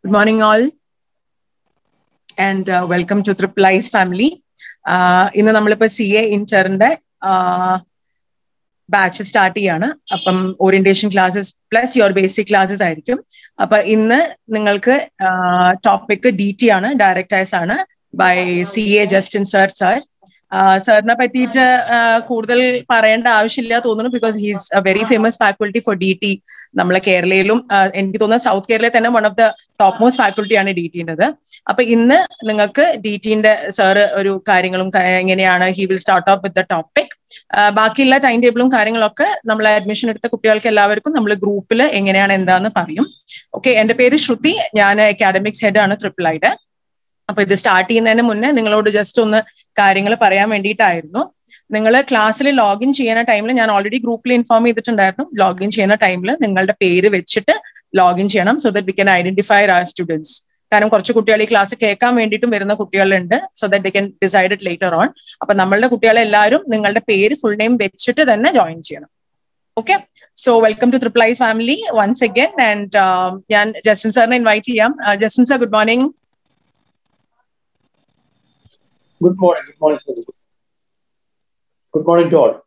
Good morning, all, and uh, welcome to Triple I's family. Uh, ഇന്ന് നമ്മളിപ്പോ C A ഇന്ററിന്റെ batch start ചെയ്യാണ് അപ്പം orientation classes plus your basic classes ആയിരിക്കും അപ്പൊ ഇന്ന് നിങ്ങൾക്ക് ടോപ്പിക് ഡി ടി ആണ് ഡയറക്ട് ആയസ് ആണ് by C A Justin sir sir സാറിനെ പറ്റിയിട്ട് കൂടുതൽ പറയേണ്ട ആവശ്യമില്ല തോന്നുന്നു because he's a very famous faculty for D T നമ്മളെ കേരളയിലും എനിക്ക് തോന്നുന്നത് സൗത്ത് കേരളയിൽ തന്നെ one of the top most ഫാക്കൽറ്റിയാണ് ഡി ടിൻ്റെത് അപ്പൊ ഇന്ന് നിങ്ങൾക്ക് ഡി ടിന്റെ സാറ് ഒരു കാര്യങ്ങളും എങ്ങനെയാണ് he will start off with the topic ബാക്കിയുള്ള ടൈം ടേബിളും കാര്യങ്ങളൊക്കെ നമ്മൾ അഡ്മിഷൻ എടുത്ത കുട്ടികൾക്ക് എല്ലാവർക്കും നമ്മൾ ഗ്രൂപ്പിൽ എങ്ങനെയാണ് എന്താന്ന് പറയും ഓക്കെ എന്റെ പേര് ശ്രുതി ഞാൻ അക്കാഡമിക്സ് ഹെഡ് ആണ് ട്രിപ്പിൾ ഐഡ് അപ്പൊ ഇത് സ്റ്റാർട്ട് ചെയ്യുന്നതിന് മുന്നേ നിങ്ങളോട് ജസ്റ്റ് ഒന്ന് കാര്യങ്ങൾ പറയാൻ വേണ്ടിയിട്ടായിരുന്നു നിങ്ങൾ ക്ലാസ്സിൽ ലോഗിൻ ചെയ്യുന്ന ടൈമിൽ ഞാൻ ഓൾറെഡി ഗ്രൂപ്പിൽ ഇൻഫോം ചെയ്തിട്ടുണ്ടായിരുന്നു ലോഗിൻ ചെയ്യുന്ന ടൈമിൽ നിങ്ങളുടെ പേര് വെച്ചിട്ട് ലോഗിൻ ചെയ്യണം so that we can identify our students കാരണം കുറച്ച് കുട്ടികൾ ഈ ക്ലാസ് കേൾക്കാൻ വേണ്ടിയിട്ടും വരുന്ന കുട്ടികളുണ്ട് so that they can decide it later on അപ്പൊ നമ്മളുടെ കുട്ടികളെ എല്ലാവരും നിങ്ങളുടെ പേര് ഫുൾ നെയിം വെച്ചിട്ട് തന്നെ ജോയിൻ ചെയ്യണം okay so welcome to triple IS family once again and ഞാൻ ജസ്റ്റിൻ സാറിനെ ഇൻവൈറ്റ് ചെയ്യാം Justin sir good morning Good morning. Good morning, sir. Good morning to all.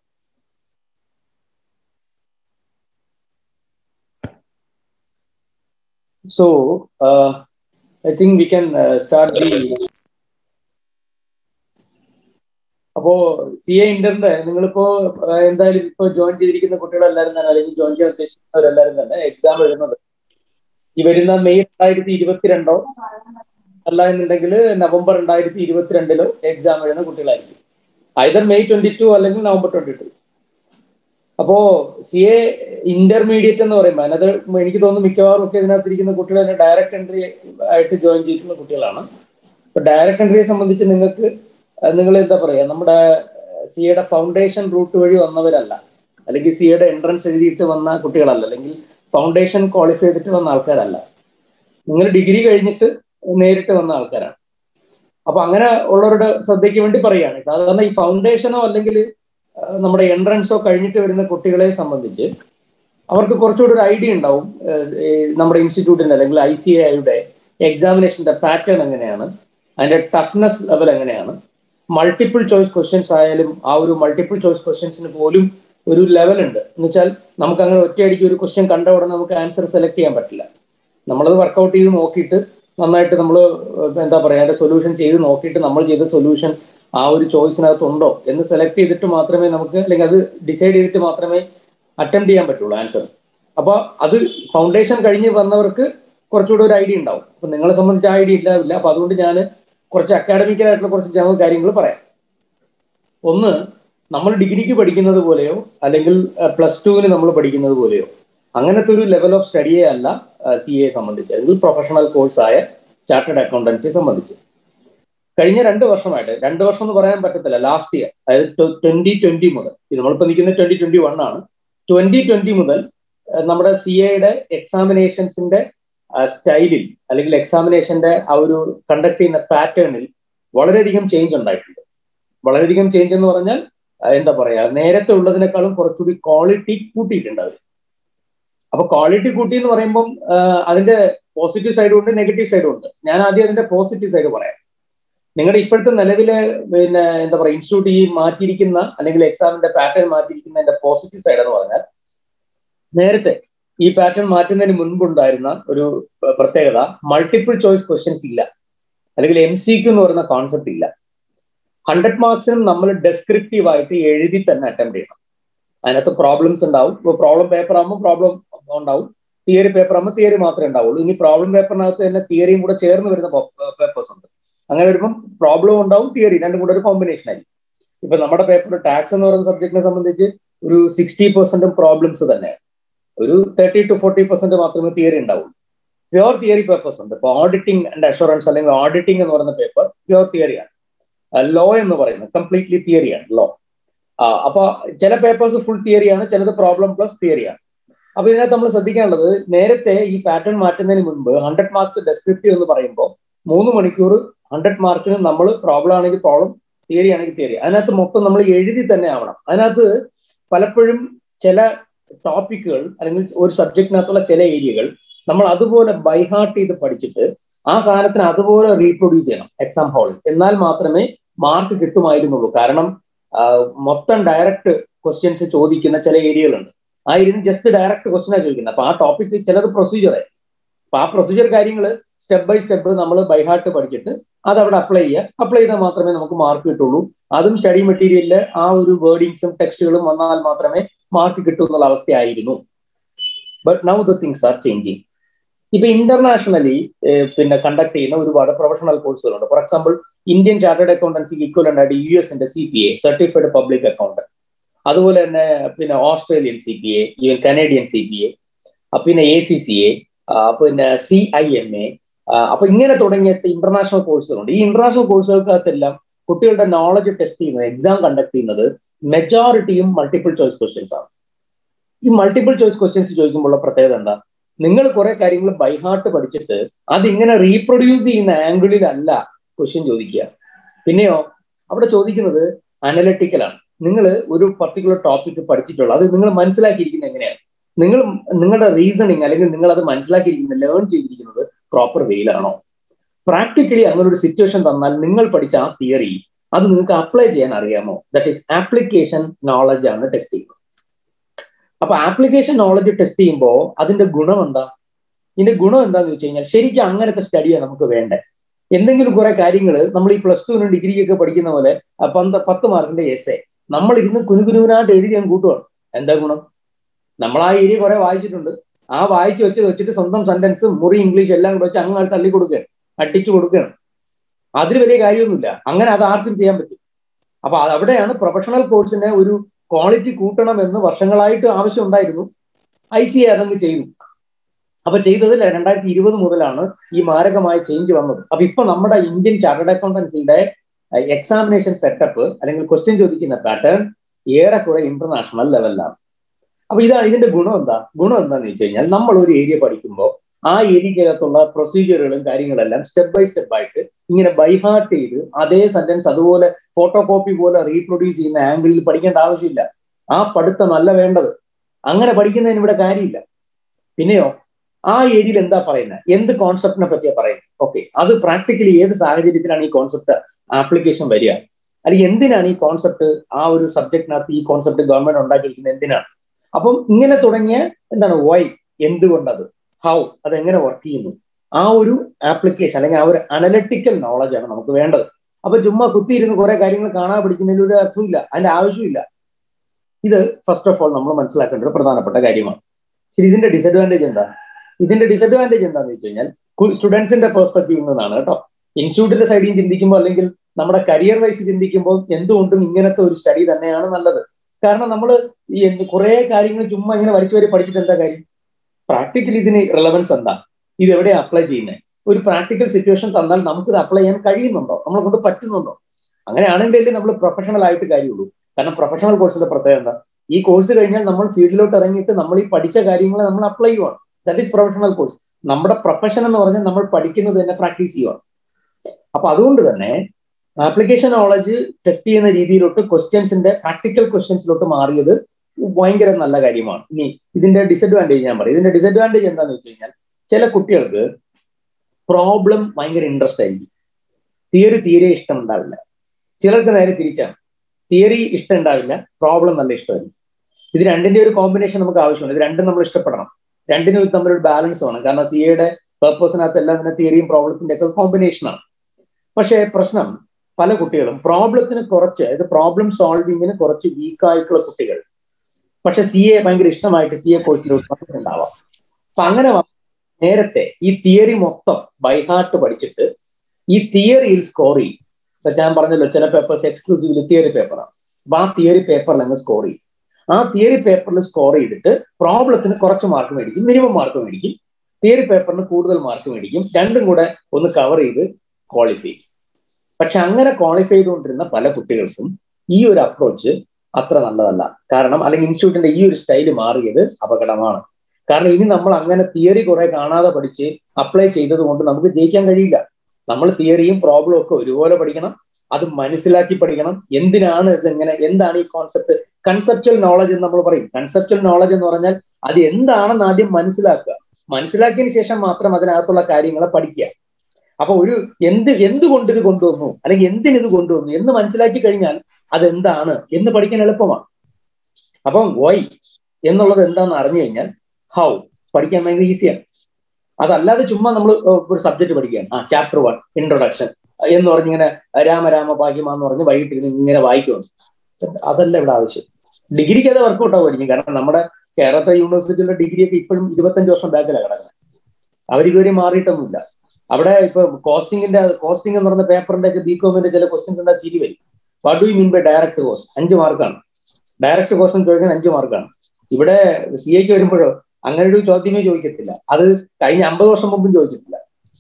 So, uh, I think we can uh, start the. അപ്പോ C A ഇന്ററിന്റെ നിങ്ങളിപ്പോ എന്തായാലും ഇപ്പോ join ചെയ്തിരിക്കുന്ന കുട്ടികളെല്ലാരും തന്നെ അല്ലെങ്കിൽ ജോയിൻ ചെയ്യാൻ ഉദ്ദേശിക്കുന്നവരെല്ലാരും തന്നെ എക്സാം എഴുതുന്നത് ഈ വരുന്ന മെയ് രണ്ടായിരത്തി ഇരുപത്തിരണ്ടോ അല്ല എന്നുണ്ടെങ്കിൽ നവംബർ രണ്ടായിരത്തി ഇരുപത്തിരണ്ടിലോ എക്സാം എഴുതുന്ന കുട്ടികളായിരിക്കും ഐതർ മെയ് ട്വന്റി ടു അല്ലെങ്കിൽ നവംബർ ട്വന്റി ടു അപ്പോ സി എ ഇന്റർമീഡിയറ്റ് എന്ന് പറയുമ്പോൾ അതിനകത്ത് എനിക്ക് തോന്നുന്നു മിക്കവാറും ഒക്കെ ഇതിനകത്തിരിക്കുന്ന കുട്ടികൾ തന്നെ ഡയറക്റ്റ് എൻട്രി ആയിട്ട് ജോയിൻ ചെയ്തിട്ടുള്ള കുട്ടികളാണ് അപ്പൊ ഡയറക്റ്റ് എൻട്രിയെ സംബന്ധിച്ച് നിങ്ങൾക്ക് നിങ്ങൾ എന്താ പറയുക നമ്മുടെ സി എയുടെ ഫൗണ്ടേഷൻ റൂട്ട് വഴി വന്നവരല്ല അല്ലെങ്കിൽ സി എയുടെ എൻട്രൻസ് എഴുതിയിട്ട് വന്ന കുട്ടികളല്ല അല്ലെങ്കിൽ ഫൗണ്ടേഷൻ ക്വാളിഫൈ ചെയ്തിട്ട് വന്ന ആൾക്കാരല്ല നിങ്ങൾ ഡിഗ്രി കഴിഞ്ഞിട്ട് നേരിട്ട് വന്ന ആൾക്കാരാണ് അപ്പൊ അങ്ങനെ ഉള്ളവരുടെ ശ്രദ്ധയ്ക്ക് വേണ്ടി പറയുകയാണ് സാധാരണ ഈ ഫൗണ്ടേഷനോ അല്ലെങ്കിൽ നമ്മുടെ എൻട്രൻസോ കഴിഞ്ഞിട്ട് വരുന്ന കുട്ടികളെ സംബന്ധിച്ച് അവർക്ക് കുറച്ചുകൂടി ഒരു ഐഡിയ ഉണ്ടാവും നമ്മുടെ ഇൻസ്റ്റിറ്റ്യൂട്ടിന്റെ അല്ലെങ്കിൽ ഐ സി ഐയുടെ എക്സാമിനേഷന്റെ പാറ്റേൺ എങ്ങനെയാണ് അതിന്റെ ടഫ്നെസ് ലെവൽ എങ്ങനെയാണ് മൾട്ടിപ്പിൾ ചോയ്സ് ക്വസ്റ്റ്യൻസ് ആയാലും ആ ഒരു മൾട്ടിപ്പിൾ ചോയ്സ് ക്വസ്റ്റ്യൻസിന് പോലും ഒരു ലെവൽ ഉണ്ട് എന്ന് വെച്ചാൽ നമുക്ക് അങ്ങനെ ഒറ്റയടിക്ക് ഒരു ക്വസ്റ്റ്യൻ കണ്ട ഉടനെ നമുക്ക് ആൻസർ സെലക്ട് ചെയ്യാൻ പറ്റില്ല നമ്മളത് വർക്കൗട്ട് ചെയ്ത് നോക്കിയിട്ട് നന്നായിട്ട് നമ്മൾ എന്താ പറയുക അതിന്റെ സൊല്യൂഷൻ ചെയ്ത് നോക്കിയിട്ട് നമ്മൾ ചെയ്ത സൊല്യൂഷൻ ആ ഒരു ചോയ്സിനകത്തുണ്ടോ എന്ന് സെലക്ട് ചെയ്തിട്ട് മാത്രമേ നമുക്ക് അല്ലെങ്കിൽ അത് ഡിസൈഡ് ചെയ്തിട്ട് മാത്രമേ അറ്റംപ്റ്റ് ചെയ്യാൻ പറ്റുള്ളൂ ആൻസർ അപ്പോൾ അത് ഫൗണ്ടേഷൻ കഴിഞ്ഞ് വന്നവർക്ക് കുറച്ചുകൂടി ഒരു ഐഡിയ ഉണ്ടാവും അപ്പൊ നിങ്ങളെ സംബന്ധിച്ച് ആ ഐഡിയ ഇല്ലാവില്ല അപ്പൊ അതുകൊണ്ട് ഞാൻ കുറച്ച് അക്കാഡമിക്കലായിട്ടുള്ള കുറച്ച് ഞങ്ങൾ കാര്യങ്ങൾ പറയാം ഒന്ന് നമ്മൾ ഡിഗ്രിക്ക് പഠിക്കുന്നത് പോലെയോ അല്ലെങ്കിൽ പ്ലസ് ടുവിന് നമ്മൾ പഠിക്കുന്നത് പോലെയോ അങ്ങനത്തെ ഒരു ലെവൽ ഓഫ് സ്റ്റഡിയെ അല്ല സി എ സംബന്ധിച്ച് അല്ലെങ്കിൽ പ്രൊഫഷണൽ കോഴ്സായ ചാർട്ടേഡ് അക്കൗണ്ടൻസിയെ സംബന്ധിച്ച് കഴിഞ്ഞ രണ്ട് വർഷമായിട്ട് രണ്ട് വർഷം എന്ന് പറയാൻ പറ്റത്തില്ല ലാസ്റ്റ് ഇയർ അതായത് ട്വന്റി ട്വന്റി മുതൽ നമ്മളിപ്പോൾ നിൽക്കുന്ന ട്വന്റി ട്വന്റി വൺ ആണ് ട്വന്റി ട്വന്റി മുതൽ നമ്മുടെ സി എയുടെ എക്സാമിനേഷൻസിന്റെ സ്റ്റൈലിൽ അല്ലെങ്കിൽ എക്സാമിനേഷന്റെ ആ ഒരു കണ്ടക്ട് ചെയ്യുന്ന പാറ്റേണിൽ വളരെയധികം ചേഞ്ച് ഉണ്ടായിട്ടുണ്ട് വളരെയധികം ചേഞ്ച് എന്ന് പറഞ്ഞാൽ എന്താ പറയാ നേരത്തെ ഉള്ളതിനേക്കാളും കുറച്ചുകൂടി ക്വാളിറ്റി കൂട്ടിയിട്ടുണ്ട് അവർ അപ്പൊ ക്വാളിറ്റി കൂട്ടി എന്ന് പറയുമ്പം അതിന്റെ പോസിറ്റീവ് സൈഡും ഉണ്ട് നെഗറ്റീവ് സൈഡും ഉണ്ട് ഞാൻ ആദ്യം അതിന്റെ പോസിറ്റീവ് സൈഡ് പറയാം നിങ്ങളുടെ ഇപ്പോഴത്തെ നിലവിലെ പിന്നെ എന്താ പറയുക ഇൻസ്റ്റിറ്റ്യൂട്ട് ഈ മാറ്റിയിരിക്കുന്ന അല്ലെങ്കിൽ എക്സാമിന്റെ പാറ്റേൺ മാറ്റിയിരിക്കുന്നതിന്റെ പോസിറ്റീവ് സൈഡ് എന്ന് പറഞ്ഞാൽ നേരത്തെ ഈ പാറ്റേൺ മാറ്റുന്നതിന് മുൻപുണ്ടായിരുന്ന ഒരു പ്രത്യേകത മൾട്ടിപ്പിൾ ചോയ്സ് ക്വസ്റ്റ്യൻസ് ഇല്ല അല്ലെങ്കിൽ എം സി ക്യു എന്ന് പറയുന്ന കോൺസെപ്റ്റ് ഇല്ല ഹൺഡ്രഡ് മാർക്സിനും നമ്മൾ ഡെസ്ക്രിപ്റ്റീവ് ആയിട്ട് എഴുതി തന്നെ അറ്റംപ്റ്റ് ചെയ്യണം അതിനകത്ത് പ്രോബ്ലംസ് ഉണ്ടാവും ഇപ്പോൾ പ്രോബ്ലം പേപ്പർ ആകുമ്പോൾ പ്രോബ്ലം ഉണ്ടാവും തിയറി പേപ്പർ ആകുമ്പോൾ തിയറി മാത്രമേ ഉണ്ടാവുള്ളൂ ഇനി പ്രോബ്ലം പേപ്പറിനകത്ത് തന്നെ തിയറിയും കൂടെ ചേർന്ന് വരുന്ന പേപ്പേഴ്സ് ഉണ്ട് അങ്ങനെ വരുമ്പം പ്രോബ്ലം ഉണ്ടാവും തിയറി രണ്ടും കൂടെ ഒരു കോമ്പിനേഷൻ ആയിരിക്കും ഇപ്പൊ നമ്മുടെ പേപ്പർ ടാക്സ് എന്ന് പറയുന്ന സബ്ജക്റ്റിനെ സംബന്ധിച്ച് ഒരു സിക്സ്റ്റി പെർസെന്റും പ്രോബ്ലംസ് തന്നെയാണ് ഒരു തേർട്ടി ടു ഫോർട്ടി പെർസെന്റ് മാത്രമേ തിയറി ഉണ്ടാവുള്ളൂ പ്യുവർ തിയറി പേപ്പേഴ്സ് ഉണ്ട് ഇപ്പോൾ ഓഡിറ്റിംഗ് ആൻഡ് അഷുറൻസ് അല്ലെങ്കിൽ ഓഡിറ്റിംഗ് എന്ന് പറയുന്ന പേപ്പർ പ്യുവർ തിയറിയാണ് ലോ എന്ന് പറയുന്നത് കംപ്ലീറ്റ്ലി തിയറിയാണ് ലോ അപ്പൊ ചില പേപ്പേഴ്സ് ഫുൾ തിയറിയാണ് ചിലത് പ്രോബ്ലം പ്ലസ് തിയറിയാണ് അപ്പൊ ഇതിനകത്ത് നമ്മൾ ശ്രദ്ധിക്കാനുള്ളത് നേരത്തെ ഈ പാറ്റേൺ മാറ്റുന്നതിന് മുൻപ് ഹൺഡ്രഡ് മാർക്സ് ഡെസ്ക്രിപ്റ്റീവ് എന്ന് പറയുമ്പോൾ മൂന്ന് മണിക്കൂർ ഹൺഡ്രഡ് മാർക്കിന് നമ്മൾ പ്രോബ്ലം ആണെങ്കിൽ പ്രോബ്ലം തിയറി ആണെങ്കിൽ തിയറി അതിനകത്ത് മൊത്തം നമ്മൾ എഴുതി തന്നെ ആവണം അതിനകത്ത് പലപ്പോഴും ചില ടോപ്പിക്കുകൾ അല്ലെങ്കിൽ ഒരു സബ്ജക്റ്റിനകത്തുള്ള ചില ഏരിയകൾ നമ്മൾ അതുപോലെ ബൈഹാർട്ട് ചെയ്ത് പഠിച്ചിട്ട് ആ സാധനത്തിന് അതുപോലെ റീപ്രൊഡ്യൂസ് ചെയ്യണം എക്സാം ഹാളിൽ എന്നാൽ മാത്രമേ മാർക്ക് കിട്ടുമായിരുന്നുള്ളൂ കാരണം മൊത്തം ഡയറക്റ്റ് ക്വസ്റ്റ്യൻസ് ചോദിക്കുന്ന ചില ഏരിയകളുണ്ട് ആ ഏരിയയിൽ ജസ്റ്റ് ഡയറക്റ്റ് ക്വസ്റ്റ്യനാണ് ചോദിക്കുന്നത് അപ്പൊ ആ ടോപ്പിക് ചിലത് പ്രൊസീജിയർ ആയി അപ്പൊ ആ പ്രൊസീജിയർ കാര്യങ്ങൾ സ്റ്റെപ്പ് ബൈ സ്റ്റെപ്പ് നമ്മൾ ബൈഹാർട്ട് പഠിച്ചിട്ട് അത് അവിടെ അപ്ലൈ ചെയ്യുക അപ്ലൈ ചെയ്താൽ മാത്രമേ നമുക്ക് മാർക്ക് കിട്ടുള്ളൂ അതും സ്റ്റഡി മെറ്റീരിയലില് ആ ഒരു വേർഡിങ്സും ടെക്സ്റ്റുകളും വന്നാൽ മാത്രമേ മാർക്ക് കിട്ടൂ എന്നുള്ള അവസ്ഥയായിരുന്നു but now the things are changing ഇപ്പൊ ഇന്റർനാഷണലി പിന്നെ കണ്ടക്ട് ചെയ്യുന്ന ഒരുപാട് പ്രൊഫഷണൽ കോഴ്സുകളുണ്ട് ഫോർ എക്സാമ്പിൾ ഇന്ത്യൻ ചാർട്ടേഡ് അക്കൗണ്ടൻസിക്ക് ഈക്വലന്റ് ആയിട്ട് യു എസിന്റെ C P A certified public account അതുപോലെ തന്നെ പിന്നെ Australian C P A even Canadian C P A പിന്നെ എ സി സി എ പിന്നെ സി ഐ എം എ അപ്പൊ ഇങ്ങനെ തുടങ്ങിയ ഇന്റർനാഷണൽ കോഴ്സുകളുണ്ട് ഈ ഇന്റർനാഷണൽ കോഴ്സുകൾക്കകത്തെല്ലാം കുട്ടികളുടെ നോളജ് ടെസ്റ്റ് ചെയ്യുന്നത് എക്സാം കണ്ടക്ട് ചെയ്യുന്നത് മെജോറിറ്റിയും മൾട്ടിപ്പിൾ ചോയ്സ് ക്വസ്റ്റ്യൻസ് ആണ് ഈ മൾട്ടിപ്പിൾ ചോയ്സ് ക്വസ്റ്റ്യൻസ് ചോദിക്കുമ്പോൾ പ്രത്യേകത എന്താ നിങ്ങൾ കുറെ കാര്യങ്ങൾ ബൈഹാർട്ട് പഠിച്ചിട്ട് അതിങ്ങനെ റീപ്രൊഡ്യൂസ് ചെയ്യുന്ന ആംഗിളിലല്ല ക്വസ്റ്റ്യൻ ചോദിക്കുക പിന്നെയോ അവിടെ ചോദിക്കുന്നത് അനലറ്റിക്കലാണ് നിങ്ങൾ ഒരു പർട്ടിക്കുലർ ടോപ്പിക് പഠിച്ചിട്ടുള്ള അത് നിങ്ങൾ മനസ്സിലാക്കിയിരിക്കുന്നത് എങ്ങനെയാണ് നിങ്ങൾ നിങ്ങളുടെ റീസണിങ് അല്ലെങ്കിൽ നിങ്ങൾ അത് മനസ്സിലാക്കിയിരിക്കുന്നത് ലേൺ ചെയ്തിരിക്കുന്നത് പ്രോപ്പർ വേയിലാണോ പ്രാക്ടിക്കലി അങ്ങനെ ഒരു സിറ്റുവേഷൻ തന്നാൽ നിങ്ങൾ പഠിച്ച ആ തിയറി അത് നിങ്ങൾക്ക് അപ്ലൈ ചെയ്യാൻ അറിയാമോ ദാറ്റ് ഈസ് ആപ്ലിക്കേഷൻ നോളജ് ആണ് ടെസ്റ്റ് ചെയ്യുന്നത് അപ്പൊ ആപ്ലിക്കേഷൻ നോളജ് ടെസ്റ്റ് ചെയ്യുമ്പോൾ അതിന്റെ ഗുണം എന്താ ഇതിന്റെ ഗുണം എന്താന്ന് വെച്ച് കഴിഞ്ഞാൽ ശരിക്കും അങ്ങനത്തെ സ്റ്റഡിയാണ് നമുക്ക് വേണ്ടേ എന്തെങ്കിലും കുറെ കാര്യങ്ങൾ നമ്മൾ ഈ പ്ലസ് ടുവിനും ഡിഗ്രിക്കൊക്കെ പഠിക്കുന്ന പോലെ പന്ത് പത്ത് മാർക്കിന്റെ എസ് എ നമ്മൾ ഇരുന്ന് കുനുകുനുവിനായിട്ട് എഴുതി ഞാൻ കൂട്ടുവാണ് എന്താ ഗുണം നമ്മൾ ആ ഏരിയ കുറെ വായിച്ചിട്ടുണ്ട് ആ വായിച്ചു വെച്ച് വെച്ചിട്ട് സ്വന്തം സെന്റൻസ് മുറി ഇംഗ്ലീഷ് എല്ലാം കൂടെ വെച്ച് അങ്ങനെ തള്ളി കൊടുക്കുകയാണ് അട്ടിച്ചു കൊടുക്കുകയാണ് അതിൽ വലിയ കാര്യമൊന്നുമില്ല അങ്ങനെ അത് ആർക്കും ചെയ്യാൻ പറ്റും അപ്പൊ അവിടെയാണ് പ്രൊഫഷണൽ കോഴ്സിനെ ഒരു ക്വാളിറ്റി കൂട്ടണം എന്ന് വർഷങ്ങളായിട്ട് ആവശ്യം ഉണ്ടായിരുന്നു ഐ സി അതങ്ങ് ചെയ്തു അപ്പൊ ചെയ്തതിൽ രണ്ടായിരത്തി ഇരുപത് മുതലാണ് ഈ മാരകമായ ചേഞ്ച് വന്നത് അപ്പൊ ഇപ്പൊ നമ്മുടെ ഇന്ത്യൻ ചാർട്ടേഡ് അക്കൗണ്ടൻസിയുടെ എക്സാമിനേഷൻ സെറ്റപ്പ് അല്ലെങ്കിൽ ക്വസ്റ്റ്യൻ ചോദിക്കുന്ന പാറ്റേൺ ഏറെക്കുറെ ഇന്റർനാഷണൽ ലെവലിലാണ് അപ്പൊ ഇതാ ഇതിന്റെ ഗുണം എന്താ ഗുണം എന്താന്ന് വെച്ച് കഴിഞ്ഞാൽ നമ്മൾ ഒരു ഏരിയ പഠിക്കുമ്പോൾ ആ ഏരിയക്കകത്തുള്ള പ്രൊസീജിയറുകളും കാര്യങ്ങളെല്ലാം സ്റ്റെപ്പ് ബൈ സ്റ്റെപ്പ് ആയിട്ട് ഇങ്ങനെ ബൈഹാർട്ട് ചെയ്ത് അതേ സെന്റൻസ് അതുപോലെ ഫോട്ടോ കോപ്പി പോലെ റീപ്രൊഡ്യൂസ് ചെയ്യുന്ന ആംഗിളിൽ പഠിക്കേണ്ട ആവശ്യമില്ല ആ പഠിത്തമല്ല വേണ്ടത് അങ്ങനെ പഠിക്കുന്നതിന് ഇവിടെ കാര്യമില്ല പിന്നെയോ ആ ഏരിയയിൽ എന്താ പറയുന്നത് എന്ത് കോൺസെപ്റ്റിനെ പറ്റിയാ പറയുന്നത് ഓക്കെ അത് പ്രാക്ടിക്കലി ഏത് സാഹചര്യത്തിലാണ് ഈ കോൺസെപ്റ്റ് ആപ്ലിക്കേഷൻ വരിക അല്ലെങ്കിൽ എന്തിനാണ് ഈ കോൺസെപ്റ്റ് ആ ഒരു സബ്ജക്റ്റിനകത്ത് ഈ കോൺസെപ്റ്റ് ഗവൺമെന്റ് ഉണ്ടാക്കിയിരിക്കുന്നത് എന്തിനാണ് അപ്പം ഇങ്ങനെ തുടങ്ങിയ എന്താണ് വൈ എന്തുകൊണ്ടത് ഹൗ അതെങ്ങനെ വർക്ക് ചെയ്യുന്നു ആ ഒരു ആപ്ലിക്കേഷൻ അല്ലെങ്കിൽ ആ ഒരു അനലറ്റിക്കൽ നോളജാണ് നമുക്ക് വേണ്ടത് അപ്പൊ ചുമ്മാ കുത്തിയിരുന്ന് കുറെ കാര്യങ്ങൾ കാണാൻ പഠിക്കുന്നതിൽ ഒരു അർത്ഥമില്ല അതിന്റെ ആവശ്യമില്ല ഇത് ഫസ്റ്റ് ഓഫ് ഓൾ നമ്മൾ മനസ്സിലാക്കേണ്ട ഒരു പ്രധാനപ്പെട്ട കാര്യമാണ് ശരി ഇതിന്റെ ഡിസഡ്വാൻറ്റേജ് എന്താ ഇതിന്റെ ഡിസഡ്വാൻറ്റേജ് എന്താണെന്ന് വെച്ച് കഴിഞ്ഞാൽ സ്റ്റുഡൻസിന്റെ പെർസ്പെക്റ്റീവിൽ നിന്നാണ് കേട്ടോ ഇൻസ്റ്റിറ്റ്യൂട്ടിന്റെ സൈഡിൽ ചിന്തിക്കുമ്പോൾ അല്ലെങ്കിൽ നമ്മുടെ കരിയർ വൈസ് ചിന്തിക്കുമ്പോൾ എന്തുകൊണ്ടും ഇങ്ങനത്തെ ഒരു സ്റ്റഡി തന്നെയാണ് നല്ലത് കാരണം നമ്മൾ ഈ കുറെ കാര്യങ്ങൾ ചുമ്മാ ഇങ്ങനെ വരച്ചു വരെ പഠിച്ചിട്ട് എന്താ കാര്യം പ്രാക്ടിക്കലി ഇതിന് റിലവൻസ് എന്താ ഇത് എവിടെയാണ് അപ്ലൈ ചെയ്യുന്നത് ഒരു പ്രാക്ടിക്കൽ സിറ്റുവേഷൻ തന്നാൽ നമുക്ക് ഇത് അപ്ലൈ ചെയ്യാൻ കഴിയുന്നുണ്ടോ നമ്മളെ കൊണ്ട് പറ്റുന്നുണ്ടോ അങ്ങനെയാണെങ്കിൽ നമ്മൾ പ്രൊഫഷണൽ ആയിട്ട് കാര്യമുള്ളൂ കാരണം പ്രൊഫഷണൽ കോഴ്സിന്റെ പ്രത്യേകത എന്താ ഈ കോഴ്സ് കഴിഞ്ഞാൽ നമ്മൾ ഫീൽഡിലോട്ട് ഇറങ്ങിയിട്ട് നമ്മൾ ഈ പഠിച്ച കാര്യങ്ങൾ നമ്മൾ അപ്ലൈ ചെയ്യുവാണ് ദാറ്റ് ഈസ് പ്രൊഫഷണൽ കോഴ്സ് നമ്മുടെ പ്രൊഫഷൻ എന്ന് പറഞ്ഞാൽ നമ്മൾ പഠിക്കുന്നത് തന്നെ പ്രാക്ടീസ് ചെയ്യുവാണ് അപ്പൊ അതുകൊണ്ട് തന്നെ ആപ്ലിക്കേഷൻ നോളജ് ടെസ്റ്റ് ചെയ്യുന്ന രീതിയിലോട്ട് ക്വസ്റ്റ്യൻസിന്റെ പ്രാക്ടിക്കൽ ക്വസ്റ്റ്യൻസിലോട്ട് മാറിയത് ഭയങ്കര നല്ല കാര്യമാണ് ഇനി ഇതിന്റെ ഡിസഡ്വാൻറ്റേജ് ഞാൻ പറയും ഇതിന്റെ ഡിസഡ്വാൻറ്റേജ് എന്താണെന്ന് വെച്ച് കഴിഞ്ഞാൽ ചില കുട്ടികൾക്ക് പ്രോബ്ലം ഭയങ്കര ഇൻട്രസ്റ്റ് ആയിരിക്കും തിയറി തീരെ ഇഷ്ടം ഉണ്ടാവില്ല ചിലർക്ക് നേരെ തിരിച്ചാണ് തിയറി ഇഷ്ടം ഉണ്ടാവില്ല പ്രോബ്ലം നല്ല ഇഷ്ടമായിരിക്കും ഇത് രണ്ടിന്റെ ഒരു കോമ്പിനേഷൻ നമുക്ക് ആവശ്യമുണ്ട് ഇത് രണ്ടും നമ്മൾ ഇഷ്ടപ്പെടണം രണ്ടിനും തമ്മിലൊരു ബാലൻസ് വേണം കാരണം സി എയുടെ പേർപ്പസിനകത്ത് എല്ലാം തന്നെ തിയറിയും പ്രോബ്ലത്തിന്റെ ഒക്കെ കോമ്പിനേഷനാണ് പക്ഷേ പ്രശ്നം പല കുട്ടികളും പ്രോബ്ലത്തിന് കുറച്ച് അതായത് പ്രോബ്ലം സോൾവിങ്ങിന് കുറച്ച് വീക്കായിട്ടുള്ള കുട്ടികൾ പക്ഷെ സി എ ഭയങ്കര ഇഷ്ടമായിട്ട് സി എ കോഴ്സിലോട്ട് വന്നിട്ടുണ്ടാവാം അപ്പൊ അങ്ങനെ നേരത്തെ ഈ തിയറി മൊത്തം ബൈഹാർട്ട് പഠിച്ചിട്ട് ഈ തിയറിയിൽ സ്കോർ ചെയ്യും ഞാൻ പറഞ്ഞല്ലോ ചില പേപ്പേഴ്സ് എക്സ്ക്ലൂസീവ്ലി തിയറി പേപ്പറാണ് അപ്പൊ ആ തിയറി പേപ്പറിൽ അങ്ങ് സ്കോർ ചെയ്യും ആ തിയറി പേപ്പറിൽ സ്കോർ ചെയ്തിട്ട് പ്രോബ്ലത്തിന് കുറച്ച് മാർക്ക് മേടിക്കും മിനിമം മാർക്ക് മേടിക്കും തിയറി പേപ്പറിന് കൂടുതൽ മാർക്ക് മേടിക്കും രണ്ടും കൂടെ ഒന്ന് കവർ ചെയ്ത് ക്വാളിഫൈ പക്ഷെ അങ്ങനെ ക്വാളിഫൈ ചെയ്തുകൊണ്ടിരുന്ന പല കുട്ടികൾക്കും ഈ ഒരു അപ്രോച്ച് അത്ര നല്ലതല്ല കാരണം അല്ലെങ്കിൽ ഇൻസ്റ്റിറ്റ്യൂട്ടിന്റെ ഈ ഒരു സ്റ്റൈല് മാറിയത് അപകടമാണ് കാരണം ഇനി നമ്മൾ അങ്ങനെ തിയറി കുറെ കാണാതെ പഠിച്ച് അപ്ലൈ ചെയ്തത് കൊണ്ട് നമുക്ക് ജയിക്കാൻ കഴിയില്ല നമ്മൾ തിയറിയും പ്രോബ്ലം ഒക്കെ ഒരുപോലെ പഠിക്കണം അത് മനസ്സിലാക്കി പഠിക്കണം എന്തിനാണ് ഇതെങ്ങനെ എന്താണ് ഈ കോൺസെപ്റ്റ് കൺസെപ്റ്റൽ നോളജ് എന്ന് നമ്മൾ പറയും കൺസെപ്റ്റൽ നോളജ് എന്ന് പറഞ്ഞാൽ അത് എന്താണെന്ന് ആദ്യം മനസ്സിലാക്കുക മനസ്സിലാക്കിയതിന് ശേഷം മാത്രം അതിനകത്തുള്ള കാര്യങ്ങളെ പഠിക്കുക അപ്പൊ ഒരു എന്ത് എന്തുകൊണ്ട് ഇത് കൊണ്ടുവന്നു അല്ലെങ്കിൽ എന്തിന് ഇത് കൊണ്ടുവന്നു എന്ന് മനസ്സിലാക്കി കഴിഞ്ഞാൽ അതെന്താണ് എന്ന് പഠിക്കാൻ എളുപ്പമാണ് അപ്പം വൈ എന്നുള്ളത് എന്താണെന്ന് അറിഞ്ഞു കഴിഞ്ഞാൽ ഹൗ പഠിക്കാൻ ഭയങ്കര ഈസിയാണ് അതല്ലാതെ ചുമ്മാ നമ്മൾ ഒരു സബ്ജക്ട് പഠിക്കുകയാണ് ആ ചാപ്റ്റർ വൺ ഇൻട്രൊഡക്ഷൻ എന്ന് പറഞ്ഞിങ്ങനെ രാമരാമ ഭാഗ്യമ എന്ന് പറഞ്ഞ് വൈകിട്ട് ഇരുന്ന് ഇങ്ങനെ വായിക്കുന്നു അതല്ല ഇവിടെ ആവശ്യം ഡിഗ്രിക്ക് അത് വർക്കൗട്ട് ആവുമായിരിക്കും കാരണം നമ്മുടെ കേരളത്തെ യൂണിവേഴ്സിറ്റിയിലെ ഡിഗ്രിയൊക്കെ ഇപ്പോഴും ഇരുപത്തഞ്ച് വർഷം ബാക്കിലാണ് കിടക്കുന്നത് അവരിതുവരെ മാറിയിട്ടൊന്നുമില്ല അവിടെ ഇപ്പൊ കോസ്റ്റിംഗിന്റെ കോസ്റ്റിംഗ് എന്ന് പറഞ്ഞ പേപ്പറിന്റെ ഒക്കെ ബി കോമിന്റെ ചില ക്വസ്റ്റ്യൻസ് ഉണ്ടാ ചിരി വരും what do you mean by direct cost അഞ്ച് മാർക്കാണ് ഡയറക്ട് ക്വസ്റ്റൻ ചോദിക്കാൻ അഞ്ച് മാർക്കാണ് ഇവിടെ സി എക്ക് വരുമ്പോഴോ അങ്ങനെ ഒരു ചോദ്യമേ ചോദിക്കത്തില്ല അത് കഴിഞ്ഞ അമ്പത് വർഷം മുമ്പും ചോദിച്ചിട്ടില്ല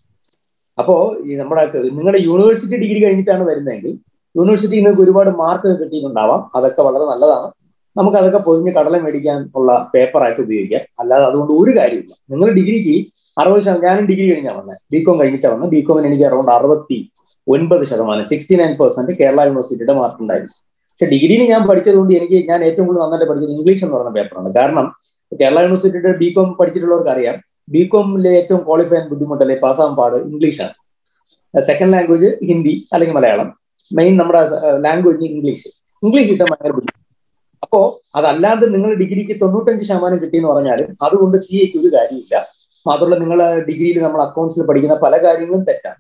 അപ്പോ ഈ നമ്മുടെ നിങ്ങളുടെ യൂണിവേഴ്സിറ്റി ഡിഗ്രി കഴിഞ്ഞിട്ടാണ് വരുന്നതെങ്കിൽ യൂണിവേഴ്സിറ്റി നിങ്ങൾക്ക് ഒരുപാട് മാർക്ക് കിട്ടിയിട്ടുണ്ടാവാം അതൊക്കെ വളരെ നല്ലതാണ് നമുക്ക് അതൊക്കെ പൊതിഞ്ഞ് കടല മേടിക്കാൻ ഉള്ള പേപ്പറായിട്ട് ഉപയോഗിക്കാം അല്ലാതെ അതുകൊണ്ട് ഒരു കാര്യമില്ല നിങ്ങൾ ഡിഗ്രിക്ക് അറുപത് ശതമാനം ഞാനും ഡിഗ്രി കഴിഞ്ഞാൽ വന്നത് ബി കോം കഴിഞ്ഞിട്ടാണ് വന്നത് ബി കോമിന് എനിക്ക് അറൗണ്ട് അറുപത്തി ഒൻപത് ശതമാനം സിക്സ്റ്റി നയൻ പെർസെന്റ് കേരള യൂണിവേഴ്സിറ്റിയുടെ മാർക്ക് ഉണ്ടായിരുന്നു പക്ഷെ ഡിഗ്രിയിൽ ഞാൻ പഠിച്ചതുകൊണ്ട് എനിക്ക് ഞാൻ ഏറ്റവും കൂടുതൽ നന്നായിട്ട് പഠിച്ചത് ഇംഗ്ലീഷ് എന്ന് പറയുന്ന പേപ്പറാണ് കാരണം കേരള യൂണിവേഴ്സിറ്റിയുടെ ബി കോം പഠിച്ചിട്ടുള്ളവർക്ക് അറിയാം ബി കോമിലെ ഏറ്റവും ക്വാളിഫൈ ചെയ്യാൻ ബുദ്ധിമുട്ടല്ലേ പാസ്സാകാൻ പാട് ഇംഗ്ലീഷാണ് സെക്കൻഡ് ലാംഗ്വേജ് ഹിന്ദി അല്ലെങ്കിൽ മലയാളം മെയിൻ നമ്മുടെ ലാംഗ്വേജ് ഇംഗ്ലീഷ് ഇംഗ്ലീഷ് കിട്ടാൻ ഭയങ്കര ബുദ്ധിമുട്ട് അപ്പോ അതല്ലാതെ നിങ്ങൾ ഡിഗ്രിക്ക് തൊണ്ണൂറ്റഞ്ച് ശതമാനം കിട്ടിയെന്ന് പറഞ്ഞാലും അതുകൊണ്ട് സി എക്ക് ഒരു കാര്യമില്ല മാത്രമല്ല നിങ്ങൾ ഡിഗ്രിയിൽ നമ്മൾ അക്കൗണ്ട്സിൽ പഠിക്കുന്ന പല കാര്യങ്ങളും തെറ്റാണ്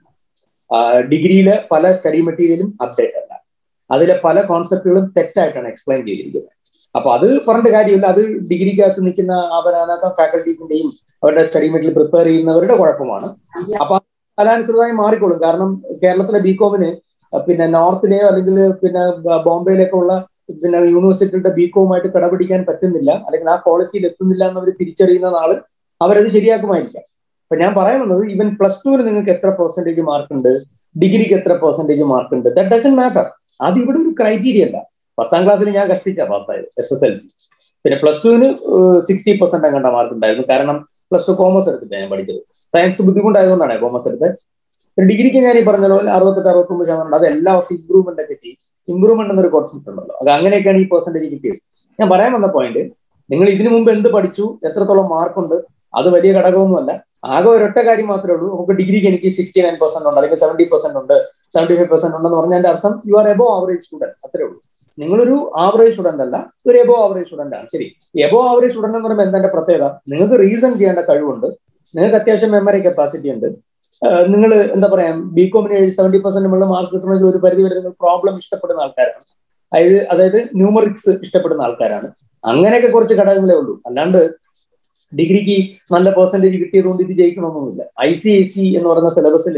ഡിഗ്രിയിലെ പല സ്റ്റഡി മെറ്റീരിയലും അപ്ഡേറ്റ് അല്ല അതിലെ പല കോൺസെപ്റ്റുകളും തെറ്റായിട്ടാണ് എക്സ്പ്ലെയിൻ ചെയ്തിരിക്കുന്നത് അപ്പൊ അത് പറഞ്ഞിട്ട് കാര്യമില്ല അത് ഡിഗ്രിക്കകത്ത് നിൽക്കുന്ന അവരതിനകത്ത് ഫാക്കൽറ്റീസിന്റെയും അവരുടെ സ്റ്റഡി മെറ്റീരിയൽ പ്രിപ്പയർ ചെയ്യുന്നവരുടെ കുഴപ്പമാണ് അപ്പൊ അതനുസൃതമായി മാറിക്കോളും കാരണം കേരളത്തിലെ ബികോമിന് പിന്നെ നോർത്തിലെയോ അല്ലെങ്കിൽ പിന്നെ ബോംബെയിലൊക്കെ ഉള്ള പിന്നെ യൂണിവേഴ്സിറ്റിയുടെ ബികോമായിട്ട് കിടപിടിക്കാൻ പറ്റുന്നില്ല അല്ലെങ്കിൽ ആ ക്വാളിറ്റിയിൽ എത്തുന്നില്ല എന്നവർ തിരിച്ചറിയുന്ന നാള് അവരത് ശരിയാക്കുമായിരിക്കാം അപ്പൊ ഞാൻ പറയാൻ വന്നത് ഈവൻ പ്ലസ് ടുവിന് നിങ്ങൾക്ക് എത്ര പെർസെന്റേജ് മാർക്ക് ഉണ്ട് ഡിഗ്രിക്ക് എത്ര പെർസെന്റേജ് മാർക്ക് ഉണ്ട് ദറ്റ് ഡസൻ മാറ്റർ അത് ഇവിടെ ഒരു ക്രൈറ്റീരിയ അല്ല പത്താം ക്ലാസ്സിൽ ഞാൻ കഷ്ടിച്ച പാസ്സായത് എസ് എസ് എൽ സി പിന്നെ പ്ലസ് ടുവിന് സിക്സ്റ്റി പെർസെന്റ് അങ്ങണ്ട മാർക്ക് ഉണ്ടായിരുന്നു കാരണം പ്ലസ് ടു കോമേഴ്സ് എടുത്തിട്ടാണ് ഞാൻ പഠിച്ചത് സയൻസ് ബുദ്ധിമുട്ടായതുകൊണ്ടാണ് കോമേഴ്സ് എടുത്തത് ഡിഗ്രിക്ക് ഞാൻ ഈ പറഞ്ഞ പോലെ അറുപത്തെട്ട് അറുപത്തൊമ്പത് ശതമാനം അത് എല്ലാ ഇമ്പ്രൂവ്മെന്റ് ഒക്കെ ചെയ്യും ഇമ്പ്രൂവ്മെന്റ് എന്നൊരു കോൺസെപ്റ്റ് ഉണ്ടല്ലോ അത് അങ്ങനെയൊക്കെയാണ് ഈ പെർസെന്റേജ് കിട്ടിയത് ഞാൻ പറയാൻ വന്ന പോയിന്റ് നിങ്ങൾ ഇതിനു മുമ്പ് എന്ത് പഠിച്ചു എത്രത്തോളം മാർക്കുണ്ട് അത് വലിയ ഘടകമൊന്നുമല്ല ആകെ ഒരൊറ്റ കാര്യം മാത്രമേ ഉള്ളൂ നമുക്ക് ഡിഗ്രിക്ക് എനിക്ക് സിക്സ്റ്റി നയൻ പെർസെന്റ് ഉണ്ട് അല്ലെങ്കിൽ സെവന്റി പെർസെന്റ് ഉണ്ട് സെവന്റി ഫൈവ് പെർസെന്റ് ഉണ്ടെന്ന് പറഞ്ഞാൽ എന്റെ അർത്ഥം you are above average student അത്രേ ഉള്ളൂ നിങ്ങളൊരു ആവറേജ് സ്റ്റുഡന്റ് അല്ല ഒരു എബോ ആവറേജ് സ്റ്റുഡന്റ് ആണ് ശരി എബോ ആവറേജ് സ്റ്റുഡന്റ് എന്ന് പറയുമ്പോൾ എന്താ പ്രത്യേകത നിങ്ങൾക്ക് റീസൺ ചെയ്യേണ്ട കഴിവുണ്ട് നിങ്ങൾക്ക് അത്യാവശ്യം മെമ്മറി കപ്പാസിറ്റി ഉണ്ട് നിങ്ങൾ എന്താ പറയാ ബി കോമിന് സെവന്റി പെർസെന്റ് മുകളിൽ മാർക്ക് കിട്ടണമെങ്കിൽ ഒരു പരിധി വരെ നിങ്ങൾ പ്രോബ്ലം ഇഷ്ടപ്പെടുന്ന ആൾക്കാരാണ് അതായത് അതായത് ന്യൂമറിക്സ് ഇഷ്ടപ്പെടുന്ന ആൾക്കാരാണ് അങ്ങനെയൊക്കെ കുറച്ച് ഘടകങ്ങളേ ഉള്ളൂ അല്ലാണ്ട് ഡിഗ്രിക്ക് നല്ല പെർസെന്റേജ് കിട്ടിയതുകൊണ്ട് ഇത് ജയിക്കണമെന്നൊന്നുമില്ല ഐ സി ഐ സി എന്ന് പറയുന്ന സിലബസിൽ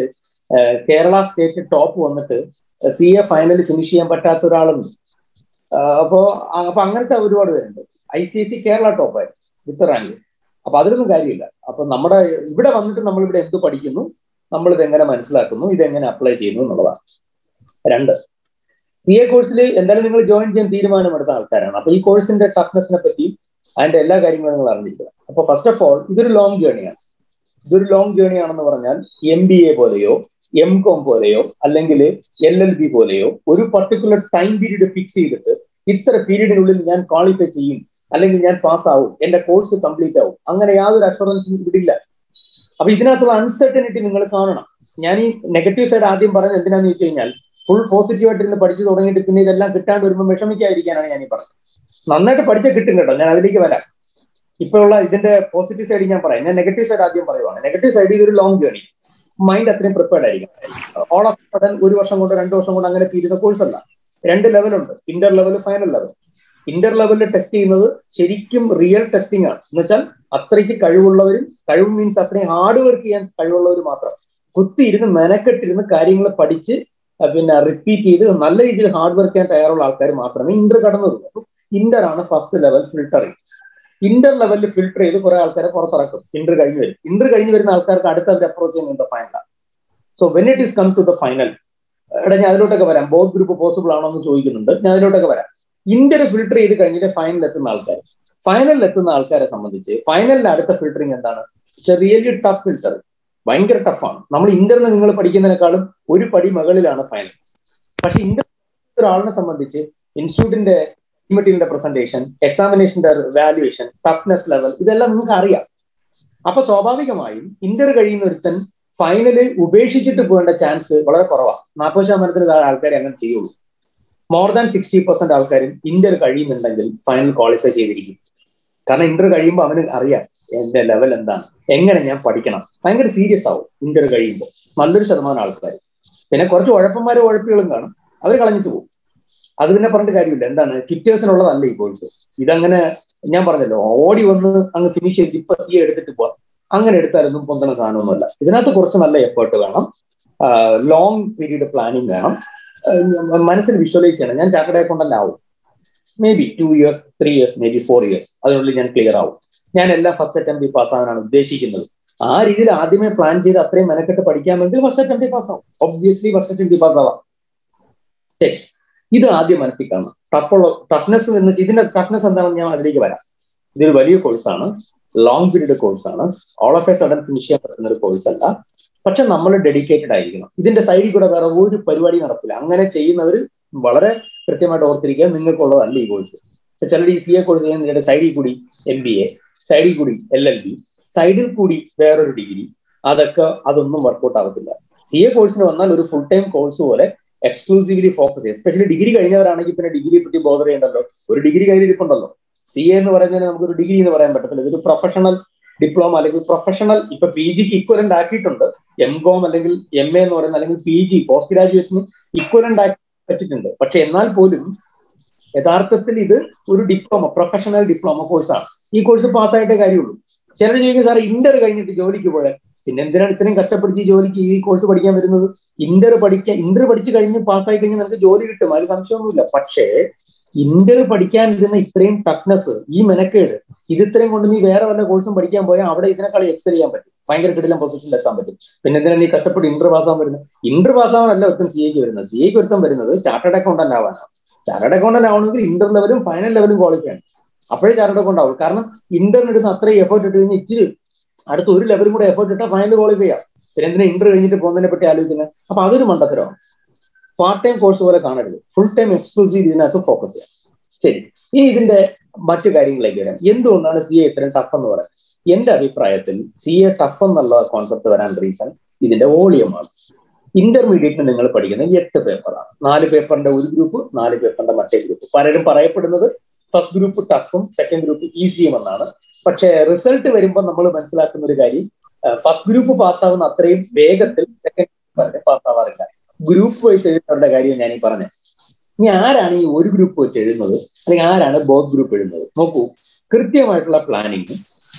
കേരള സ്റ്റേറ്റ് ടോപ്പ് വന്നിട്ട് സി എ ഫൈനൽ ഫിനിഷ് ചെയ്യാൻ പറ്റാത്ത ഒരാളുണ്ട് അപ്പോ അപ്പൊ അങ്ങനത്തെ ഒരുപാട് പേരുണ്ട് I C I C Kerala ടോപ്പായിരുന്നു വിത്ത് റാങ്ക് അപ്പൊ അതിലൊന്നും കാര്യമില്ല അപ്പൊ നമ്മുടെ ഇവിടെ വന്നിട്ട് നമ്മൾ ഇവിടെ എന്ത് പഠിക്കുന്നു നമ്മൾ ഇതെങ്ങനെ മനസ്സിലാക്കുന്നു ഇതെങ്ങനെ അപ്ലൈ ചെയ്യുന്നു എന്നുള്ളതാണ് രണ്ട് സി എ കോഴ്സിൽ എന്തായാലും നിങ്ങൾ ജോയിൻ ചെയ്യാൻ തീരുമാനമെടുത്ത ആൾക്കാരാണ് അപ്പൊ ഈ കോഴ്സിന്റെ ടഫ്നെസ്സിനെ പറ്റി അതിന്റെ എല്ലാ കാര്യങ്ങളും നിങ്ങൾ അറിഞ്ഞിരിക്കുക അപ്പൊ ഫസ്റ്റ് ഓഫ് ഓൾ ഇതൊരു ലോങ് ജേണിയാണ് ഇതൊരു ലോങ് ജേണി ആണെന്ന് പറഞ്ഞാൽ എം ബി എ പോലെയോ എം കോം പോലെയോ അല്ലെങ്കിൽ എൽ എൽ ബി പോലെയോ ഒരു പർട്ടിക്കുലർ ടൈം പീരീഡ് ഫിക്സ് ചെയ്തിട്ട് ഇത്ര പീരീഡിനുള്ളിൽ ഞാൻ ക്വാളിഫൈ ചെയ്യും അല്ലെങ്കിൽ ഞാൻ പാസ് ആവും എന്റെ കോഴ്സ് കംപ്ലീറ്റ് ആവും അങ്ങനെ യാതൊരു അഷുറൻസും ഇവിടില്ല അപ്പൊ ഇതിനകത്തുള്ള അൺസർട്ടനിറ്റി നിങ്ങൾ കാണണം ഞാൻ ഈ നെഗറ്റീവ് സൈഡ് ആദ്യം പറഞ്ഞത് എന്തിനാന്ന് വെച്ച് കഴിഞ്ഞാൽ ഫുൾ പോസിറ്റീവ് ആയിട്ട് ഇരുന്ന് പഠിച്ചു തുടങ്ങിയിട്ട് പിന്നെ ഇതെല്ലാം കിട്ടാണ്ട് വരുമ്പോൾ വിഷമിക്കാതിരിക്കാനാണ് ഞാൻ ഈ പറഞ്ഞത് നന്നായിട്ട് പഠിച്ച കിട്ടും കേട്ടോ ഞാൻ അതിലേക്ക് വരാം ഇപ്പൊ ഉള്ള ഇതിന്റെ പോസിറ്റീവ് സൈഡ് ഞാൻ പറയാം ഞാൻ നെഗറ്റീവ് സൈഡ് ആദ്യം പറയുവാണ് നെഗറ്റീവ് സൈഡ് ഇതൊരു ലോങ് ജേണി മൈൻഡ് അത്രയും പ്രിപ്പയർഡ് ആയിരിക്കും ഓൾ ഓഫ് സഡൻ ഒരു വർഷം കൊണ്ട് രണ്ട് വർഷം കൊണ്ട് അങ്ങനെ തീരുന്ന കോഴ്സ് അല്ല രണ്ട് ലെവലുണ്ട് inter level final level inter ലെവലിൽ ടെസ്റ്റ് ചെയ്യുന്നത് ശരിക്കും റിയൽ ടെസ്റ്റിംഗ് ആണ് എന്ന് വെച്ചാൽ അത്രയ്ക്ക് കഴിവുള്ളവരും കഴിവ് മീൻസ് അത്രയും ഹാർഡ് വർക്ക് ചെയ്യാൻ കഴിവുള്ളവർ മാത്രം കുത്തിയിരുന്ന് മെനക്കെട്ടിരുന്ന് കാര്യങ്ങൾ പഠിച്ച് പിന്നെ റിപ്പീറ്റ് ചെയ്ത് നല്ല രീതിയിൽ ഹാർഡ് വർക്ക് ചെയ്യാൻ തയ്യാറുള്ള ആൾക്കാർ മാത്രമേ ഇന്റർ കടന്നു വരുള്ളൂ ഇന്റർ ആണ് ഫസ്റ്റ് ലെവൽ ഫിൽട്ടറിങ് ഇന്റർ ലെവലിൽ ഫിൽട്ടർ ചെയ്ത് കുറെ ആൾക്കാരെ പുറത്തിറക്കും ഇന്റർ കഴിഞ്ഞ് വരും ഇന്റർ കഴിഞ്ഞ് വരുന്ന ആൾക്കാർക്ക് അടുത്ത അവർ അപ്രോച്ച് ചെയ്യുന്നത് ഫൈനലാണ് so when it is come to the final എടാ ഞാൻ അതിലോട്ടൊക്കെ വരാം ബോത്ത് ഗ്രൂപ്പ് പോസിബിൾ ആണോ എന്ന് ചോദിക്കുന്നുണ്ട് ഞാൻ അതിലോട്ടൊക്കെ വരാം ഇന്റർ ഫിൽട്ടർ ചെയ്ത് കഴിഞ്ഞിട്ട് ഫൈനലിൽ എത്തുന്ന ആൾക്കാർ ഫൈനലിൽ എത്തുന്ന ആൾക്കാരെ സംബന്ധിച്ച് ഫൈനലിൽ അടുത്ത ഫിൽട്ടറിങ് എന്താണ് റിയലി ടഫ് ഫിൽട്ടർ ഭയങ്കര ടഫാണ് നമ്മൾ ഇന്ററിന് നിങ്ങൾ പഠിക്കുന്നതിനേക്കാളും ഒരു പടി മുകളിലാണ് ഫൈനൽ പക്ഷെ ഇന്റർ ഒരാളിനെ സംബന്ധിച്ച് ഇൻസ്റ്റിറ്റ്യൂട്ടിന്റെ മെറ്റീരിയലിന്റെ പ്രസന്റേഷൻ എക്സാമിനേഷന്റെ വാല്യുവേഷൻ ടഫ്നെസ് ലെവൽ ഇതെല്ലാം നിങ്ങൾക്ക് അറിയാം അപ്പൊ സ്വാഭാവികമായും ഇന്റർ കഴിയുന്ന ഒരുത്തൻ ഫൈനല് ഉപേക്ഷിച്ചിട്ട് പോകേണ്ട ചാൻസ് വളരെ കുറവാണ് നാൽപ്പത് ശതമാനത്തിന് താഴെ ആൾക്കാർ അങ്ങനെ ചെയ്യുള്ളൂ മോർ ദാൻ സിക്സ്റ്റി പെർസെന്റ് ആൾക്കാരും ഇന്റർ കഴിയുന്നുണ്ടെങ്കിൽ ഫൈനൽ ക്വാളിഫൈ ചെയ്തിരിക്കും കാരണം ഇന്റർ കഴിയുമ്പോൾ അവന് അറിയാം എന്റെ ലെവൽ എന്താണ് എങ്ങനെ ഞാൻ പഠിക്കണം ഭയങ്കര സീരിയസ് ആവും ഇന്റർ കഴിയുമ്പോൾ നല്ലൊരു ശതമാനം ആൾക്കാർ പിന്നെ കുറച്ച് ഉഴപ്പന്മാരും ഉഴപ്പികളും കാണും അവർ കളഞ്ഞിട്ട് പോകും അത് പിന്നെ പറഞ്ഞിട്ട് കാര്യമില്ല എന്താണ് കിറ്റേഴ്സിനുള്ളതല്ല ഈ കോഴ്സ് ഇതങ്ങനെ ഞാൻ പറഞ്ഞല്ലോ ഓടി വന്ന് അങ്ങ് ഫിനിഷ് ചെയ്ത് ഇപ്പൊ സി എടുത്തിട്ട് പോവാം അങ്ങനെ എടുത്താലൊന്നും പൊന്തണ സാധനമൊന്നുമല്ല ഇതിനകത്ത് കുറച്ച് നല്ല എഫേർട്ട് വേണം ലോങ് പീരീഡ് പ്ലാനിങ് വേണം മനസ്സിൽ വിഷ്വലൈസ് ചെയ്യണം ഞാൻ ചാർട്ടേഡ് അക്കൗണ്ടന്റ് ആവും maybe two years three years maybe four years അതിനുള്ളിൽ ഞാൻ ക്ലിയർ ആവും ഞാൻ എല്ലാം ഫസ്റ്റ് അറ്റംപ്റ്റ് പാസ്സാകാനാണ് ഉദ്ദേശിക്കുന്നത് ആ രീതിയിൽ ആദ്യമേ പ്ലാൻ ചെയ്ത് അത്രയും മെനക്കെട്ട് പഠിക്കാമെങ്കിൽ ഫസ്റ്റ് അറ്റംപ്റ്റ് പാസ്സാവും ഒബ്വിയസ്ലി ഫസ്റ്റ് അറ്റംപ്റ്റ് പാസ്സാവാം ശരി ഇത് ആദ്യം മനസ്സിൽ കാണണം ടഫുള്ള ടഫ്നെസ് എന്ന് ഇതിന്റെ ടഫ്നെസ് എന്താണെന്ന് ഞാൻ അതിലേക്ക് വരാം ഇതൊരു വലിയ കോഴ്സാണ് ലോങ് പീരീഡ് കോഴ്സാണ് all of a sudden finish ചെയ്യാൻ പറ്റുന്ന ഒരു കോഴ്സ് അല്ല പക്ഷെ നമ്മൾ ഡെഡിക്കേറ്റഡ് ആയിരിക്കണം ഇതിന്റെ സൈഡിൽ കൂടെ വേറെ ഒരു പരിപാടി നടക്കില്ല അങ്ങനെ ചെയ്യുന്നവർ വളരെ കൃത്യമായിട്ട് ഓർത്തിരിക്കുക നിങ്ങൾക്കുള്ളതല്ല ഈ കോഴ്സ് ചിലർ ഈ സി എ കോഴ്സ് ചെയ്യുന്നതിന്റെ സൈഡിൽ കൂടി എം ബി എ സൈഡിൽ കൂടി എൽ എൽ ബി സൈഡിൽ കൂടി വേറൊരു ഡിഗ്രി അതൊക്കെ അതൊന്നും വർക്കൗട്ട് ആവത്തില്ല സി എ കോഴ്സിന് വന്നാൽ ഒരു ഫുൾ ടൈം കോഴ്സ് പോലെ എക്സ്ക്ലൂസീവ്ലി ഫോക്കസ് ചെയ്യും എസ്പെഷ്യലി ഡിഗ്രി കഴിഞ്ഞവരാണെങ്കിൽ പിന്നെ ഡിഗ്രിയെ പറ്റി ബോധർ ചെയ്യണ്ടല്ലോ ഒരു ഡിഗ്രി കയ്യിലിരിപ്പുണ്ടല്ലോ സി എ എന്ന് പറയുന്നതിന് നമുക്കൊരു ഡിഗ്രി എന്ന് പറയാൻ പറ്റത്തില്ല ഇതൊരു പ്രൊഫഷണൽ ഡിപ്ലോമ അല്ലെങ്കിൽ പ്രൊഫഷണൽ ഇപ്പൊ പി ജിക്ക് ഇക്വലന്റ് ആക്കിയിട്ടുണ്ട് എം കോം അല്ലെങ്കിൽ എം എ എന്ന് പറയുന്ന അല്ലെങ്കിൽ പി ജി പോസ്റ്റ് ഗ്രാജുവേഷന് ഇക്വലന്റ് ആക്കി വെച്ചിട്ടുണ്ട് പക്ഷെ എന്നാൽ പോലും യഥാർത്ഥത്തിൽ ഇത് ഒരു ഡിപ്ലോമ പ്രൊഫഷണൽ ഡിപ്ലോമ കോഴ്സാണ് ഈ കോഴ്സ് പാസ്സായിട്ടേ കാര്യമുള്ളൂ ചിലർ ചോദിക്കും സാർ ഇന്റർ കഴിഞ്ഞിട്ട് ജോലിക്ക് പോയാൽ പിന്നെ എന്തിനാണ് ഇത്രയും കഷ്ടപ്പെടുത്തി ജോലിക്ക് ഈ കോഴ്സ് പഠിക്കാൻ വരുന്നത് ഇന്റർ പഠിക്കാൻ ഇന്റർ പഠിച്ചു കഴിഞ്ഞ് പാസ്സായി കഴിഞ്ഞാൽ നമുക്ക് ജോലി കിട്ടും അതിൽ സംശയമൊന്നുമില്ല പക്ഷേ ഇന്റർ പഠിക്കാൻ ഇരുന്ന ഇത്രയും ടഫ്നെസ് ഈ മെനക്കേട് ഇത് ഇത്രയും കൊണ്ട് നീ വേറെ വല്ല കോഴ്സും പഠിക്കാൻ പോയാൽ അവിടെ ഇതിനേക്കാൾ എക്സൽ ചെയ്യാൻ പറ്റും ഭയങ്കര കിടിലം പൊസിഷനിൽ എത്താൻ പറ്റും പിന്നെ എന്തിനാണ് നീ കഷ്ടപ്പെട്ട് ഇന്റർ പാസ്സാൻ വരുന്നത് ഇന്റർ പാസ്സാവാനല്ല ഒരുത്തം സി എക്ക് വരുന്നത് സി എക്ക് ഒരുത്തം വരുന്നത് ചാർട്ടേഡ് അക്കൗണ്ടന്റ് ആവാനാണ് ചാർട്ടേഡ് അക്കൗണ്ടന്റ് ആവണമെങ്കിൽ ഇന്റർ ലെവലും ഫൈനൽ ലെവലും ക്വാളിഫൈ ആണ് അപ്പോഴേ ചാർട്ടേഡ് അക്കൗണ്ട് ആവും കാരണം ഇന്ററിന് ഇടുന്ന അത്രയും എഫേർട്ട് ഇട്ട് കഴിഞ്ഞാൽ ഇച്ചിരി അടുത്ത ഒരു ലെവലും കൂടെ എഫേർട്ട് ഇട്ടാൽ ഫൈനൽ ക്വാളിഫൈ ചെയ്യാം പിന്നെ എന്തിനാ ഇന്റർ കഴിഞ്ഞിട്ട് പോകുന്നതിനെ പറ്റി ആലോചിക്കുന്നത് അപ്പൊ അതൊരു മണ്ടത്തരമാണ് പാർട്ട് ടൈം കോഴ്സ് പോലെ കാണരുത് ഫുൾ ടൈം എക്സ്ക്ലൂസീവ് ഇതിനകത്ത് ഫോക്കസ് ചെയ്യാം ശരി ഇനി ഇതിന്റെ മറ്റു കാര്യങ്ങളിലേക്ക് വരാം എന്തുകൊണ്ടാണ് സി എ ഇത്രയും ടഫ് എന്ന് പറയുന്നത് എന്റെ അഭിപ്രായത്തിൽ സി എ ടഫ് എന്നുള്ള കോൺസെപ്റ്റ് വരാൻ റീസൺ ഇതിന്റെ വോളിയമാണ് ഇന്റർമീഡിയറ്റിന് നിങ്ങൾ പഠിക്കുന്നത് എട്ട് പേപ്പറാണ് നാല് പേപ്പറിന്റെ ഒരു ഗ്രൂപ്പ് നാല് പേപ്പറിന്റെ മറ്റേ ഗ്രൂപ്പ് പലരും പറയപ്പെടുന്നത് ഫസ്റ്റ് ഗ്രൂപ്പ് ടഫും സെക്കൻഡ് ഗ്രൂപ്പ് ഈസിയും എന്നാണ് പക്ഷെ റിസൾട്ട് വരുമ്പോൾ നമ്മൾ മനസ്സിലാക്കുന്ന ഒരു കാര്യം ഫസ്റ്റ് ഗ്രൂപ്പ് പാസ്സാവുന്ന അത്രയും വേഗത്തിൽ സെക്കൻഡ് ഗ്രൂപ്പ് പാസ്സാവാറില്ല ഗ്രൂപ്പ് വൈസ് എഴുതുന്നവരുടെ കാര്യം ഞാൻ ഈ പറഞ്ഞത് ഇനി ആരാണ് ഈ ഒരു ഗ്രൂപ്പ് വെച്ച് എഴുതുന്നത് അല്ലെങ്കിൽ ആരാണ് ബോത്ത് ഗ്രൂപ്പ് എഴുതുന്നത് നോക്കൂ കൃത്യമായിട്ടുള്ള പ്ലാനിങ്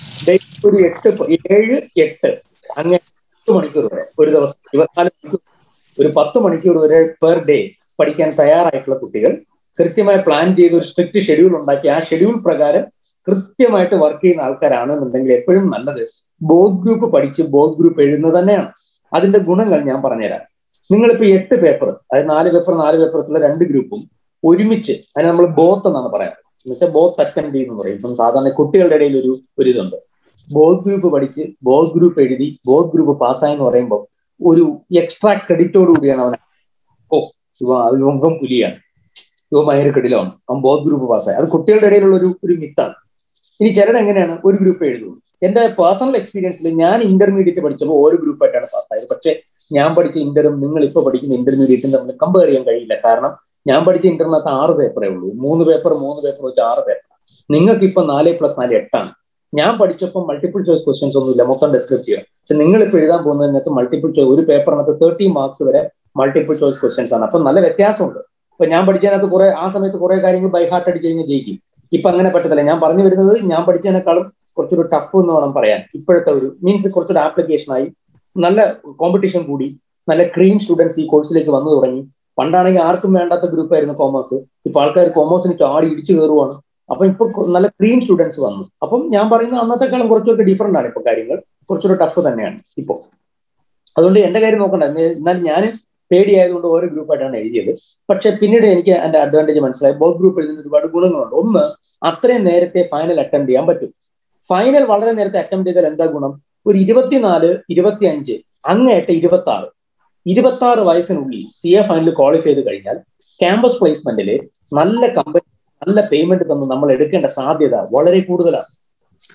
ഒരു എട്ട് ഏഴ് എട്ട് അങ്ങനെ പത്ത് മണിക്കൂർ വരെ ഒരു ദിവസം ഇരുപത്തിനാല് മണിക്കൂർ ഒരു പത്ത് മണിക്കൂർ വരെ പെർ ഡേ പഠിക്കാൻ തയ്യാറായിട്ടുള്ള കുട്ടികൾ കൃത്യമായി പ്ലാൻ ചെയ്ത് ഒരു സ്ട്രിക്റ്റ് ഷെഡ്യൂൾ ഉണ്ടാക്കി ആ ഷെഡ്യൂൾ പ്രകാരം കൃത്യമായിട്ട് വർക്ക് ചെയ്യുന്ന ആൾക്കാരാണെന്നുണ്ടെങ്കിൽ എപ്പോഴും നല്ലത് ബോത്ത് ഗ്രൂപ്പ് പഠിച്ച് ബോത്ത് ഗ്രൂപ്പ് എഴുതുന്നത് തന്നെയാണ് അതിന്റെ ഗുണങ്ങൾ ഞാൻ പറഞ്ഞുതരാം നിങ്ങളിപ്പോ എട്ട് പേപ്പർ അതായത് നാല് പേപ്പർ നാല് പേപ്പറത്തുള്ള രണ്ട് ഗ്രൂപ്പും ഒരുമിച്ച് അതിന് നമ്മൾ ബോത്ത് എന്നാണ് പറയാറ് എന്നുവെച്ചാൽ ബോത്ത് അറ്റൻഡ് എന്ന് പറയും ഇപ്പം സാധാരണ കുട്ടികളുടെ ഇടയിൽ ഒരു ഒരു ഇതുണ്ട് ബോത്ത് ഗ്രൂപ്പ് പഠിച്ച് ബോത്ത് ഗ്രൂപ്പ് എഴുതി ബോത്ത് ഗ്രൂപ്പ് പാസ്സായെന്ന് പറയുമ്പോൾ ഒരു എക്സ്ട്രാ ക്രെഡിറ്റോട് കൂടിയാണ് അവൻ ഓ ഇവ ഇവങ്കം പുലിയാണ് ഇവ ഭയങ്കര ക്രെഡിലാണ് അവൻ ബോത്ത് ഗ്രൂപ്പ് പാസ്സായി അത് കുട്ടികളുടെ ഇടയിലുള്ള ഒരു ഒരു മിത്താണ് ഇനി ചിലർ എങ്ങനെയാണ് ഒരു ഗ്രൂപ്പ് എഴുതുള്ളൂ എന്റെ പേഴ്സണൽ എക്സ്പീരിയൻസിൽ ഞാൻ ഇന്റർമീഡിയറ്റ് പഠിച്ചപ്പോൾ ഒരു ഗ്രൂപ്പായിട്ടാണ് പാസ്സായത് പക്ഷേ ഞാൻ പഠിച്ച ഇന്ററും നിങ്ങൾ ഇപ്പോൾ പഠിക്കുന്ന ഇന്റർമീഡിയറ്റും തമ്മിൽ കമ്പയർ ചെയ്യാൻ കഴിയില്ല കാരണം ഞാൻ പഠിച്ച ഇന്ററിനകത്ത് ആറ് പേപ്പറേ ഉള്ളൂ മൂന്ന് പേപ്പർ മൂന്ന് പേപ്പർ വെച്ച് ആറ് പേപ്പർ നിങ്ങൾക്ക് ഇപ്പൊ നാല് പ്ലസ് നാല് എട്ടാണ് ഞാൻ പഠിച്ചപ്പോൾ മൾട്ടിപ്പിൾ ചോയ്സ് ക്വസ്റ്റ്യൻസ് ഒന്നുമില്ല മൊത്തം ഡെസ്ക്രിപ്റ്റീവ് പക്ഷെ നിങ്ങൾ ഇപ്പോൾ എഴുതാൻ പോകുന്നതിനകത്ത് മൾട്ടിപ്പിൾ ചോയ്സ് ഒരു പേപ്പറിനകത്ത് തേർട്ടി മാർക്സ് വരെ മൾട്ടിപ്പിൾ ചോയ്സ് ക്വസ്റ്റ്യൻസ് ആണ് അപ്പൊ നല്ല വ്യത്യാസമുണ്ട് ഇപ്പൊ ഞാൻ പഠിച്ചതിനകത്ത് കുറെ ആ സമയത്ത് കുറെ കാര്യങ്ങൾ ബൈ ഹാർട്ട് അടിച്ച് കഴിഞ്ഞാൽ ജയിക്കും ഇപ്പൊ അങ്ങനെ പറ്റത്തില്ല ഞാൻ പറഞ്ഞു വരുന്നത് ഞാൻ പഠിച്ചതിനേക്കാളും കുറച്ചൊരു ടഫ് എന്ന് വേണം പറയാൻ ഇപ്പോഴത്തെ ഒരു മീൻസ് കുറച്ചൊരു ആപ്ലിക്കേഷൻ ആയി നല്ല കോമ്പറ്റീഷൻ കൂടി നല്ല ക്രീം സ്റ്റുഡൻസ് ഈ കോഴ്സിലേക്ക് വന്നു തുടങ്ങി പണ്ടാണെങ്കിൽ ആർക്കും വേണ്ടാത്ത ഗ്രൂപ്പ് ആയിരുന്നു കോമേഴ്സ് ഇപ്പൊ ആൾക്കാർ കോമേഴ്സിന് ചാടി ഇടിച്ചു കയറുവാണ് അപ്പൊ ഇപ്പൊ നല്ല ക്രീം സ്റ്റുഡൻസ് വന്നു അപ്പം ഞാൻ പറയുന്നത് അന്നത്തെക്കാളും കുറച്ചൊക്കെ ഡിഫറെന്റ് ആണ് ഇപ്പൊ കാര്യങ്ങൾ കുറച്ചൊരു ടഫ് തന്നെയാണ് ഇപ്പോ അതുകൊണ്ട് എന്റെ കാര്യം നോക്കണ്ട എന്നാൽ ഞാൻ പേടിയായതുകൊണ്ട് ഓരോ ഗ്രൂപ്പായിട്ടാണ് എഴുതിയത് പക്ഷെ പിന്നീട് എനിക്ക് അതിന്റെ അഡ്വാൻറ്റേജ് മനസ്സിലായി ബോത്ത് ഗ്രൂപ്പ് എഴുതുന്ന ഒരുപാട് ഗുണങ്ങളുണ്ട് ഒന്ന് അത്രയും നേരത്തെ ഫൈനൽ അറ്റംപ്റ്റ് ചെയ്യാൻ പറ്റും ഫൈനൽ വളരെ നേരത്തെ അറ്റംപ്റ്റ് ചെയ്താൽ എന്താ ഗുണം ഒരു ഇരുപത്തിനാല് ഇരുപത്തി അഞ്ച് അങ്ങേറ്റ ഇരുപത്തി ആറ് ഇരുപത്തി ആറ് വയസ്സിനുള്ളിൽ സി എ ഫൈനൽ ക്വാളിഫൈ ചെയ്ത് കഴിഞ്ഞാൽ ക്യാമ്പസ് പ്ലേസ്മെന്റിൽ നല്ല കമ്പനി നല്ല പേയ്മെന്റ് തന്ന് നമ്മൾ എടുക്കേണ്ട സാധ്യത വളരെ കൂടുതലാണ്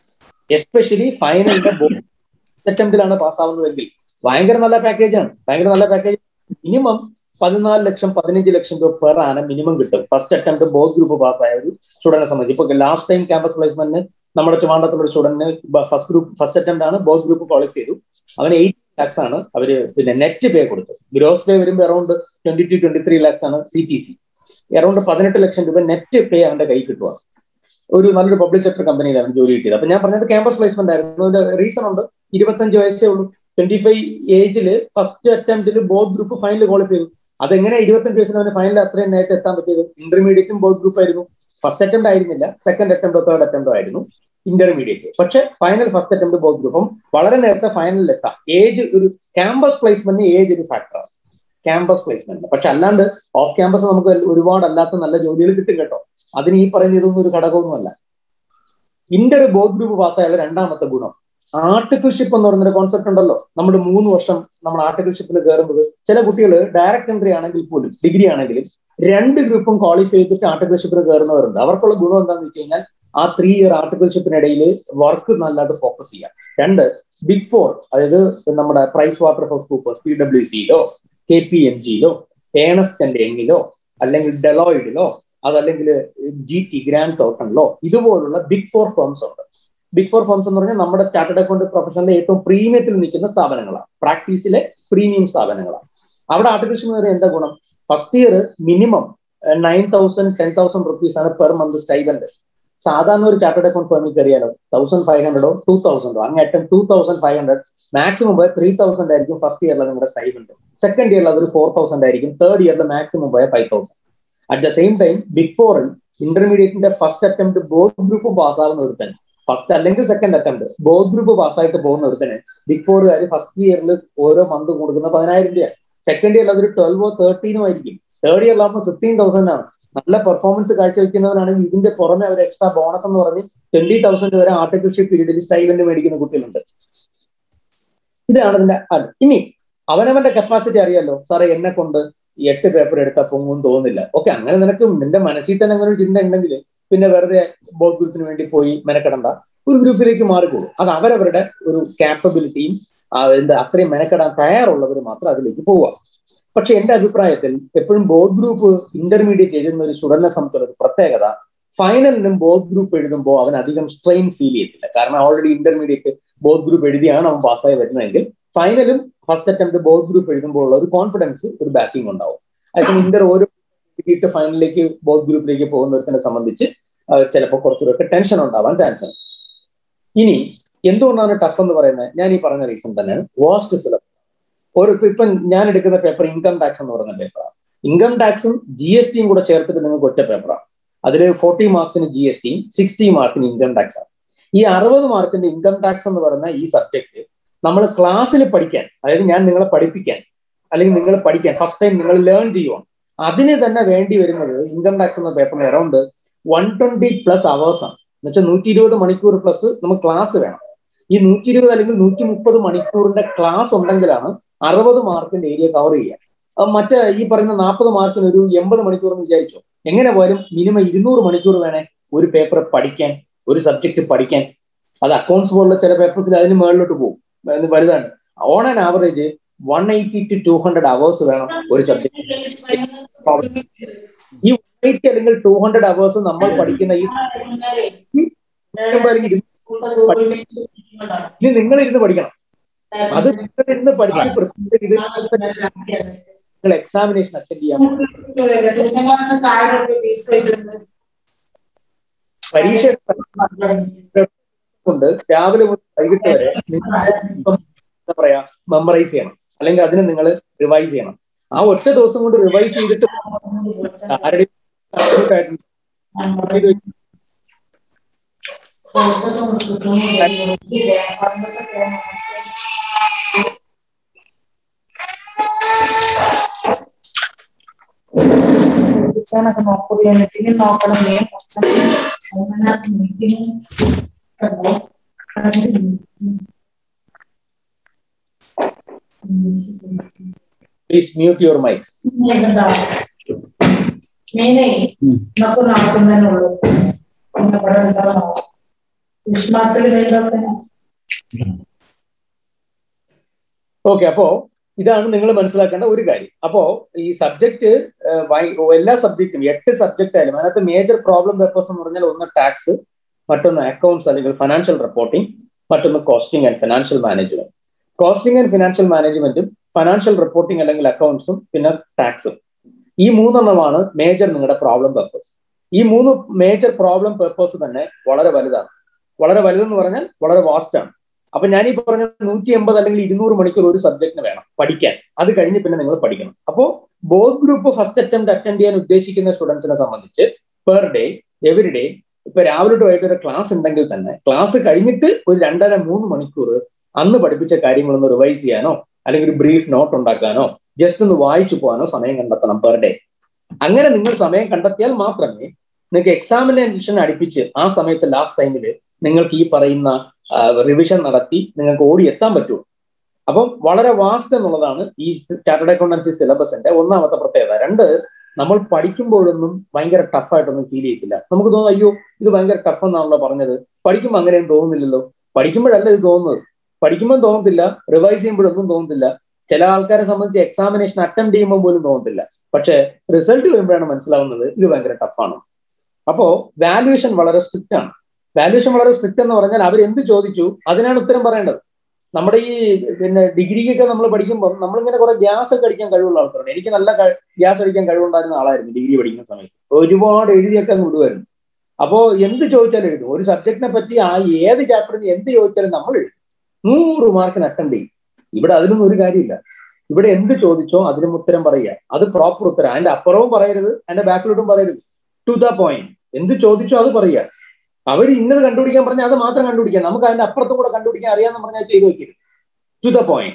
എസ്പെഷ്യലി ഫൈനലിന്റെ അറ്റംപ്റ്റിലാണ് പാസ്സാവുന്നതെങ്കിൽ ഭയങ്കര നല്ല പാക്കേജാണ് ഭയങ്കര നല്ല പാക്കേജ് മിനിമം പതിനാല് ലക്ഷം പതിനഞ്ച് ലക്ഷം രൂപ പെർ ആനം മിനിമം കിട്ടും ഫസ്റ്റ് അറ്റംപ്റ്റ് ബോത്ത് ഗ്രൂപ്പ് പാസ്സായ ഒരു സ്റ്റുഡന്റിനെ സംബന്ധിച്ച് ഇപ്പൊ ലാസ്റ്റ് ടൈം ക്യാമ്പസ് പ്ലേസ്മെന്റിന് നമ്മുടെ ട്രിവാൻഡ്രത്തുള്ള ഒരു സ്റ്റുഡന്റിന് ഫസ്റ്റ് ഗ്രൂപ്പ് ഫസ്റ്റ് അറ്റംപ്റ്റ് ആണ് ബോത്ത് ഗ്രൂപ്പ് ക്വാളിഫൈ ചെയ്തു അവന് എയ്റ്റ് ലാക്സ് ആണ് അവര് പിന്നെ നെറ്റ് പേ കൊടുത്തത് ഗ്രോസ് പേ വരുമ്പോൾ around twenty to twenty three lakhs ആണ് സി ടി സി അറൌണ്ട് പതിനെട്ട് ലക്ഷം രൂപ നെറ്റ് പേ അവന്റെ കൈ കിട്ടുക ഒരു നല്ലൊരു പബ്ലിക് സെക്ടർ കമ്പനിയിൽ അവൻ ജോലി കിട്ടിയത് അപ്പൊ ഞാൻ പറഞ്ഞത് ക്യാമ്പസ് പ്ലേസ്മെന്റ് ആയിരുന്നു അതിന്റെ റീസൺ ഉണ്ട് ഇരുപത്തഞ്ച് വയസ്സേ ഉള്ളൂ ട്വന്റി ഫൈവ് ഏജില് ഫസ്റ്റ് അറ്റംപ്റ്റിൽ ബോത്ത് ഗ്രൂപ്പ് ഫൈനൽ ക്വാളിഫൈ ചെയ്തു അതെങ്ങനെ ഇരുപത്തഞ്ച് വയസ്സിൽ അവന് ഫൈനൽ അത്രയും നേരത്തെ എത്താൻ പറ്റിയത് ഇന്റർമീഡിയറ്റും ബോത്ത് ഗ്രൂപ്പ് ആയിരുന്നു ഫസ്റ്റ് അറ്റംപ്റ്റ് ആയിരുന്നില്ല സെക്കൻഡ് അറ്റംപ്റ്റോ തേർഡ് അറ്റംപ്റ്റോ ആയിരുന്നു ഇന്റർമീഡിയറ്റ് പക്ഷെ ഫൈനൽ ഫസ്റ്റ് അറ്റംപ്റ്റ് ബോത്ത് ഗ്രൂപ്പും വളരെ നേരത്തെ ഫൈനലിൽ എത്താം ഏജ് ഒരു ക്യാമ്പസ് പ്ലേസ്മെന്റ് ഏജ് ഒരു ഫാക്ടറാണ് ക്യാമ്പസ് പ്ലേസ്മെന്റ് പക്ഷെ അല്ലാണ്ട് ഓഫ് ക്യാമ്പസ് നമുക്ക് ഒരുപാട് അല്ലാത്ത നല്ല ജോലികൾ കിട്ടും കേട്ടോ അതിന് ഈ പറയുന്ന ഇതൊന്നും ഒരു ഘടകമൊന്നുമല്ല ഇന്റർ ബോത്ത് ഗ്രൂപ്പ് പാസ്സായ രണ്ടാമത്തെ ഗുണം ആർട്ടിക്കിൾഷിപ്പ് എന്ന് പറയുന്ന കോൺസെപ്റ്റ് ഉണ്ടല്ലോ നമ്മൾ മൂന്ന് വർഷം നമ്മൾ ആർട്ടിക്കിൾഷിപ്പിൽ കയറുന്നത് ചില കുട്ടികൾ ഡയറക്ട് എൻട്രി ആണെങ്കിൽ പോലും ഡിഗ്രി ആണെങ്കിലും രണ്ട് ഗ്രൂപ്പും ക്വാളിഫൈ ചെയ്തിട്ട് ആർട്ടിക്കിൾഷിപ്പിൽ കയറുന്നവരുണ്ട് അവർക്കുള്ള ഗുണം എന്താണെന്ന് വെച്ച് കഴിഞ്ഞാൽ ആ ത്രീ ഇയർ ആർട്ടിക്കിൾഷിപ്പിനിടയിൽ വർക്ക് നല്ലതായിട്ട് ഫോക്കസ് ചെയ്യാം രണ്ട് ബിഗ് ഫോർ അതായത് നമ്മുടെ price water house Coopers P W സിയിലോ കെ പി എം ജിയിലോ ഏണസ്റ്റ് ആൻഡ് യങ്ങിലോ അല്ലെങ്കിൽ ഡെലോയിഡിലോ അതല്ലെങ്കിൽ ജി ടി ഗ്രാൻഡ് തോട്ടണിലോ ഇതുപോലുള്ള ബിഗ് ഫോർ ഫേംസ് ഉണ്ട് ബിഗ് ഫോർ ഫേംസ് എന്ന് പറഞ്ഞാൽ നമ്മുടെ ചാർട്ടേഡ് അക്കൗണ്ട് പ്രൊഫഷനിലെ ഏറ്റവും പ്രീമിയത്തിൽ നിൽക്കുന്ന സ്ഥാപനങ്ങളാണ് പ്രാക്ടീസിലെ പ്രീമിയം സ്ഥാപനങ്ങളാണ് അവിടെ ആർട്ടിഫിഷ്യൽ വരെ എന്താ ഗുണം first year minimum nine thousand ten thousand rupees ആണ് പെർ മന്ത് സ്റ്റൈബൻഡ് സാധാരണ ഒരു ചാർട്ടേഡ് അക്കൗണ്ട് ഫേമിൽ അറിയാലോ തൗസൻഡ് ഫൈവ് ഹൺഡ്രഡോ ടൂ തൗസൻഡോ അങ്ങേറ്റം two thousand five hundred maximum പോയ ത്രീ തൗസൻഡ് ആയിരിക്കും ഫസ്റ്റ് ഇയറിൽ നിങ്ങളുടെ സ്റ്റൈബൻഡ് സെക്കൻഡ് ഇയറിൽ അതൊരു ഫോർ തൗസൻഡ് ആയിരിക്കും തേർഡ് ഇയറിൽ മാക്സിമം പോയ five thousand at the same time big ഫോറിൽ ഇന്റർമീഡിയറ്റിന്റെ ഫസ്റ്റ് അറ്റംപ്റ്റ് ബോത്ത് ഗ്രൂപ്പ് പാസ്സാവുന്ന ഒരുത്തൻ ഫസ്റ്റ് അല്ലെങ്കിൽ സെക്കൻഡ് അറ്റംപ്റ്റ് ബോത്ത് ഗ്രൂപ്പ് പാസ്സായിട്ട് പോകുന്ന ഒരുത്തന് ബിഗ് ഫോറുകാർ ഫസ്റ്റ് ഇയറിൽ ഓരോ മന്ത് കൊടുക്കുന്ന പതിനായിരം രൂപ സെക്കൻഡ് ഇയറിൽ അതൊരു ട്വൽവോ തേർട്ടീനോ ആയിരിക്കും തേർഡ് ഇയറിലാകുമ്പോൾ ഫിഫ്റ്റീൻ തൗസൻഡ് ആണ് നല്ല പെർഫോമൻസ് കാഴ്ചവെക്കുന്നവരാണെങ്കിൽ ഇതിന്റെ പുറമെ അവർ എക്സ്ട്രാ ബോണസ് എന്ന് പറഞ്ഞ് ട്വന്റി തൗസൻഡ് വരെ ആർട്ടിഫിഷ്യൽ പീരീഡിൽ സ്റ്റൈവന്റ് മേടിക്കുന്ന കുട്ടികളുണ്ട് ഇതാണ് ഇതിന്റെ അത് ഇനി അവനവന്റെ കപ്പാസിറ്റി അറിയാലോ സാറേ എന്നെ കൊണ്ട് എട്ട് പേപ്പർ എടുത്താൽ പൊങ്ങും തോന്നുന്നില്ല ഓക്കെ അങ്ങനെ നിനക്ക് നിന്റെ മനസ്സിൽ തന്നെ അങ്ങനെ ഒരു ചിന്ത ഉണ്ടെങ്കിൽ പിന്നെ വെറുതെ ബോത്ത് ഗ്രൂപ്പിന് വേണ്ടി പോയി മെനക്കെടണ്ട ഒരു ഗ്രൂപ്പിലേക്ക് മാറിക്കോളൂ അത് അവരവരുടെ ഒരു കാപ്പബിലിറ്റിയും എന്താ അത്രയും മെനക്കെടാൻ തയ്യാറുള്ളവർ മാത്രം അതിലേക്ക് പോവുക പക്ഷെ എന്റെ അഭിപ്രായത്തിൽ എപ്പോഴും ബോത്ത് ഗ്രൂപ്പ് ഇന്റർമീഡിയറ്റ് എഴുതുന്ന ഒരു സ്റ്റുഡന്റിനെ സംബന്ധിച്ചുള്ള ഒരു പ്രത്യേകത ഫൈനലിനും ബോത്ത് ഗ്രൂപ്പ് എഴുതുമ്പോൾ അവൻ അധികം സ്ട്രെയിൻ ഫീൽ ചെയ്യത്തില്ല കാരണം ഓൾറെഡി ഇന്റർമീഡിയറ്റ് ബോത്ത് ഗ്രൂപ്പ് എഴുതിയാണ് അവൻ പാസ്സായി വരുന്നതെങ്കിൽ ഫൈനലും ഫസ്റ്റ് അറ്റംപ്റ്റ് ബോത്ത് ഗ്രൂപ്പ് എഴുതുമ്പോൾ ഉള്ള ഒരു കോൺഫിഡൻസ് ഒരു ബാക്കിംഗ് ഉണ്ടാവും അതിന് ഇന്റർ ഓരോ എഴുതിയിട്ട് ഫൈനലിലേക്ക് ബോത്ത് ഗ്രൂപ്പിലേക്ക് പോകുന്നതിനെ സംബന്ധിച്ച് ചിലപ്പോൾ കുറച്ചുകൂടെ ടെൻഷൻ ഉണ്ടാവാൻ ചാൻസ് ഉണ്ട് ഇനി എന്തുകൊണ്ടാണ് ടഫ് എന്ന് പറയുന്നത് ഞാൻ ഈ പറഞ്ഞ റീസൺ തന്നെയാണ് വാസ്റ്റ് സിലബസ് ഒരു ഇപ്പം ഞാൻ എടുക്കുന്ന പേപ്പർ ഇൻകം ടാക്സ് എന്ന് പറയുന്ന പേപ്പറാണ് ഇൻകം ടാക്സും ജി എസ് ടിയും കൂടെ ചേർത്തിട്ട് നിങ്ങൾക്ക് ഒറ്റ പേപ്പറാണ് അതിൽ ഫോർട്ടി മാർക്സിന് ജി എസ് ടിയും സിക്സ്റ്റി മാർക്കിന് ഇൻകം ടാക്സ് ആണ് ഈ അറുപത് മാർക്കിന്റെ ഇൻകം ടാക്സ് എന്ന് പറയുന്ന ഈ സബ്ജക്ട് നമ്മൾ ക്ലാസ്സിൽ പഠിക്കാൻ അതായത് ഞാൻ നിങ്ങളെ പഠിപ്പിക്കാൻ അല്ലെങ്കിൽ നിങ്ങൾ പഠിക്കാൻ ഫസ്റ്റ് ടൈം നിങ്ങൾ ലേൺ ചെയ്യുവാണ് അതിന് തന്നെ വേണ്ടി വരുന്നത് ഇൻകം ടാക്സ് എന്ന പേപ്പറിന് around one twenty plus hours ആണ് എന്നുവെച്ചാൽ നൂറ്റി ഇരുപത് മണിക്കൂർ പ്ലസ് നമുക്ക് ക്ലാസ് വേണം ഈ നൂറ്റി ഇരുപത് അല്ലെങ്കിൽ നൂറ്റി മുപ്പത് മണിക്കൂറിന്റെ ക്ലാസ് ഉണ്ടെങ്കിലാണ് അറുപത് മാർക്കിന്റെ ഏരിയ കവർ ചെയ്യുക മറ്റേ ഈ പറയുന്ന നാൽപ്പത് മാർക്കിന് ഒരു എൺപത് മണിക്കൂർ എന്ന് വിചാരിച്ചോ എങ്ങനെ പോയാലും മിനിമം ഇരുന്നൂറ് മണിക്കൂർ വേണേ ഒരു പേപ്പർ പഠിക്കാൻ ഒരു സബ്ജക്ട് പഠിക്കാൻ അത് അക്കൗണ്ട്സ് പോലുള്ള ചില പേപ്പേഴ്സിൽ അതിന് മുകളിലോട്ട് പോകും വലുതാണ് on an average one eighty to two hundred hours വേണം ഒരു സബ്ജക്ട് ഈ വൺ എയ്റ്റി അല്ലെങ്കിൽ ടു ഹൺഡ്രഡ് അവേഴ്സ് നമ്മൾ പഠിക്കുന്ന ഈ ഇത് നിങ്ങൾ ഇരുന്ന് പഠിക്കണം അത് നിങ്ങൾ ഇരുന്ന് പഠിച്ച് നിങ്ങൾ എക്സാമിനേഷൻ അറ്റൻഡ് ചെയ്യാൻ പരീക്ഷ കൊണ്ട് രാവിലെ മുതൽ വൈകിട്ട് വരെ എന്താ പറയാ മെമ്മറൈസ് ചെയ്യണം അല്ലെങ്കിൽ അതിന് നിങ്ങൾ റിവൈസ് ചെയ്യണം ആ ഒറ്റ ദിവസം കൊണ്ട് റിവൈസ് ചെയ്തിട്ട് ആരുടെയും ഒക്കെ നോക്കൂല മീറ്റിംഗ് നോക്കണം ഞാൻ കുറച്ച് meeting please mute your mic മീനേ നമുക്ക് നാട്ടുന്നതിനുള്ളൂ പിന്നെ ഇവിടെ ഉണ്ടാവണോ മാർക്കിൽ വേണ്ടൊക്കെ ഓക്കെ അപ്പോ ഇതാണ് നിങ്ങൾ മനസ്സിലാക്കേണ്ട ഒരു കാര്യം അപ്പോ ഈ സബ്ജക്ട് എല്ലാ സബ്ജക്റ്റും എട്ട് സബ്ജക്റ്റ് ആയാലും അതിനകത്ത് മേജർ പ്രോബ്ലം പേപ്പേഴ്സ് എന്ന് പറഞ്ഞാൽ ഒന്ന് ടാക്സ് മറ്റൊന്ന് അക്കൗണ്ട്സ് അല്ലെങ്കിൽ ഫിനാൻഷ്യൽ റിപ്പോർട്ടിംഗ് മറ്റൊന്ന് costing and financial management costing and financial മാനേജ്മെന്റും ഫിനാൻഷ്യൽ റിപ്പോർട്ടിംഗ് അല്ലെങ്കിൽ അക്കൗണ്ട്സും പിന്നെ ടാക്സും ഈ മൂന്നെണ്ണമാണ് മേജർ നിങ്ങളുടെ പ്രോബ്ലം പേപ്പേഴ്സ് ഈ മൂന്ന് മേജർ പ്രോബ്ലം പേപ്പേഴ്സ് തന്നെ വളരെ വലുതാണ് വളരെ വലുതെന്ന് പറഞ്ഞാൽ വളരെ വാസ്റ്റ് ആണ് അപ്പൊ ഞാൻ ഈ പറഞ്ഞ നൂറ്റി എൺപത് അല്ലെങ്കിൽ ഇരുന്നൂറ് മണിക്കൂർ ഒരു സബ്ജക്റ്റിന് വേണം പഠിക്കാൻ അത് കഴിഞ്ഞ് പിന്നെ നിങ്ങൾ പഠിക്കണം അപ്പോൾ both group first attempt attend ചെയ്യാൻ ഉദ്ദേശിക്കുന്ന സ്റ്റുഡൻസിനെ സംബന്ധിച്ച് പെർ ഡേ എവറി ഡേ ഇപ്പൊ രാവിലെ തൊട്ട് വൈകിട്ട് ഒരു ക്ലാസ് ഉണ്ടെങ്കിൽ തന്നെ ക്ലാസ് കഴിഞ്ഞിട്ട് ഒരു രണ്ടര മൂന്ന് മണിക്കൂർ അന്ന് പഠിപ്പിച്ച കാര്യങ്ങളൊന്ന് റിവൈസ് ചെയ്യാനോ അല്ലെങ്കിൽ ഒരു ബ്രീഫ് നോട്ട് ഉണ്ടാക്കാനോ ജസ്റ്റ് ഒന്ന് വായിച്ചു പോകാനോ സമയം കണ്ടെത്തണം പെർ ഡേ അങ്ങനെ നിങ്ങൾ സമയം കണ്ടെത്തിയാൽ മാത്രമേ നിങ്ങൾക്ക് എക്സാമിനേഷൻ അടുപ്പിച്ച് ആ സമയത്ത് ലാസ്റ്റ് ടൈമിൽ നിങ്ങൾക്ക് ഈ പറയുന്ന റിവിഷൻ നടത്തി നിങ്ങൾക്ക് ഓടി എത്താൻ പറ്റുള്ളൂ അപ്പം വളരെ വാസ്റ്റ് എന്നുള്ളതാണ് ഈ ചാർട്ടേഡ് അക്കൗണ്ടൻസി സിലബസിന്റെ ഒന്നാമത്തെ പ്രത്യേകത രണ്ട് നമ്മൾ പഠിക്കുമ്പോഴൊന്നും ഭയങ്കര ടഫായിട്ടൊന്നും ഫീൽ ചെയ്യത്തില്ല നമുക്ക് തോന്നും അയ്യോ ഇത് ഭയങ്കര ടഫ് എന്നാണല്ലോ പറഞ്ഞത് പഠിക്കുമ്പോൾ അങ്ങനെയും തോന്നുന്നില്ലല്ലോ പഠിക്കുമ്പോഴല്ല ഇത് തോന്നുന്നത് പഠിക്കുമ്പോൾ തോന്നത്തില്ല റിവൈസ് ചെയ്യുമ്പോഴൊന്നും തോന്നത്തില്ല ചില ആൾക്കാരെ സംബന്ധിച്ച് എക്സാമിനേഷൻ അറ്റംപ്റ്റ് ചെയ്യുമ്പോൾ പോലും തോന്നത്തില്ല പക്ഷെ റിസൾട്ട് വരുമ്പോഴാണ് മനസ്സിലാവുന്നത് ഇത് ഭയങ്കര ടഫാണ് അപ്പോ വാല്യുവേഷൻ വളരെ സ്ട്രിക്റ്റ് ആണ് വാല്യുവേഷൻ വളരെ സ്ട്രിക്റ്റ് എന്ന് പറഞ്ഞാൽ അവർ എന്ത് ചോദിച്ചു അതിനാണ് ഉത്തരം പറയേണ്ടത് നമ്മുടെ ഈ പിന്നെ ഡിഗ്രിക്കൊക്കെ നമ്മൾ പഠിക്കുമ്പോൾ നമ്മളിങ്ങനെ കുറെ ഗ്യാസ് ഒക്കെ അടിക്കാൻ കഴിവുള്ള ആൾക്കാരാണ് എനിക്ക് നല്ല ഗ്യാസ് അടിക്കാൻ കഴിവുണ്ടായിരുന്ന ആളായിരുന്നു ഡിഗ്രി പഠിക്കുന്ന സമയത്ത് ഒരുപാട് എഴുതിയൊക്കെ അങ്ങ് വിടുമായിരുന്നു അപ്പോ എന്ത് ചോദിച്ചാലും എഴുതും ഒരു സബ്ജക്റ്റിനെ പറ്റി ആ ഏത് ചാപ്റ്ററിന് എന്ത് ചോദിച്ചാലും നമ്മൾ എഴുതും നൂറ് മാർക്കിന് അറ്റൻഡ് ചെയ്യും ഇവിടെ അതിനൊന്നും ഒരു കാര്യമില്ല ഇവിടെ എന്ത് ചോദിച്ചോ അതിനും ഉത്തരം പറയുക അത് പ്രോപ്പർ ഉത്തരം അതിന്റെ അപ്പുറവും പറയരുത് അതിന്റെ ബാക്കിലോട്ടും പറയരുത് ടു ദ പോയിന്റ് എന്ത് ചോദിച്ചോ അത് പറയുക അവർ ഇന്നത് കണ്ടുപിടിക്കാൻ പറഞ്ഞാൽ അത് മാത്രം കണ്ടുപിടിക്കാം നമുക്ക് അതിന്റെ അപ്പുറത്തും കൂടെ കണ്ടുപിടിക്കാൻ അറിയാന്ന് പറഞ്ഞാൽ ചെയ്തു വെക്കരുത് ടു ദ പോയിന്റ്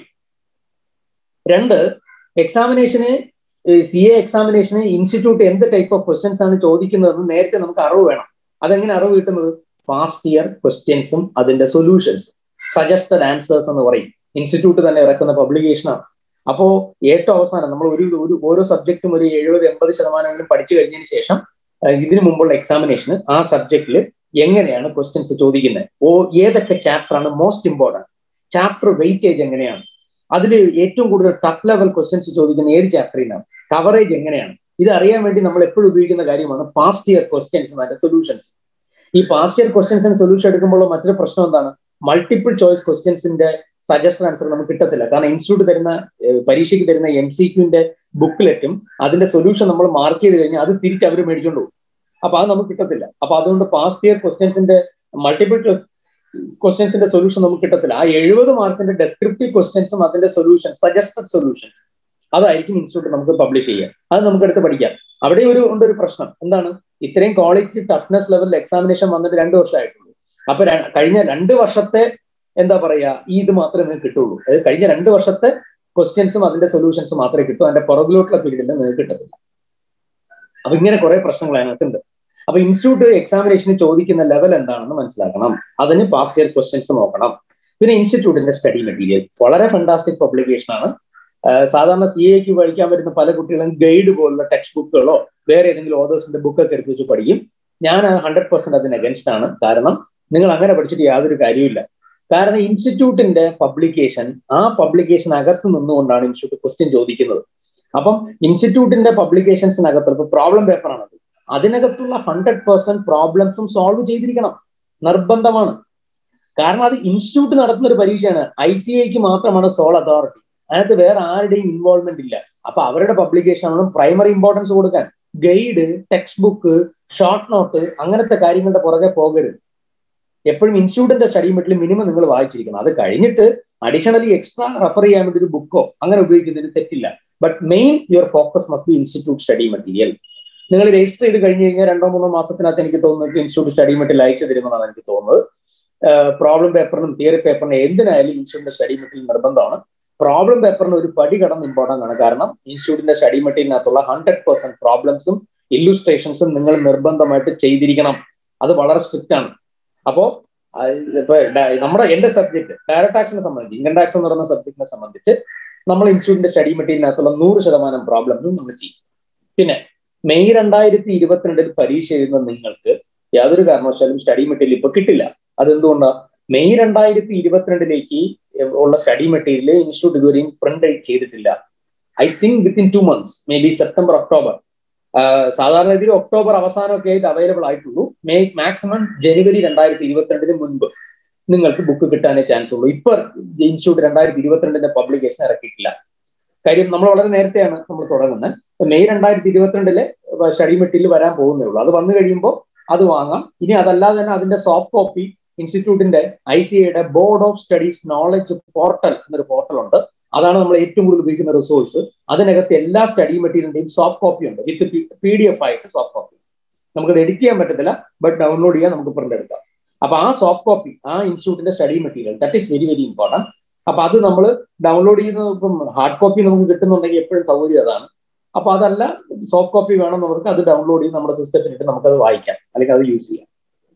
രണ്ട് എക്സാമിനേഷന് സി എ എക്സാമിനേഷന് ഇൻസ്റ്റിറ്റ്യൂട്ട് എന്ത് ടൈപ്പ് ഓഫ് ക്വസ്റ്റ്യൻസ് ആണ് ചോദിക്കുന്നതെന്ന് നേരത്തെ നമുക്ക് അറിവ് വേണം അതെങ്ങനെ അറിവ് കിട്ടുന്നത് പാസ്റ്റ് ഇയർ ക്വസ്റ്റ്യൻസും അതിന്റെ സൊല്യൂഷൻസും സജസ്റ്റഡ് ആൻസേഴ്സ് എന്ന് പറയും ഇൻസ്റ്റിറ്റ്യൂട്ട് തന്നെ ഇറക്കുന്ന പബ്ലിക്കേഷനാണ് അപ്പോ ഏറ്റവും അവസാനം നമ്മൾ ഒരു ഒരു ഓരോ സബ്ജക്റ്റും ഒരു എഴുപത് എൺപത് ശതമാനമെങ്കിലും പഠിച്ചു കഴിഞ്ഞതിന് ശേഷം ഇതിനു മുമ്പുള്ള എക്സാമിനേഷന് ആ സബ്ജക്റ്റിൽ എങ്ങനെയാണ് ക്വസ്റ്റ്യൻസ് ചോദിക്കുന്നത് ഓ ഏതൊക്കെ ചാപ്റ്റർ ആണ് മോസ്റ്റ് ഇമ്പോർട്ടൻറ്റ് ചാപ്റ്റർ വെയിറ്റേജ് എങ്ങനെയാണ് അതിൽ ഏറ്റവും കൂടുതൽ ടഫ് ലെവൽ ക്വസ്റ്റ്യൻസ് ചോദിക്കുന്ന ഏത് ചാപ്റ്ററിനാണ് കവറേജ് എങ്ങനെയാണ് ഇത് അറിയാൻ വേണ്ടി നമ്മൾ എപ്പോഴും ഉപയോഗിക്കുന്ന കാര്യമാണ് പാസ്റ്റ് ഇയർ ക്വസ്റ്റ്യൻസ് അതിന്റെ സൊല്യൂഷൻസ് ഈ പാസ്റ്റ് ഇയർ ക്വസ്റ്റ്യൻസിന് സൊല്യൂഷൻ എടുക്കുമ്പോൾ മറ്റൊരു പ്രശ്നം എന്താണ് മൾട്ടിപ്പിൾ ചോയ്സ് ക്വസ്റ്റ്യൻസിന്റെ സജസ്റ്റഡ് ആൻസർ നമുക്ക് കിട്ടത്തില്ല കാരണം ഇൻസ്റ്റിറ്റ്യൂട്ട് തരുന്ന പരീക്ഷയ്ക്ക് തരുന്ന എം സി ക്യൂന്റെ ബുക്ക്ലെറ്റും അതിന്റെ സൊല്യൂഷൻ നമ്മൾ മാർക്ക് ചെയ്ത് കഴിഞ്ഞാൽ അത് തിരിച്ച് അവർ മേടിച്ചോണ്ട് പോകും അപ്പൊ അത് നമുക്ക് കിട്ടത്തില്ല അപ്പൊ അതുകൊണ്ട് പാസ്റ്റ് ഇയർ ക്വസ്റ്റ്യൻസിന്റെ മൾട്ടിപ്പിൾ ക്വസ്റ്റ്യൻസിന്റെ സൊല്യൂഷൻ നമുക്ക് കിട്ടത്തില്ല ആ എഴുപത് മാർക്കിന്റെ ഡെസ്ക്രിപ്റ്റീവ് ക്വസ്റ്റ്യൻസും അതിന്റെ സൊല്യൂഷൻ സജസ്റ്റഡ് സൊല്യൂഷൻ അതായിരിക്കും ഇൻസ്റ്റിറ്റ്യൂട്ട് നമുക്ക് പബ്ലിഷ് ചെയ്യാം അത് നമുക്ക് എടുത്ത് പഠിക്കാം അവിടെ ഒരു ഉണ്ട് ഒരു പ്രശ്നം എന്താണ് ഇത്രയും ക്വാളിറ്റി ടഫ്നെസ് ലെവലിൽ എക്സാമിനേഷൻ വന്നിട്ട് രണ്ട് വർഷമായിട്ടുള്ളൂ അപ്പൊ കഴിഞ്ഞ രണ്ട് വർഷത്തെ എന്താ പറയാ ഈ ഇത് മാത്രമേ നിങ്ങൾക്ക് കിട്ടുള്ളൂ അതായത് കഴിഞ്ഞ രണ്ട് വർഷത്തെ ക്വസ്റ്റ്യൻസും അതിന്റെ സൊല്യൂഷൻസും മാത്രമേ കിട്ടൂ അതിന്റെ പുറകിലോട്ടുള്ള ഫീൽഡിൽ നിങ്ങൾക്ക് കിട്ടത്തില്ല അപ്പൊ ഇങ്ങനെ കുറെ പ്രശ്നങ്ങൾ അതിനകത്തുണ്ട് അപ്പൊ ഇൻസ്റ്റിറ്റ്യൂട്ട് എക്സാമിനേഷന് ചോദിക്കുന്ന ലെവൽ എന്താണെന്ന് മനസ്സിലാക്കണം അതിന് പാസ്റ്റ് ഇയർ ക്വസ്റ്റ്യൻസ് നോക്കണം പിന്നെ ഇൻസ്റ്റിറ്റ്യൂട്ടിന്റെ സ്റ്റഡി മെറ്റീരിയൽ വളരെ ഫണ്ടാസ്റ്റിക് പബ്ലിക്കേഷൻ ആണ് സാധാരണ സി എക്ക് പഠിക്കാൻ വരുന്ന പല കുട്ടികളും ഗൈഡ് പോലുള്ള ടെക്സ്റ്റ് ബുക്കുകളോ വേറെ ഏതെങ്കിലും ഓതേഴ്സിന്റെ ബുക്കൊക്കെ എടുത്ത് വെച്ച് പഠിക്കും ഞാൻ ഹൺഡ്രഡ് പെർസെന്റ് അതിന് അഗൻസ്റ്റ് ആണ് കാരണം നിങ്ങൾ അങ്ങനെ പഠിച്ചിട്ട് യാതൊരു കാര്യമില്ല കാരണം ഇൻസ്റ്റിറ്റ്യൂട്ടിന്റെ പബ്ലിക്കേഷൻ ആ പബ്ലിക്കേഷൻ അകത്ത് നിന്നുകൊണ്ടാണ് ഇൻസ്റ്റിറ്റ്യൂട്ട് ക്വസ്റ്റ്യൻ ചോദിക്കുന്നത് അപ്പം ഇൻസ്റ്റിറ്റ്യൂട്ടിന്റെ പബ്ലിക്കേഷൻസിനകത്ത് ഇപ്പൊ പ്രോബ്ലം പേപ്പറാണത് അതിനകത്തുള്ള ഹൺഡ്രഡ് പെർസെന്റ് പ്രോബ്ലംസും സോൾവ് ചെയ്തിരിക്കണം നിർബന്ധമാണ് കാരണം അത് ഇൻസ്റ്റിറ്റ്യൂട്ട് നടത്തുന്ന ഒരു പരീക്ഷയാണ് ഐ സി ഐക്ക് മാത്രമാണ് സോൾ അതോറിറ്റി അതിനകത്ത് വേറെ ആരുടെയും ഇൻവോൾവ്മെന്റ് ഇല്ല അപ്പൊ അവരുടെ പബ്ലിക്കേഷൻ ആണ് പ്രൈമറി ഇമ്പോർട്ടൻസ് കൊടുക്കാൻ guide text book short note അങ്ങനത്തെ കാര്യങ്ങളുടെ പുറകെ പോകരുത് എപ്പോഴും ഇൻസ്റ്റിറ്റ്യൂട്ടിന്റെ സ്റ്റഡി മെറ്റീരിയൽ മിനിമം നിങ്ങൾ വായിച്ചിരിക്കണം അത് കഴിഞ്ഞിട്ട് അഡീഷണലി എക്സ്ട്രാ റെഫർ ചെയ്യാൻ വേണ്ടി ഒരു ബുക്കോ അങ്ങനെ ഉപയോഗിക്കുന്നതിന് തെറ്റില്ല but main your focus must be institute study material നിങ്ങൾ രജിസ്റ്റർ ചെയ്ത് കഴിഞ്ഞ് കഴിഞ്ഞാൽ രണ്ടോ മൂന്നോ മാസത്തിനകത്ത് എനിക്ക് തോന്നുന്നത് ഇൻസ്റ്റിറ്റ്യൂട്ട് സ്റ്റഡി മെറ്റീരിയൽ അയച്ചു തരുമെന്നാണ് എനിക്ക് തോന്നുന്നത് പ്രോബ്ലം പേപ്പറിനും തിയറി പേപ്പറിനും എന്തിനായാലും ഇൻസ്റ്റിറ്റ്യൂട്ടിന്റെ സ്റ്റഡി മെറ്റീരിയൽ നിർബന്ധമാണ് പ്രോബ്ലം പേപ്പറിന് ഒരു പടി കടന്ന് ഇമ്പോർട്ടൻ്റ് ആണ് കാരണം ഇൻസ്റ്റിറ്റ്യൂട്ടിന്റെ സ്റ്റഡി മെറ്റീരിയലിനകത്തുള്ള ഹൺഡ്രഡ് പെർസെന്റ് പ്രോബ്ലംസും ഇല്ലുസ്ട്രേഷൻസും നിങ്ങൾ നിർബന്ധമായിട്ട് ചെയ്തിരിക്കണം അത് വളരെ സ്ട്രിക്റ്റ് ആണ് അപ്പോ ഇപ്പൊ നമ്മുടെ എന്റെ സബ്ജക്ട് ഡയറക്ട് ടാക്സിനെ സംബന്ധിച്ച് ഇൻകം ടാക്സ് എന്ന് പറയുന്ന സബ്ജക്റ്റിനെ സംബന്ധിച്ച് നമ്മൾ ഇൻസ്റ്റിറ്റ്യൂട്ടിന്റെ സ്റ്റഡി മെറ്റീരിയലിനകത്തുള്ള നൂറ് ശതമാനം പ്രോബ്ലംസും നമ്മൾ ചെയ്യും പിന്നെ മെയ് രണ്ടായിരത്തി ഇരുപത്തിരണ്ടിൽ പരീക്ഷ എഴുതുന്ന നിങ്ങൾക്ക് യാതൊരു കാരണവശാലും സ്റ്റഡി മെറ്റീരിയൽ ഇപ്പൊ കിട്ടില്ല അതെന്തുകൊണ്ടാണ് മെയ് രണ്ടായിരത്തി ഇരുപത്തിരണ്ടിലേക്ക് ഉള്ള സ്റ്റഡി മെറ്റീരിയൽ ഇൻസ്റ്റിറ്റ്യൂട്ട് ഇതുവരെയും പ്രിന്റ് ചെയ്തിട്ടില്ല I think within two months maybe September October സാധാരണ രീതിയിൽ ഒക്ടോബർ അവസാനമൊക്കെ ആയിട്ട് അവൈലബിൾ ആയിട്ടുള്ളൂ മെയ് മാക്സിമം ജനുവരി രണ്ടായിരത്തി ഇരുപത്തിരണ്ടിന് മുൻപ് നിങ്ങൾക്ക് ബുക്ക് കിട്ടാനേ ചാൻസ് ഉള്ളൂ ഇപ്പൊ ഇൻസ്റ്റിറ്റ്യൂട്ട് രണ്ടായിരത്തി ഇരുപത്തിരണ്ടിന്റെ പബ്ലിക്കേഷൻ ഇറക്കിയിട്ടില്ല കാര്യം നമ്മൾ വളരെ നേരത്തെയാണ് നമ്മൾ തുടങ്ങുന്നത് മെയ് രണ്ടായിരത്തി ഇരുപത്തിരണ്ടിലെ സ്റ്റഡി മെറ്റീരിയൽ വരാൻ പോകുന്നേ ഉള്ളൂ അത് വന്നു കഴിയുമ്പോൾ അത് വാങ്ങാം ഇനി അതല്ലാതെ തന്നെ അതിന്റെ സോഫ്റ്റ് കോപ്പി ഇൻസ്റ്റിറ്റ്യൂട്ടിന്റെ ഐ സി ഐയുടെ board of studies knowledge portal എന്നൊരു പോർട്ടൽ ഉണ്ട് അതാണ് നമ്മൾ ഏറ്റവും കൂടുതൽ ഉപയോഗിക്കുന്ന റിസോഴ്സ് അതിനകത്ത് എല്ലാ സ്റ്റഡി മെറ്റീരിയലിന്റെയും സോഫ്റ്റ് കോപ്പി ഉണ്ട് വിത്ത് പി ഡി എഫ് ആയിട്ട് സോഫ്റ്റ് കോപ്പി നമുക്കത് എഡിറ്റ് ചെയ്യാൻ പറ്റത്തില്ല ബട്ട് ഡൗൺലോഡ് ചെയ്യാൻ നമുക്ക് പ്രിന്റ് എടുക്കാം അപ്പൊ ആ സോഫ്റ്റ് കോപ്പി ആ ഇൻസ്റ്റിറ്റ്യൂട്ടിന്റെ study material that is very very important അപ്പൊ അത് നമ്മൾ ഡൗൺലോഡ് ചെയ്യുന്ന ഇപ്പം ഹാർഡ് കോപ്പി നമുക്ക് കിട്ടുന്നുണ്ടെങ്കിൽ എപ്പോഴും സൗകര്യം അതാണ് അപ്പൊ അതല്ല സോഫ്റ്റ് കോപ്പി വേണമെന്നവർക്ക് അത് ഡൗൺലോഡ് ചെയ്ത് നമ്മുടെ സിസ്റ്റത്തിലിട്ട് നമുക്കത് വായിക്കാം അല്ലെങ്കിൽ അത് യൂസ് ചെയ്യാം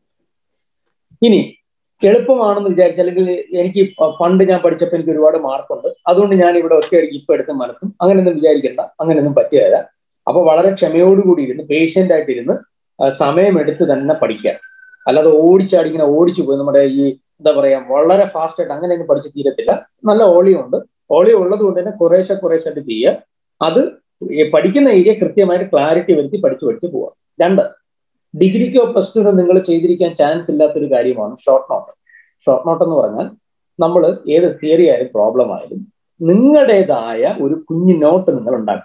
ഇനി എളുപ്പമാണെന്ന് വിചാരിച്ചു അല്ലെങ്കിൽ എനിക്ക് പണ്ട് ഞാൻ പഠിച്ചപ്പോൾ എനിക്ക് ഒരുപാട് മാർക്കുണ്ട് അതുകൊണ്ട് ഞാൻ ഇവിടെ ഒറ്റയടിക്ക് ഇപ്പൊ എടുത്ത് മനസ്സും അങ്ങനെയൊന്നും വിചാരിക്കേണ്ട അങ്ങനെയൊന്നും പറ്റുകയില്ല അപ്പൊ വളരെ ക്ഷമയോടുകൂടി ഇരുന്ന് പേഷ്യന്റ് ആയിട്ടിരുന്ന് സമയമെടുത്ത് തന്നെ പഠിക്കുക അല്ലാതെ ഓടിച്ചാടി ഇങ്ങനെ ഓടിച്ചു പോയി നമ്മുടെ ഈ എന്താ പറയാ വളരെ ഫാസ്റ്റ് ആയിട്ട് അങ്ങനെയൊന്നും പഠിച്ച് തീരത്തില്ല നല്ല ഓളിയോ ഉണ്ട് ഓളിയോ ഉള്ളത് കൊണ്ട് തന്നെ കുറേശ്ശെ കുറേശ്ശായിട്ട് ചെയ്യുക അത് പഠിക്കുന്ന ഏരിയ കൃത്യമായിട്ട് ക്ലാരിറ്റി വരുത്തി പഠിച്ചു പഠിച്ച് പോവുക രണ്ട് ഡിഗ്രിക്കോ പ്ലസ് ടുനോ നിങ്ങൾ ചെയ്തിരിക്കാൻ ചാൻസ് ഇല്ലാത്തൊരു കാര്യമാണ് ഷോർട്ട് നോട്ട് ഷോർട്ട് നോട്ട് എന്ന് പറഞ്ഞാൽ നമ്മൾ ഏത് തിയറി ആയാലും പ്രോബ്ലം ആയാലും നിങ്ങളുടേതായ ഒരു കുഞ്ഞു നോട്ട് നിങ്ങൾ ഉണ്ടാക്കും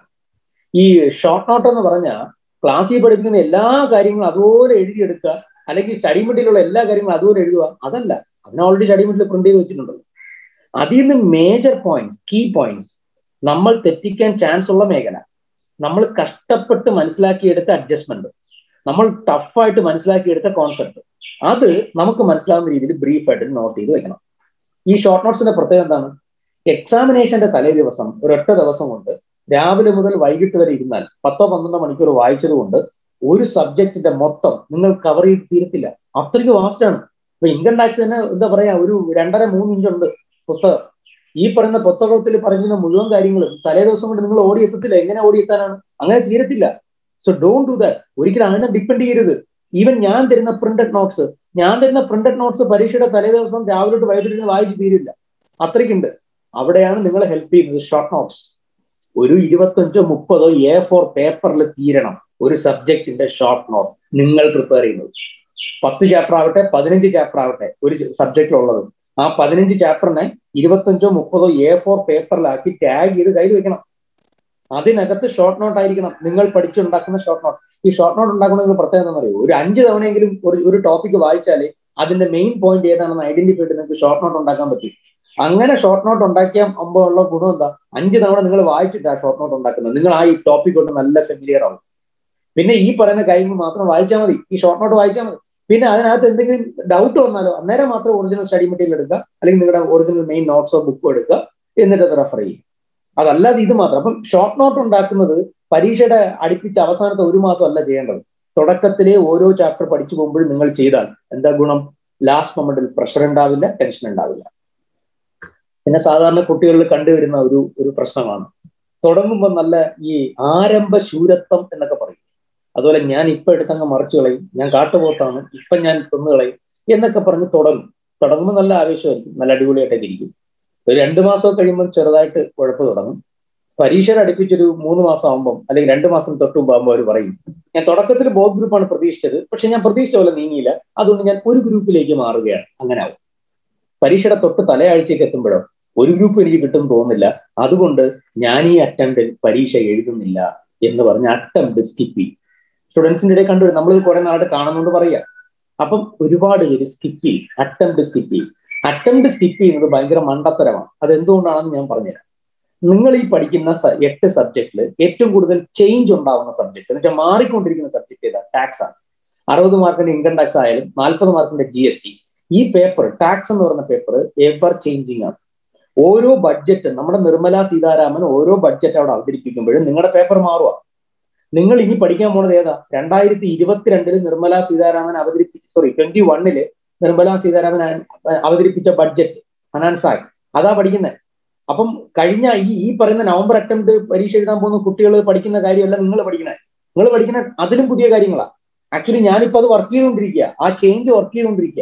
ഈ ഷോർട്ട് നോട്ട് എന്ന് പറഞ്ഞാൽ ക്ലാസ്സിൽ പഠിപ്പിക്കുന്ന എല്ലാ കാര്യങ്ങളും അതുപോലെ എഴുതിയെടുക്കുക അല്ലെങ്കിൽ സ്റ്റഡി മെറ്റീരിയലുള്ള എല്ലാ കാര്യങ്ങളും അതുപോലെ എഴുതുക അതല്ല അതിന് ഓൾറെഡി സ്റ്റഡി മെറ്റീരിയൽ പ്രിന്റ് ചെയ്ത് വെച്ചിട്ടുണ്ടല്ലോ അതിൽ നിന്ന് മേജർ പോയിന്റ്സ് കീ പോയിന്റ്സ് നമ്മൾ തെറ്റിക്കാൻ ചാൻസ് ഉള്ള മേഖല നമ്മൾ കഷ്ടപ്പെട്ട് മനസ്സിലാക്കിയെടുത്ത അഡ്ജസ്റ്റ്മെന്റ് നമ്മൾ ടഫായിട്ട് മനസ്സിലാക്കിയെടുത്ത കോൺസെപ്റ്റ് അത് നമുക്ക് മനസ്സിലാവുന്ന രീതിയിൽ ബ്രീഫായിട്ട് നോട്ട് ചെയ്ത് വെക്കണം ഈ ഷോർട്ട് നോട്ട്സിന്റെ പ്രത്യേകത എന്താണ് എക്സാമിനേഷന്റെ തലേ ദിവസം ഒരൊറ്റ ദിവസം കൊണ്ട് രാവിലെ മുതൽ വൈകിട്ട് വരെ ഇരുന്നാൽ പത്തോ പന്ത്രണ്ടോ മണിക്കൂർ വായിച്ചത് കൊണ്ട് ഒരു സബ്ജക്റ്റിന്റെ മൊത്തം നിങ്ങൾ കവർ ചെയ്ത് തീരത്തില്ല അത്രയ്ക്ക് വാസ്റ്റ് ആണ് ഇപ്പൊ ഇൻകം ടാക്സ് തന്നെ എന്താ പറയാ ഒരു രണ്ടര മൂന്ന് ഇഞ്ചുണ്ട് പുസ്തകം ഈ പറയുന്ന പുസ്തകത്തിൽ പറയുന്ന മുഴുവൻ കാര്യങ്ങളും തലേ ദിവസം കൊണ്ട് നിങ്ങൾ ഓടിയെത്തത്തില്ല എങ്ങനെ ഓടിയെത്താനാണ് അങ്ങനെ തീരത്തില്ല സോ ഡോണ്ട് ഡു ദാറ്റ് ഒരിക്കലും അതിനെ ഡിപ്പെൻഡ് ചെയ്യരുത് ഈവൻ ഞാൻ തരുന്ന പ്രിന്റഡ് നോട്ട്സ് ഞാൻ തരുന്ന പ്രിന്റഡ് നോട്ട്സ് പരീക്ഷയുടെ തലേ ദിവസം രാവിലെ തൊട്ട് വൈകിട്ട് വായിച്ച് തീരില്ല അത്രയ്ക്കുണ്ട് അവിടെയാണ് നിങ്ങളെ ഹെൽപ്പ് ചെയ്യുന്നത് ഷോർട്ട് നോട്ട്സ് ഒരു ഇരുപത്തഞ്ചോ മുപ്പതോ എ ഫോർ പേപ്പറിൽ തീരണം ഒരു സബ്ജക്റ്റിന്റെ ഷോർട്ട് നോട്ട് നിങ്ങൾ പ്രിപ്പയർ ചെയ്യുന്നത് പത്ത് ചാപ്റ്റർ ആവട്ടെ പതിനഞ്ച് ചാപ്റ്റർ ആവട്ടെ ഒരു സബ്ജക്റ്റിലുള്ളത് ആ പതിനഞ്ച് ചാപ്റ്ററിനെ ഇരുപത്തഞ്ചോ മുപ്പതോ എ ഫോർ പേപ്പറിലാക്കി ടാഗ് ചെയ്ത് കയ്യിൽ വെക്കണം അതിനകത്ത് ഷോർട്ട് നോട്ട് ആയിരിക്കണം നിങ്ങൾ പഠിച്ചുണ്ടാക്കുന്ന ഷോർട്ട് നോട്ട് ഈ ഷോർട്ട് നോട്ട് ഉണ്ടാക്കുന്ന പ്രത്യേകത എന്താണെന്ന് അറിയോ ഒരു അഞ്ച് തവണയെങ്കിലും ഒരു ഒരു ടോപ്പിക് വായിച്ചാലേ അതിന്റെ മെയിൻ പോയിന്റ് ഏതാണെന്ന് ഐഡന്റിഫൈ ചെയ്ത് നിങ്ങൾക്ക് ഷോർട്ട് നോട്ട് ഉണ്ടാക്കാൻ പറ്റും അങ്ങനെ ഷോർട്ട് നോട്ട് ഉണ്ടാക്കിയ മുമ്പ് ഉള്ള ഗുണം എന്താ അഞ്ച് തവണ നിങ്ങൾ വായിച്ചിട്ടാണ് ഷോർട്ട് നോട്ട് ഉണ്ടാക്കുന്നത് നിങ്ങൾ ആ ഈ ടോപ്പിക് കൊണ്ട് നല്ല ഫെമിലിയർ ആവും പിന്നെ ഈ പറയുന്ന കാര്യങ്ങൾ മാത്രം വായിച്ചാൽ മതി ഈ ഷോർട്ട് നോട്ട് വായിച്ചാൽ മതി പിന്നെ അതിനകത്ത് എന്തെങ്കിലും ഡൗട്ട് വന്നാലോ അന്നേരം മാത്രം ഒറിജിനൽ സ്റ്റഡി മെറ്റീരിയൽ എടുക്കുക അല്ലെങ്കിൽ നിങ്ങളുടെ ഒറിജിനൽ മെയിൻ നോട്ട്സോ ബുക്കോ എടുക്കുക എന്നിട്ട് അത് റെഫർ ചെയ്യും അതല്ലാതെ ഇത് മാത്രം അപ്പം ഷോർട്ട് നോട്ട് ഉണ്ടാക്കുന്നത് പരീക്ഷയുടെ അടുപ്പിച്ച് അവസാനത്തെ ഒരു മാസം അല്ല ചെയ്യേണ്ടത് തുടക്കത്തിലെ ഓരോ ചാപ്റ്റർ പഠിച്ചു പോകുമ്പോഴും നിങ്ങൾ ചെയ്താൽ എന്താ ഗുണം ലാസ്റ്റ് മൊമെന്റിൽ പ്രഷർ ഉണ്ടാവില്ല ടെൻഷൻ ഉണ്ടാവില്ല പിന്നെ സാധാരണ കുട്ടികളിൽ കണ്ടുവരുന്ന ഒരു ഒരു പ്രശ്നമാണ് തുടങ്ങുമ്പോൾ നല്ല ഈ ആരംഭ ശൂരത്വം എന്നൊക്കെ പറയും അതുപോലെ ഞാൻ ഇപ്പൊ എടുത്തങ്ങ് മറിച്ചു കളയും ഞാൻ കാട്ടുപോത്താണ് ഇപ്പൊ ഞാൻ തിന്നു കളയും എന്നൊക്കെ പറഞ്ഞ് തുടങ്ങും തുടങ്ങുമ്പോൾ നല്ല ആവേശമായിരിക്കും നല്ല അടിപൊളിയായിട്ടൊക്കെ ഇരിക്കും ഒരു രണ്ട് മാസം കഴിയുമ്പോൾ ചെറുതായിട്ട് കുഴപ്പ് തുടങ്ങും പരീക്ഷയുടെ അടുപ്പിച്ചൊരു മൂന്ന് മാസം ആകുമ്പോൾ അല്ലെങ്കിൽ രണ്ട് മാസം തൊട്ട് മുമ്പ് ആകുമ്പോൾ അവർ പറയും ഞാൻ തുടക്കത്തിൽ ബോത്ത് ഗ്രൂപ്പാണ് പ്രതീക്ഷിച്ചത് പക്ഷെ ഞാൻ പ്രതീക്ഷിച്ച പോലെ നീങ്ങിയില്ല അതുകൊണ്ട് ഞാൻ ഒരു ഗ്രൂപ്പിലേക്ക് മാറുകയാണ് അങ്ങനെ ആവും പരീക്ഷയുടെ തൊട്ട് തലയാഴ്ചയ്ക്ക് എത്തുമ്പോഴോ ഒരു ഗ്രൂപ്പ് എനിക്ക് കിട്ടും തോന്നുന്നില്ല അതുകൊണ്ട് ഞാൻ ഈ അറ്റംപ്റ്റിൽ പരീക്ഷ എഴുതുന്നില്ല എന്ന് പറഞ്ഞ് അറ്റംപ്റ്റ് സ്കിപ്പ് ചെയ്യും സ്റ്റുഡൻസിന്റെ ഇടയിൽ കണ്ടു നമ്മൾ കുറെ നാളായിട്ട് കാണുന്നുണ്ട് പറയാ അപ്പം ഒരുപാട് പേര് സ്കിപ്പ് ചെയ്യും അറ്റംപ്റ്റ് സ്കിപ്പ് ചെയ്യും അറ്റംപ്റ്റ് സ്കിപ്പ് ചെയ്യുന്നത് ഭയങ്കര മണ്ടത്തരമാണ് അത് എന്തുകൊണ്ടാണെന്ന് ഞാൻ പറഞ്ഞുതരാം നിങ്ങൾ ഈ പഠിക്കുന്ന എട്ട് സബ്ജക്റ്റിൽ ഏറ്റവും കൂടുതൽ ചേഞ്ച് ഉണ്ടാവുന്ന സബ്ജക്ട് എന്ന് വെച്ചാൽ മാറിക്കൊണ്ടിരിക്കുന്ന സബ്ജക്ട് ഏതാ ടാക്സ് ആണ് അറുപത് മാർക്കിന്റെ ഇൻകം ടാക്സ് ആയാലും നാൽപ്പത് മാർക്കിന്റെ ജി എസ് ടി ഈ പേപ്പർ ടാക്സ് എന്ന് പറയുന്ന പേപ്പർ എവർ ചേഞ്ചിങ് ആണ് ഓരോ ബഡ്ജറ്റ് നമ്മുടെ നിർമ്മല സീതാരാമൻ ഓരോ ബഡ്ജറ്റ് അവിടെ അവതരിപ്പിക്കുമ്പോഴും നിങ്ങളുടെ പേപ്പർ മാറുക നിങ്ങൾ ഇനി പഠിക്കാൻ പോണത് ഏതാ രണ്ടായിരത്തി ഇരുപത്തിരണ്ടില് നിർമ്മല സീതാരാമൻ അവതരിപ്പിച്ച സോറി ട്വന്റി വണ്ണില് നിർമ്മല സീതാരാമൻ അവതരിപ്പിച്ച ബഡ്ജറ്റ് ഫിനാൻസ് ആക്ട് അതാ പഠിക്കുന്നത് അപ്പം കഴിഞ്ഞ ഈ ഈ പറയുന്ന നവംബർ അറ്റംപ്റ്റ് പരീക്ഷ എഴുതാൻ പോകുന്ന കുട്ടികൾ പഠിക്കുന്ന കാര്യമല്ല നിങ്ങൾ പഠിക്കണേ നിങ്ങൾ പഠിക്കുന്ന അതിലും പുതിയ കാര്യങ്ങളാണ് ആക്ച്വലി ഞാനിപ്പോ അത് വർക്ക് ചെയ്തുകൊണ്ടിരിക്കുക ആ ചേഞ്ച് വർക്ക് ചെയ്തുകൊണ്ടിരിക്കുക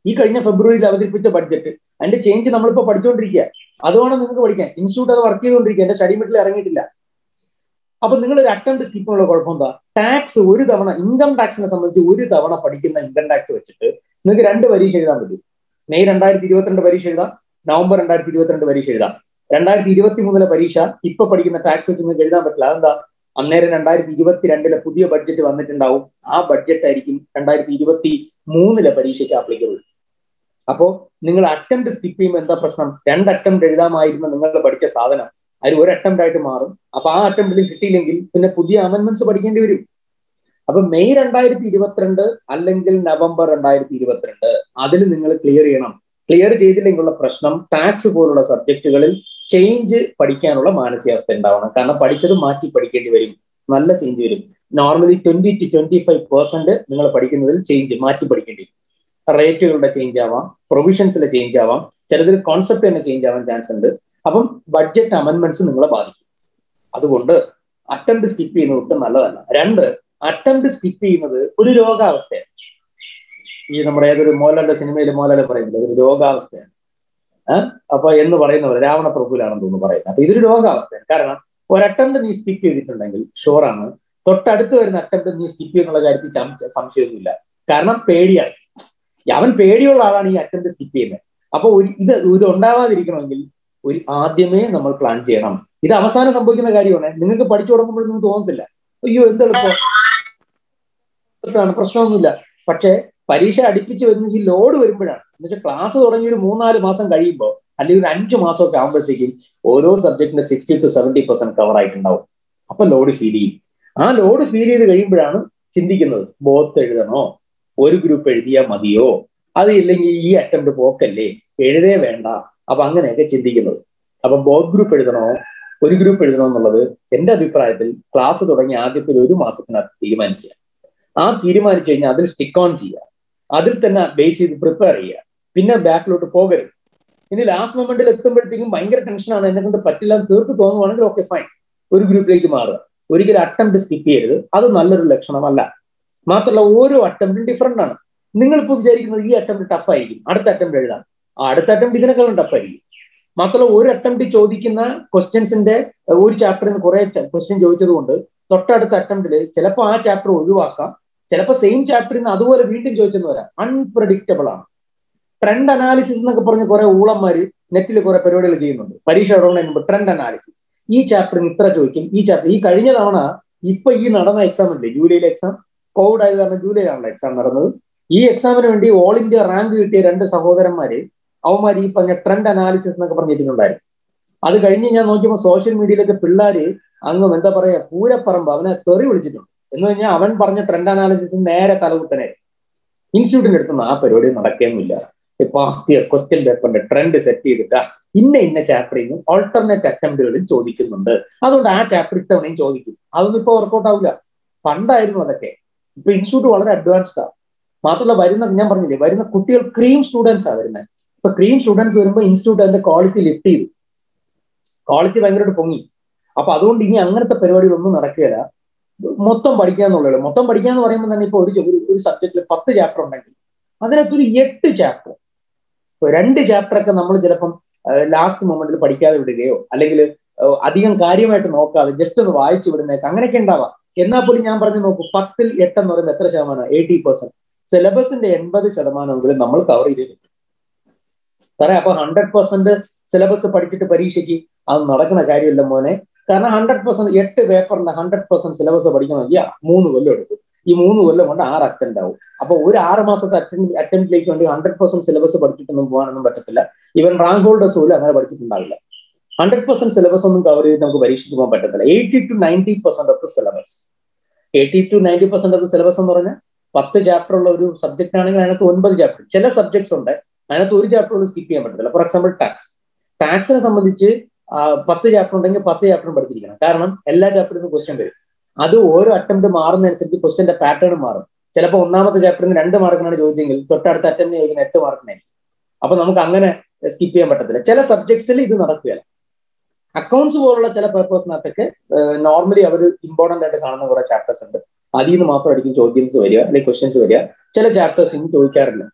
ഈ കഴിഞ്ഞ ഫെബ്രുവരിയിൽ അവതരിപ്പിച്ച ബഡ്ജറ്റ് അതിന്റെ ചേഞ്ച് നമ്മളിപ്പോ പഠിച്ചുകൊണ്ടിരിക്കുക അതുകൊണ്ട് നിങ്ങൾക്ക് പഠിക്കാൻ ഇൻസ്റ്റിറ്റ്യൂട്ട് അത് വർക്ക് ചെയ്തുകൊണ്ടിരിക്കുക എന്റെ സ്റ്റഡി മെറ്റീരിയൽ ഇറങ്ങിയിട്ടില്ല അപ്പൊ നിങ്ങൾ ഒരു അറ്റംപ്റ്റ് സ്കിപ്പിനുള്ള കുഴപ്പം എന്താ ടാക്സ് ഒരു തവണ ഇൻകം ടാക്സിനെ സംബന്ധിച്ച് ഒരു തവണ പഠിക്കുന്ന ഇൻകം ടാക്സ് വെച്ചിട്ട് നിങ്ങൾക്ക് രണ്ട് പരീക്ഷ എഴുതാൻ പറ്റും മെയ് രണ്ടായിരത്തി ഇരുപത്തിരണ്ട് പരീക്ഷ എഴുതാം നവംബർ രണ്ടായിരത്തി ഇരുപത്തിരണ്ട് പരീക്ഷ എഴുതാം രണ്ടായിരത്തി ഇരുപത്തി മൂന്നിലെ പരീക്ഷ ഇപ്പൊ പഠിക്കുന്ന ടാക്സ് വെച്ച് നിങ്ങൾക്ക് എഴുതാൻ പറ്റില്ല അതെന്താ അന്നേരം രണ്ടായിരത്തി ഇരുപത്തിരണ്ടിലെ പുതിയ ബഡ്ജറ്റ് വന്നിട്ടുണ്ടാവും ആ ബഡ്ജറ്റ് ആയിരിക്കും രണ്ടായിരത്തി ഇരുപത്തി മൂന്നിലെ പരീക്ഷയ്ക്ക് ആപ്ലിക്കബിൾ അപ്പോ നിങ്ങൾ അറ്റംപ്റ്റ് സ്കിപ്പ് ചെയ്യുമ്പോൾ എന്താ പ്രശ്നം രണ്ട് അറ്റംപ്റ്റ് എഴുതാമായിരുന്ന നിങ്ങൾ പഠിച്ച സാധനം അതിൽ ഒരു അറ്റംപ്റ്റ് ആയിട്ട് മാറും അപ്പൊ ആ അറ്റംപ്റ്റിൽ കിട്ടിയില്ലെങ്കിൽ പിന്നെ പുതിയ അമെന്റ്മെന്റ്സ് പഠിക്കേണ്ടി വരും അപ്പൊ മെയ് രണ്ടായിരത്തി ഇരുപത്തിരണ്ട് അല്ലെങ്കിൽ നവംബർ രണ്ടായിരത്തി ഇരുപത്തിരണ്ട് അതിൽ നിങ്ങൾ ക്ലിയർ ചെയ്യണം ക്ലിയർ ചെയ്തില്ലെങ്കിലുള്ള പ്രശ്നം ടാക്സ് പോലുള്ള സബ്ജക്റ്റുകളിൽ ചേഞ്ച് പഠിക്കാനുള്ള മാനസികാവസ്ഥ ഉണ്ടാവണം കാരണം പഠിച്ചത് മാറ്റി പഠിക്കേണ്ടി വരും നല്ല ചേഞ്ച് വരും normally twenty to twenty five percent നിങ്ങൾ പഠിക്കുന്നതിൽ ചേഞ്ച് മാറ്റി പഠിക്കേണ്ടി വരും റേറ്റുകളുടെ ചേഞ്ച് ആവാം പ്രൊവിഷൻസിലെ ചേഞ്ച് ആവാം ചിലതിൽ കോൺസെപ്റ്റ് തന്നെ ചേഞ്ച് ആവാൻ ചാൻസ് ഉണ്ട് അപ്പം ബഡ്ജറ്റ് അമെന്റ്മെന്റ്സ് നിങ്ങളെ ബാധിക്കും അതുകൊണ്ട് അറ്റംപ്റ്റ് സ്കിപ്പ് ചെയ്യുന്നത് ഒട്ടും നല്ലതല്ല രണ്ട് അറ്റംപ്റ്റ് സ്കിപ്പ് ചെയ്യുന്നത് ഒരു രോഗാവസ്ഥയാണ് ഈ നമ്മുടെ ഏതൊരു മോഹൻലാലിന്റെ സിനിമയിൽ മോഹൻലാൽ പറയുന്നത് ഒരു രോഗാവസ്ഥയാണ് അപ്പൊ എന്ന് പറയുന്നവർ രാവണ പ്രഭുലാണെന്ന് തോന്നുന്നു പറയുന്നത് അപ്പൊ ഇതൊരു രോഗാവസ്ഥയാണ് കാരണം ഒരു അറ്റംപ്റ്റ് നീ സ്കിപ്പ് ചെയ്തിട്ടുണ്ടെങ്കിൽ ഷുവറാണ് തൊട്ടടുത്ത് വരുന്ന അറ്റംപ്റ്റ് നീ സ്കിപ്പ് ചെയ്യുന്നുള്ള കാര്യത്തിൽ സംശയമൊന്നുമില്ല കാരണം പേടിയാണ് അവൻ പേടിയുള്ള ആളാണ് ഈ അറ്റംപ്റ്റ് സ്കിപ്പ് ചെയ്യുന്നത് അപ്പൊ ഒരു ഇത് ഇത് ഉണ്ടാവാതിരിക്കണമെങ്കിൽ ഒരു ആദ്യമേ നമ്മൾ പ്ലാൻ ചെയ്യണം ഇത് അവസാനം സംഭവിക്കുന്ന കാര്യമാണ് നിങ്ങൾക്ക് പഠിച്ചു തുടങ്ങുമ്പോൾ നിങ്ങൾക്ക് തോന്നത്തില്ല അയ്യോ എന്തെളുപ്പം പ്രശ്നമൊന്നുമില്ല പക്ഷേ പരീക്ഷ അടുപ്പിച്ച് വരുന്ന ഈ ലോഡ് വരുമ്പോഴാണ് എന്നുവെച്ചാൽ ക്ലാസ് തുടങ്ങി ഒരു മൂന്നാല് മാസം കഴിയുമ്പോൾ അല്ലെങ്കിൽ ഒരു അഞ്ചു മാസമൊക്കെ ആകുമ്പോഴത്തേക്കും ഓരോ സബ്ജക്റ്റിന്റെ sixty to seventy percent cover ആയിട്ടുണ്ടാവും അപ്പൊ ലോഡ് ഫീൽ ചെയ്യും ആ ലോഡ് ഫീൽ ചെയ്ത് കഴിയുമ്പോഴാണ് ചിന്തിക്കുന്നത് ബോത്ത് എഴുതണോ ഒരു ഗ്രൂപ്പ് എഴുതിയാൽ മതിയോ അത് ഇല്ലെങ്കിൽ ഈ അറ്റംപ്റ്റ് പോക്കല്ലേ എഴുതേ വേണ്ട അപ്പൊ അങ്ങനെയൊക്കെ ചിന്തിക്കുന്നത് അപ്പൊ ബോത്ത് ഗ്രൂപ്പ് എഴുതണോ ഒരു ഗ്രൂപ്പ് എഴുതണോ എന്നുള്ളത് എന്റെ അഭിപ്രായത്തിൽ ക്ലാസ് തുടങ്ങി ആദ്യത്തിൽ ഒരു മാസത്തിനകത്ത് തീരുമാനിക്കുക ആ തീരുമാനിച്ചു കഴിഞ്ഞാൽ അതിൽ സ്റ്റിക്ക് ഓൺ ചെയ്യുക അതിൽ തന്നെ ബേസ് ചെയ്ത് പ്രിപ്പയർ ചെയ്യുക പിന്നെ ബാക്കിലോട്ട് പോകരുത് ഇനി ലാസ്റ്റ് മൊമെന്റിൽ എത്തുമ്പോഴത്തേക്കും ഭയങ്കര ടെൻഷനാണ് എന്നെ കൊണ്ട് പറ്റില്ല എന്ന് തീർത്ത് തോന്നുവാണെങ്കിൽ ഓക്കെ ഫൈൻ ഒരു ഗ്രൂപ്പിലേക്ക് മാറുക ഒരിക്കലും അറ്റംപ്റ്റ് സ്കിപ്പ് ചെയ്യരുത് അത് നല്ലൊരു ലക്ഷണമല്ല മാത്രമല്ല ഓരോ അറ്റംപ്റ്റും ഡിഫറെന്റ് ആണ് നിങ്ങളിപ്പോൾ വിചാരിക്കുന്നത് ഈ അറ്റംപ്റ്റ് ടഫ് ആയിരിക്കും അടുത്ത അറ്റംപ്റ്റ് എഴുതാം ആ അടുത്ത അറ്റംപ്റ്റ് ഇതിനേക്കാളും ടഫ് ആയിരിക്കും മാത്രമല്ല ഒരു അറ്റംപ്റ്റ് ചോദിക്കുന്ന ക്വസ്റ്റ്യൻസിന്റെ ഒരു ചാപ്റ്ററിൽ നിന്ന് കുറെ ക്വസ്റ്റ്യൻ ചോദിച്ചത് കൊണ്ട് തൊട്ടടുത്ത അറ്റംപ്റ്റിൽ ചിലപ്പോൾ ആ ചാപ്റ്റർ ഒഴിവാക്കാം ചിലപ്പോൾ സെയിം ചാപ്റ്ററിൽ നിന്ന് അതുപോലെ വീണ്ടും ചോദിച്ചെന്ന് വരാം അൺപ്രഡിക്റ്റബിൾ ആണ് ട്രെൻഡ് അനാലിസിസ് എന്നൊക്കെ പറഞ്ഞ് കുറെ ഊളന്മാര് നെറ്റിൽ കുറെ പരിപാടികൾ ചെയ്യുന്നുണ്ട് പരീക്ഷ തുടങ്ങുന്നതിന് മുമ്പ് ട്രെൻഡ് അനാലിസിസ് ഈ ചാപ്റ്ററിന് ഇത്ര ചോദിക്കും ഈ ചാപ്റ്റർ ഈ കഴിഞ്ഞ തവണ ഇപ്പൊ ഈ നടന്ന എക്സാം ഉണ്ട് ജൂലൈയിലെ എക്സാം കോവിഡ് ആയത് കാരണം ജൂലൈയിലാണല്ലോ എക്സാം നടന്നത് ഈ എക്സാമിന് വേണ്ടി ഓൾ ഇന്ത്യ റാങ്ക് കിട്ടിയ രണ്ട് സഹോദരന്മാര് അവന്മാർ ഈ പറഞ്ഞ ട്രെൻഡ് അനാലിസിസ് എന്നൊക്കെ പറഞ്ഞിട്ടുണ്ടായിരുന്നു അത് കഴിഞ്ഞ് ഞാൻ നോക്കിയപ്പോൾ സോഷ്യൽ മീഡിയയിലൊക്കെ പിള്ളേര് അങ്ങും എന്താ പറയാ പൂരപ്പറമ്പ് അവനെ തെറി വിളിച്ചിട്ടുണ്ട് എന്ന് കഴിഞ്ഞാൽ അവൻ പറഞ്ഞ ട്രെൻഡ് അനാലിസിസ് നേരെ തലകുത്തനെ ഇൻസ്റ്റിറ്റ്യൂട്ടിന്റെ അടുത്തുനിന്ന് ആ പരിപാടി നടക്കുകയൊന്നുമില്ല പാസ്റ്റ് ഇയർ ക്വസ്റ്റ്യൻ പേപ്പറിന്റെ ട്രെൻഡ് സെറ്റ് ചെയ്തിട്ട് ഇന്ന ഇന്ന ചാപ്റ്ററിൽ നിന്നും ഓൾട്ടർനേറ്റ് അറ്റംപ്റ്റുകളിൽ ചോദിക്കുന്നുണ്ട് അതുകൊണ്ട് ആ ചാപ്റ്റർ ഇത്തവണയും ചോദിക്കും അതൊന്നും ഇപ്പൊ വർക്കൗട്ട് ആവില്ല പണ്ടായിരുന്നു അതൊക്കെ ഇപ്പൊ ഇൻസ്റ്റിറ്റ്യൂട്ട് വളരെ അഡ്വാൻസ്ഡ് ആണ് മാത്രമല്ല വരുന്ന ഞാൻ പറഞ്ഞില്ലേ വരുന്ന കുട്ടികൾ ക്രീം സ്റ്റുഡൻസ് ആ വരുന്നത് ഇപ്പൊ ക്രീം സ്റ്റുഡൻസ് വരുമ്പോൾ ഇൻസ്റ്റിറ്റ്യൂട്ട് അതിന്റെ ക്വാളിറ്റി ലിഫ്റ്റ് ചെയ്തു ക്വാളിറ്റി ഭയങ്കരമായിട്ട് പൊങ്ങി അപ്പൊ അതുകൊണ്ട് ഇനി അങ്ങനത്തെ പരിപാടികളൊന്നും നടക്കുകയില്ല മൊത്തം പഠിക്കുക എന്നുള്ളത് മൊത്തം പഠിക്കുക എന്ന് പറയുമ്പോൾ തന്നെ ഇപ്പൊ ഒരു ഒരു സബ്ജക്റ്റിൽ പത്ത് ചാപ്റ്റർ ഉണ്ടെങ്കിൽ അതിനകത്തൊരു എട്ട് ചാപ്റ്റർ രണ്ട് ചാപ്റ്റർ ഒക്കെ നമ്മൾ ചിലപ്പം ലാസ്റ്റ് മൊമെന്റിൽ പഠിക്കാതെ വിടുകയോ അല്ലെങ്കിൽ അധികം കാര്യമായിട്ട് നോക്കാതെ ജസ്റ്റ് ഒന്ന് വായിച്ചു വിടുന്നേക്ക് അങ്ങനെയൊക്കെ ഉണ്ടാവാം എന്നാൽ പോലും ഞാൻ പറഞ്ഞു നോക്കൂ പത്തിൽ എട്ടെന്ന് പറയുന്നത് എത്ര ശതമാനം എയ്റ്റി പെർസെന്റ് സിലബസിന്റെ എൺപത് ശതമാനമെങ്കിലും നമ്മൾ കവർ ചെയ്തേ പറ്റും സാറേ അപ്പൊ ഹൺഡ്രഡ് പെർസെന്റ് സിലബസ് പഠിച്ചിട്ട് പരീക്ഷയ്ക്ക് അത് നടക്കുന്ന കാര്യമില്ല മോനെ കാരണം ഹൺഡ്രഡ് പെർസെന്റ് എട്ട് പേപ്പറിന്റെ ഹൺഡ്രഡ് പെർസെന്റ് സിലബസ് പഠിക്കണമെങ്കിൽ മൂന്ന് കൊല്ലം എടുക്കും ഈ മൂന്ന് കൊല്ലം കൊണ്ട് ആറ് അറ്റൻഡ് ആവും അപ്പൊ ഒരു ആറ് മാസത്തെ അറ്റൻഡ് അറ്റംപ്റ്റിലേക്ക് വേണ്ടി ഹൺഡ്രഡ് പെർസെന്റ് സിലബസ് പഠിച്ചിട്ടൊന്നും പോകാനൊന്നും പറ്റത്തില്ല ഇവൻ റാങ്ക് ഹോൾഡേഴ്സ് പോലും അങ്ങനെ പഠിച്ചിട്ടുണ്ടാവില്ല ഹൺഡ്രഡ് പെർസെന്റ് സിലബസ് ഒന്നും കവർ ചെയ്ത് നമുക്ക് പരീക്ഷയ്ക്ക് പോകാൻ പറ്റത്തില്ല eighty to ninety percent of the syllabus eighty to ninety percent of the syllabus എന്ന് പറഞ്ഞാൽ പത്ത് ചാപ്റ്റർ ഉള്ള ഒരു സബ്ജക്ട് ആണെങ്കിൽ അതിനകത്ത് ഒൻപത് ചാപ്റ്റർ ചില സബ്ജക്ട്സ് ഉണ്ട് അതിനകത്ത് ഒരു ചാപ്റ്റർ പോലും സ്കിപ്പ് ചെയ്യാൻ പറ്റത്തില്ല ഫോർ എക്സാമ്പിൾ ടാക്സ് ടാക്സിനെ സംബന്ധിച്ച് പത്ത് ചാപ്റ്റർ ഉണ്ടെങ്കിൽ പത്ത് ചാപ്റ്ററും പഠിച്ചിരിക്കണം കാരണം എല്ലാ ചാപ്റ്ററിൽ നിന്ന് ക്വസ്റ്റ്യൻ വരും അത് ഓരോ അറ്റംപ്റ്റ് മാറുന്നതനുസരിച്ച് ക്വസ്റ്റ്യന്റെ പാറ്റേൺ മാറും ചിലപ്പോൾ ഒന്നാമത്തെ ചാപ്റ്ററിൽ നിന്ന് രണ്ട് മാർക്കിനാണ് ചോദിച്ചെങ്കിൽ തൊട്ടടുത്ത അറ്റംപ്റ്റ് ചോദിക്കുന്ന എട്ട് മാർക്കിനായിരിക്കും അപ്പൊ നമുക്ക് അങ്ങനെ സ്കിപ്പ് ചെയ്യാൻ പറ്റത്തില്ല ചില സബ്ജക്ട്സിൽ ഇത് നടക്കുകയില്ല അക്കൗണ്ട്സ് പോലുള്ള ചില പേപ്പേഴ്സിനകത്തൊക്കെ നോർമലി അവർ ഇമ്പോർട്ടന്റ് ആയിട്ട് കാണുന്ന കുറെ ചാപ്റ്റേഴ്സ് ഉണ്ട് അതിൽ നിന്ന് മാത്രമായിരിക്കും ചോദ്യംസ് വരിക അല്ലെങ്കിൽ ക്വസ്റ്റ്യൻസ് വരിക ചില ചാപ്റ്റേഴ്സ് ഇന്ന് ചോദിക്കാറില്ല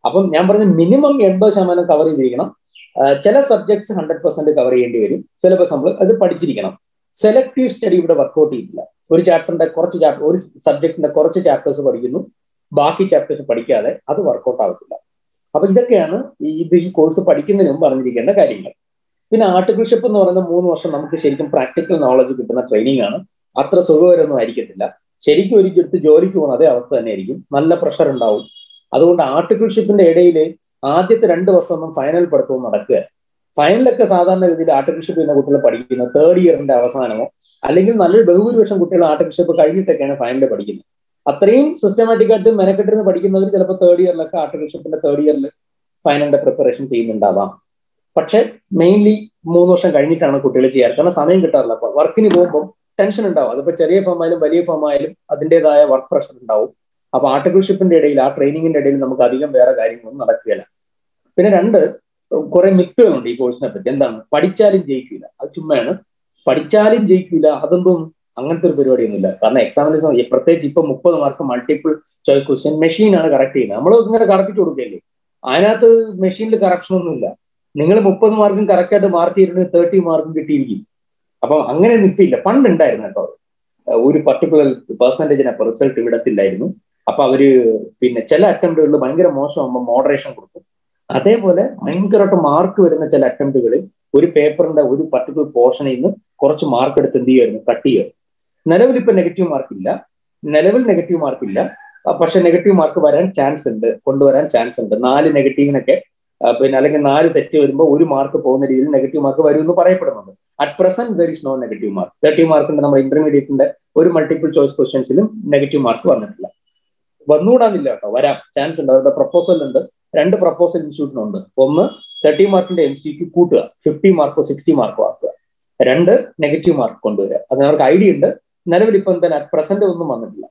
അപ്പം ഞാൻ പറഞ്ഞ മിനിമം എൺപത് ശതമാനം കവർ ചെയ്തിരിക്കണം ചില സബ്ജക്ട്സ് ഹൺഡ്രഡ് പെർസെന്റ് കവർ ചെയ്യേണ്ടി വരും സിലബസ് നമ്മൾ അത് പഠിച്ചിരിക്കണം സെലക്ടീവ് സ്റ്റഡി ഇവിടെ വർക്ക്ഔട്ട് ചെയ്തില്ല ഒരു ചാപ്റ്ററിന്റെ കുറച്ച് ചാപ്റ്റർ ഒരു സബ്ജക്റ്റിന്റെ കുറച്ച് ചാപ്റ്റേഴ്സ് പഠിക്കുന്നു ബാക്കി ചാപ്റ്റേഴ്സ് പഠിക്കാതെ അത് വർക്ക്ഔട്ട് ആവത്തില്ല അപ്പൊ ഇതൊക്കെയാണ് ഇത് ഈ കോഴ്സ് പഠിക്കുന്നതിന് മുമ്പ് അറിഞ്ഞിരിക്കേണ്ട കാര്യങ്ങൾ പിന്നെ ആർട്ടിഫിഷ്യപ്പ് എന്ന് പറയുന്ന മൂന്ന് വർഷം നമുക്ക് ശരിക്കും പ്രാക്ടിക്കൽ നോളജ് കിട്ടുന്ന ട്രെയിനിങ് ആണ് അത്ര സുഖകരമൊന്നും ആയിരിക്കത്തില്ല ശരിക്കും ഒരിക്കലും ജോലിക്ക് പോകുന്ന അതേ അവസ്ഥ തന്നെ ആയിരിക്കും നല്ല പ്രഷർ ഉണ്ടാവും അതുകൊണ്ട് ആർട്ടിഫിഷ്യപ്പിന്റെ ഇടയിൽ ആദ്യത്തെ രണ്ട് വർഷമൊന്നും ഫൈനൽ പഠിത്തവും നടക്കുക ഫൈനലൊക്കെ സാധാരണഗതിയിൽ ആർട്ടിഫിഷ്യപ്പ് എന്ന കുട്ടികൾ പഠിക്കുന്നത് തേർഡ് ഇയറിന്റെ അവസാനമോ അല്ലെങ്കിൽ നല്ലൊരു ബഹുഭൂരിപക്ഷം കുട്ടികൾ ആർട്ടിഫിഷ്യപ്പ് കഴിഞ്ഞിട്ടൊക്കെയാണ് ഫൈനൽ പഠിക്കുന്നത് അത്രയും സിസ്റ്റമാറ്റിക് ആയിട്ട് മെനക്കെട്ടിരുന്ന് പഠിക്കുന്നവർ ചിലപ്പോൾ തേർഡ് ഇയറിലൊക്കെ ആർട്ടിഫിഷ്യപ്പിന്റെ തേർഡ് ഇയറിൽ ഫൈനലിന്റെ പ്രിപ്പറേഷൻ ചെയ്യുന്നുണ്ടാവാം പക്ഷെ മെയിൻലി മൂന്ന് വർഷം കഴിഞ്ഞിട്ടാണ് കുട്ടികൾ ചെയ്യാറ് കാരണം സമയം കിട്ടാറില്ല അപ്പൊ വർക്കിന് പോകുമ്പോൾ ടെൻഷൻ ഉണ്ടാവും അതിപ്പോ ചെറിയ ഫേം ആയാലും വലിയ ഫേം ആയാലും അതിൻ്റെതായ വർക്ക് പ്രഷർ ഉണ്ടാവും അപ്പൊ ആർട്ടിഫിഷ്യപ്പിന്റെ ഇടയിൽ ആ ട്രെയിനിങ്ങിന്റെ ഇടയിൽ നമുക്ക് അധികം വേറെ കാര്യങ്ങളൊന്നും നടക്കുകയില്ല പിന്നെ രണ്ട് കുറെ മിത്തുകളുണ്ട് ഈ കോഴ്സിനെ പറ്റി എന്താണ് പഠിച്ചാലും ജയിക്കില്ല അത് ചുമ്മയാണ് പഠിച്ചാലും ജയിക്കില്ല അതൊന്നും അങ്ങനത്തെ ഒരു പരിപാടിയൊന്നുമില്ല കാരണം എക്സാമിനേഷൻ പ്രത്യേകിച്ച് ഇപ്പൊ മുപ്പത് മാർക്ക് മൾട്ടിപ്പിൾ ചോയ്സ് ക്വസ്റ്റ്യൻ മെഷീനാണ് കറക്റ്റ് ചെയ്യുന്നത് നമ്മൾ ഇങ്ങനെ കറക്റ്റ് കൊടുക്കുകയല്ലേ അതിനകത്ത് മെഷീനിൽ കറക്ഷൻ ഒന്നുമില്ല നിങ്ങൾ മുപ്പത് മാർക്കും കറക്റ്റ് ആയിട്ട് മാർക്ക് ചെയ്തിട്ടുണ്ടെങ്കിൽ തേർട്ടി മാർക്കും കിട്ടിയിരിക്കും അപ്പൊ അങ്ങനെ നിൽപ്പില്ല പണ്ട് ഉണ്ടായിരുന്നു കേട്ടോ ഒരു പർട്ടിക്കുലർ പെർസെന്റേജിന് അപ്പൊ റിസൾട്ട് വിടത്തില്ലായിരുന്നു അപ്പൊ അവര് പിന്നെ ചില അറ്റംപ്റ്റുകളിൽ ഭയങ്കര മോശമാകുമ്പോൾ മോഡറേഷൻ കൊടുക്കും അതേപോലെ ഭയങ്കരമായിട്ട് മാർക്ക് വരുന്ന ചില അറ്റംപ്റ്റുകളിൽ ഒരു പേപ്പറിന്റെ ഒരു പർട്ടിക്കുലർ പോർഷനിൽ നിന്ന് കുറച്ച് മാർക്ക് എടുത്ത് എന്ത് ചെയ്യുമായിരുന്നു കട്ട് ചെയ്യുമായിരുന്നു നിലവിൽ ഇപ്പൊ നെഗറ്റീവ് മാർക്ക് ഇല്ല നിലവിൽ നെഗറ്റീവ് മാർക്ക് ഇല്ല പക്ഷെ നെഗറ്റീവ് മാർക്ക് വരാൻ ചാൻസ് ഉണ്ട് കൊണ്ടുവരാൻ ചാൻസ് ഉണ്ട് നാല് നെഗറ്റീവിനൊക്കെ പിന്നെ അല്ലെങ്കിൽ നാല് തെറ്റ് വരുമ്പോൾ ഒരു മാർക്ക് പോകുന്ന രീതിയിൽ നെഗറ്റീവ് മാർക്ക് വരും എന്ന് പറയപ്പെടുന്നുണ്ട് at present there is no negative mark thirty മാർക്കിന്റെ നമ്മുടെ ഇന്റർമീഡിയറ്റിന്റെ ഒരു മൾട്ടിപ്പിൾ ചോയ്സ് ക്വസ്റ്റ്യൻസിലും നെഗറ്റീവ് മാർക്ക് വന്നിട്ടില്ല വന്നുകൂടാന്നില്ല കേട്ടോ വരാം ചാൻസ് ഉണ്ട് അവരുടെ പ്രപ്പോസൽ ഉണ്ട് രണ്ട് പ്രപ്പോസൽ ഇൻസ്റ്റിറ്റ്യൂട്ടിനുണ്ട് ഒന്ന് തേർട്ടി മാർക്കിന്റെ എം സി ക്യു കൂട്ടുക ഫിഫ്റ്റി മാർക്കോ സിക്സ്റ്റി മാർക്കോ ആക്കുക രണ്ട് നെഗറ്റീവ് മാർക്ക് കൊണ്ടുവരിക അതിന് അവർക്ക് ഐഡിയ ഉണ്ട് നിലവിൽ ഇപ്പം എന്തായാലും അറ്റ് പ്രസന്റ് ഒന്നും വന്നിട്ടില്ല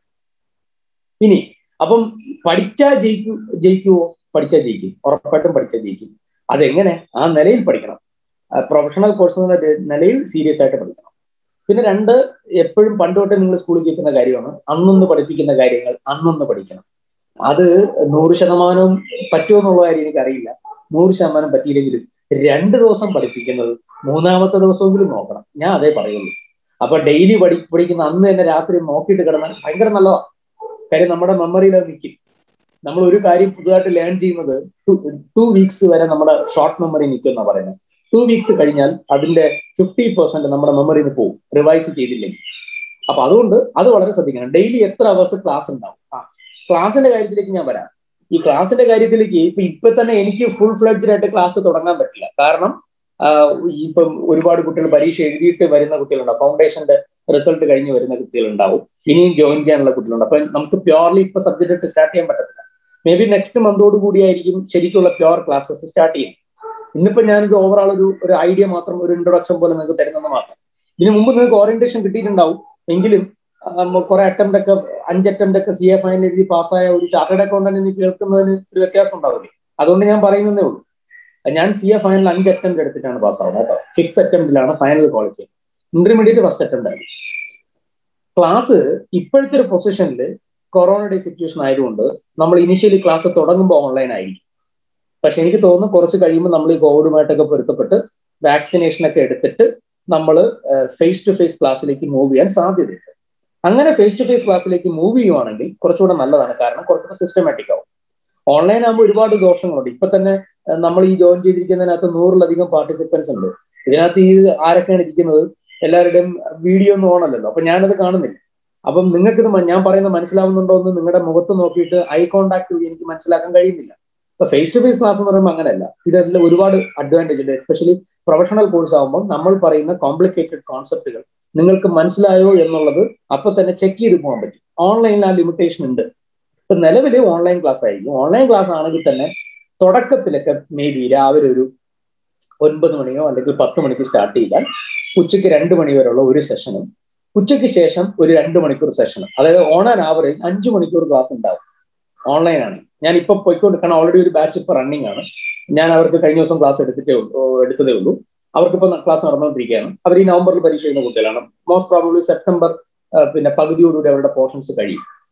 ഇനി അപ്പം പഠിച്ചാൽ ജയിക്കൂ ജയിക്കുവോ പഠിച്ചാൽ ജയിക്കും ഉറപ്പായിട്ടും പഠിച്ചാൽ ജയിക്കും അതെങ്ങനെ ആ നിലയിൽ പഠിക്കണം പ്രൊഫഷണൽ കോഴ്സ് എന്ന നിലയിൽ സീരിയസ് ആയിട്ട് പഠിക്കണം പിന്നെ രണ്ട് എപ്പോഴും പണ്ട് തൊട്ടേ നിങ്ങൾ സ്കൂളിൽ കേൾക്കുന്ന കാര്യമാണ് അന്നൊന്ന് പഠിപ്പിക്കുന്ന കാര്യങ്ങൾ അന്നൊന്ന് പഠിക്കണം അത് നൂറ് ശതമാനവും പറ്റുമോ എന്നുള്ള കാര്യം എനിക്കറിയില്ല നൂറ് ശതമാനം പറ്റിയില്ലെങ്കിലും രണ്ട് ദിവസം പഠിപ്പിക്കുന്നത് മൂന്നാമത്തെ ദിവസമെങ്കിലും നോക്കണം ഞാൻ അതേ പറയുള്ളൂ അപ്പൊ ഡെയിലി പഠി പഠിക്കുന്ന അന്ന് തന്നെ രാത്രി നോക്കിയിട്ട് കിടന്നാൽ ഭയങ്കര നല്ലതാണ് കാര്യം നമ്മുടെ മെമ്മറിയിൽ അത് നിൽക്കും നമ്മൾ ഒരു കാര്യം പുതുതായിട്ട് ലേൺ ചെയ്യുന്നത് ടു വീക്സ് വരെ നമ്മുടെ ഷോർട്ട് മെമ്മറി നിൽക്കും എന്നാണ് പറയുന്നത് ടു വീക്സ് കഴിഞ്ഞാൽ അതിന്റെ ഫിഫ്റ്റി പെർസെന്റ് നമ്മുടെ മെമ്മറിയിൽ നിന്ന് പോകും റിവൈസ് ചെയ്തില്ലെങ്കിൽ അപ്പൊ അതുകൊണ്ട് അത് വളരെ ശ്രദ്ധിക്കണം ഡെയിലി എത്ര അവേഴ്സ് ക്ലാസ് ഉണ്ടാവും ആ ക്ലാസിന്റെ കാര്യത്തിലേക്ക് ഞാൻ വരാം ഈ ക്ലാസിന്റെ കാര്യത്തിലേക്ക് ഇപ്പൊ ഇപ്പൊ തന്നെ എനിക്ക് ഫുൾ ഫ്ലഡ്ജഡ് ആയിട്ട് ക്ലാസ് തുടങ്ങാൻ പറ്റില്ല കാരണം ഇപ്പം ഒരുപാട് കുട്ടികൾ പരീക്ഷ എഴുതിയിട്ട് വരുന്ന കുട്ടികളുണ്ട് ഫൗണ്ടേഷന്റെ റിസൾട്ട് കഴിഞ്ഞ് വരുന്ന കുട്ടികളുണ്ടാവും ഇനിയും ജോയിൻ ചെയ്യാനുള്ള കുട്ടികളുണ്ട് അപ്പൊ നമുക്ക് പ്യോർലി ഇപ്പൊ സബ്ജക്ട് ഇട്ട് സ്റ്റാർട്ട് ചെയ്യാൻ പറ്റത്തില്ല മേ ബി നെക്സ്റ്റ് മന്തോട് കൂടിയായിരിക്കും ശരിക്കുള്ള പ്യോർ ക്ലാസ്സസ് സ്റ്റാർട്ട് ചെയ്യും ഇന്നിപ്പോ ഞാനിത് ഓവറോൾ ഒരു ഒരു ഐഡിയ മാത്രം ഒരു ഇൻട്രൊഡക്ഷൻ പോലെ നിങ്ങൾക്ക് തരുന്നത് മാത്രം ഇതിനു മുമ്പ് നിങ്ങൾക്ക് ഓറിയന്റേഷൻ കിട്ടിയിട്ടുണ്ടാവും എങ്കിലും കുറെ അറ്റംപ്റ്റ് ഒക്കെ അഞ്ച് അറ്റംപ്റ്റ് ഒക്കെ സി എ ഫൈനൽ എഴുതി പാസ്സായ ഒരു ചാർട്ടേഡ് അക്കൗണ്ടന്റ് കേൾക്കുന്നതിന് ഒരു വ്യത്യാസം ഉണ്ടാവില്ലേ അതുകൊണ്ട് ഞാൻ പറയുന്നതേ ഉള്ളൂ ഞാൻ സി എ ഫൈനൽ അഞ്ച് അറ്റംപ്റ്റ് എടുത്തിട്ടാണ് പാസ്സാവുന്നത് കേട്ടോ ഫിഫ്ത്ത് അറ്റംപ്റ്റിലാണ് final qualify intermediate first attempt ആയിരുന്നു ക്ലാസ് ഇപ്പോഴത്തെ ഒരു പൊസിഷനിൽ കൊറോണയുടെ സിറ്റുവേഷൻ ആയതുകൊണ്ട് നമ്മൾ ഇനിഷ്യലി ക്ലാസ് തുടങ്ങുമ്പോൾ ഓൺലൈൻ ആയിരിക്കും പക്ഷെ എനിക്ക് തോന്നുന്നു കുറച്ച് കഴിയുമ്പോൾ നമ്മൾ ഈ കോവിഡുമായിട്ടൊക്കെ പൊരുത്തപ്പെട്ട് വാക്സിനേഷൻ ഒക്കെ എടുത്തിട്ട് നമ്മൾ ഫേസ് ടു ഫേസ് ക്ലാസ്സിലേക്ക് മൂവ് ചെയ്യാൻ സാധ്യതയുണ്ട് അങ്ങനെ ഫേസ് ടു ഫേസ് ക്ലാസ്സിലേക്ക് മൂവ് ചെയ്യുവാണെങ്കിൽ കുറച്ചുകൂടെ നല്ലതാണ് കാരണം കുറച്ചുകൂടെ സിസ്റ്റമാറ്റിക് ആവും ഓൺലൈൻ ആകുമ്പോൾ ഒരുപാട് ദോഷങ്ങളുണ്ട് ഇപ്പൊ തന്നെ നമ്മൾ ഈ ജോയിൻ ചെയ്തിരിക്കുന്നതിനകത്ത് നൂറിലധികം പാർട്ടിസിപ്പൻസ് ഉണ്ട് ഇതിനകത്ത് ഈ ആരൊക്കെയാണ് ഇരിക്കുന്നത് എല്ലാവരുടെയും വീഡിയോ ഒന്നും ഓണല്ലല്ലോ അപ്പൊ ഞാനത് കാണുന്നില്ല അപ്പം നിങ്ങൾക്ക് ഇത് ഞാൻ പറയുന്നത് മനസ്സിലാവുന്നുണ്ടോ എന്ന് നിങ്ങളുടെ മുഖത്ത് നോക്കിയിട്ട് ഐ കോൺടാക്ട് വഴി എനിക്ക് മനസ്സിലാക്കാൻ കഴിയുന്നില്ല ഇപ്പൊ ഫേസ് ടു ഫേസ് ക്ലാസ് എന്ന് പറയുമ്പോൾ അങ്ങനെയല്ല ഇതെല്ലാം ഒരുപാട് അഡ്വാൻറ്റേജ് ഉണ്ട് എസ്പെഷ്യലി പ്രൊഫഷണൽ കോഴ്സ് ആകുമ്പോൾ നമ്മൾ പറയുന്ന കോംപ്ലിക്കേറ്റഡ് കോൺസെപ്റ്റുകൾ നിങ്ങൾക്ക് മനസ്സിലായോ എന്നുള്ളത് അപ്പൊ തന്നെ ചെക്ക് ചെയ്ത് പോകാൻ പറ്റും ഓൺലൈനിൽ ആ ലിമിറ്റേഷൻ ഉണ്ട് ഇപ്പൊ നിലവിൽ ഓൺലൈൻ ക്ലാസ് ആയിരിക്കും ഓൺലൈൻ ക്ലാസ് ആണെങ്കിൽ തന്നെ തുടക്കത്തിലൊക്കെ മേ ബി രാവിലെ ഒരു ഒൻപത് മണിയോ അല്ലെങ്കിൽ പത്ത് മണിക്ക് സ്റ്റാർട്ട് ചെയ്താൽ ഉച്ചയ്ക്ക് രണ്ട് മണി വരെയുള്ള ഒരു സെഷനും ഉച്ചയ്ക്ക് ശേഷം ഒരു രണ്ട് മണിക്കൂർ സെഷനും അതായത് ഓൺ ആൻ ആവറേജ് അഞ്ച് മണിക്കൂർ ക്ലാസ് ഉണ്ടാവും ഓൺലൈൻ ആണ് ഞാൻ ഇപ്പൊ പോയിക്കൊണ്ട് കാരണം ഓൾറെഡി ഒരു ബാച്ച് ഇപ്പൊ റണ്ണിങ് ആണ് ഞാൻ അവർക്ക് കഴിഞ്ഞ ദിവസം ക്ലാസ് എടുത്തിട്ടേ ഉള്ളൂ എടുത്തതേ ഉള്ളൂ അവർക്കിപ്പോ ക്ലാസ് നടന്നുകൊണ്ടിരിക്കുകയാണ് അവർ ഈ നവംബറിൽ പരീക്ഷ ചെയ്യുന്ന കുട്ടികളാണ് മോസ്റ്റ് പ്രോബബ്ലി സെപ്റ്റംബർ പിന്നെ പകുതിയോടുകൂടി അവരുടെ പോർഷൻസ് കഴിയും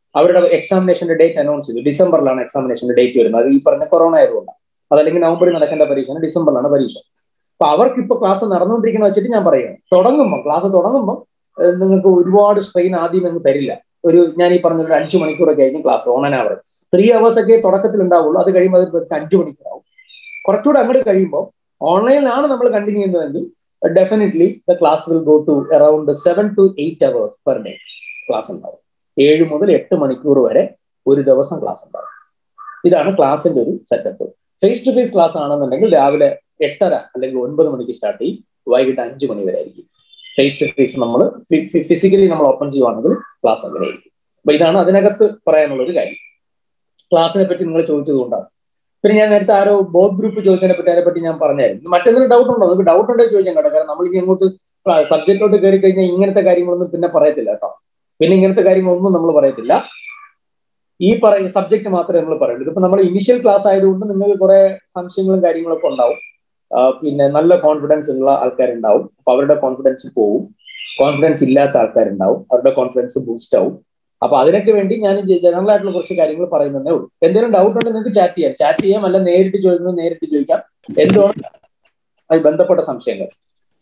അവരുടെ എക്സാമിനേഷന്റെ ഡേറ്റ് അനൗൺസ് ചെയ്തു ഡിസംബറിലാണ് എക്സാമിനേഷന്റെ ഡേറ്റ് വരുന്നത് അത് ഈ പറഞ്ഞ കൊറോണ ആയതുകൊണ്ട് അതല്ലെങ്കിൽ നവംബറിൽ നടക്കേണ്ട പരീക്ഷ ഡിസംബറിലാണ് പരീക്ഷ അപ്പൊ അവർക്ക് ഇപ്പൊ ക്ലാസ് നടന്നുകൊണ്ടിരിക്കുന്ന വെച്ചിട്ട് ഞാൻ പറയുകയാണ് തുടങ്ങുമ്പോൾ ക്ലാസ് തുടങ്ങുമ്പോൾ നിങ്ങൾക്ക് ഒരുപാട് സ്ട്രെയിൻ ആദ്യം അങ്ങ് തരില്ല ഒരു ഞാൻ ഈ പറഞ്ഞ ഒരു അഞ്ചു മണിക്കൂറൊക്കെ ആയിരിക്കും class on an average three hours ഒക്കെ തുടക്കത്തിൽ ഉണ്ടാവുള്ളൂ അത് കഴിയുമ്പോൾ അത് അഞ്ചു മണിക്കൂറാവും കുറച്ചുകൂടെ അങ്ങോട്ട് കഴിയുമ്പോൾ ഓൺലൈനിലാണ് നമ്മൾ കണ്ടിന്യൂ ചെയ്യുന്നതെങ്കിൽ definitely the class will go to around seven to eight hours per day class ഉണ്ടാവും ഏഴ് മുതൽ എട്ട് മണിക്കൂർ വരെ ഒരു ദിവസം ക്ലാസ് ഉണ്ടാവും ഇതാണ് ക്ലാസിന്റെ ഒരു setup face to face class ആണെന്നുണ്ടെങ്കിൽ രാവിലെ എട്ടര അല്ലെങ്കിൽ ഒൻപത് മണിക്ക് സ്റ്റാർട്ട് ചെയ്യും വൈകിട്ട് അഞ്ച് മണി വരെ ആയിരിക്കും ഫേസ് ടു ഫേസ് നമ്മൾ ഫിസിക്കലി നമ്മൾ ഓപ്പൺ ചെയ്യുവാണെങ്കിൽ ക്ലാസ് അങ്ങനെ ആയിരിക്കും അപ്പൊ ഇതാണ് അതിനകത്ത് പറയാനുള്ള ഒരു കാര്യം ക്ലാസ്സിനെ പറ്റി നിങ്ങൾ ചോദിച്ചത് കൊണ്ടാണ് പിന്നെ ഞാൻ നേരത്തെ ആരോ ബോത്ത് ഗ്രൂപ്പ് ചോദിച്ചതിനെ പറ്റി അതിനെ പറ്റി ഞാൻ പറഞ്ഞായിരുന്നു മറ്റെന്തെങ്കിലും ഡൗട്ട് ഉണ്ടോ നിങ്ങൾക്ക് ഡൗട്ട് ഉണ്ടെങ്കിൽ ചോദിക്കാൻ കേട്ടോ കാരണം നമ്മൾ ഇനി അങ്ങോട്ട് സബ്ജക്റ്റോട്ട് കയറി കഴിഞ്ഞാൽ ഇങ്ങനത്തെ കാര്യങ്ങളൊന്നും പിന്നെ പറയത്തില്ല കേട്ടോ പിന്നെ ഇങ്ങനത്തെ കാര്യങ്ങളൊന്നും നമ്മൾ പറയത്തില്ല ഈ പറയുന്ന സബ്ജക്ട് മാത്രമേ നമ്മൾ പറയുള്ളൂ ഇതിപ്പോ നമ്മൾ ഇനിഷ്യൽ ക്ലാസ് ആയതുകൊണ്ട് നിങ്ങൾക്ക് കുറെ സംശയങ്ങളും കാര്യങ്ങളൊക്കെ ഉണ്ടാവും പിന്നെ നല്ല കോൺഫിഡൻസ് ഉള്ള ആൾക്കാരുണ്ടാവും അപ്പൊ അവരുടെ കോൺഫിഡൻസ് പോവും കോൺഫിഡൻസ് ഇല്ലാത്ത ആൾക്കാരുണ്ടാവും അവരുടെ കോൺഫിഡൻസ് ബൂസ്റ്റ് ആവും അപ്പൊ അതിനൊക്കെ വേണ്ടി ഞാൻ ജനറൽ ആയിട്ടുള്ള കുറച്ച് കാര്യങ്ങൾ പറയുന്നതേ ഉള്ളൂ എന്തെങ്കിലും ഡൗട്ട് ഉണ്ടെങ്കിൽ നിങ്ങൾക്ക് ചാറ്റ് ചെയ്യാം ചാറ്റ് ചെയ്യാം അല്ല നേരിട്ട് ചോദിക്കുന്നത് നേരിട്ട് ചോദിക്കാം എന്തുകൊണ്ട് അത് ബന്ധപ്പെട്ട സംശയങ്ങൾ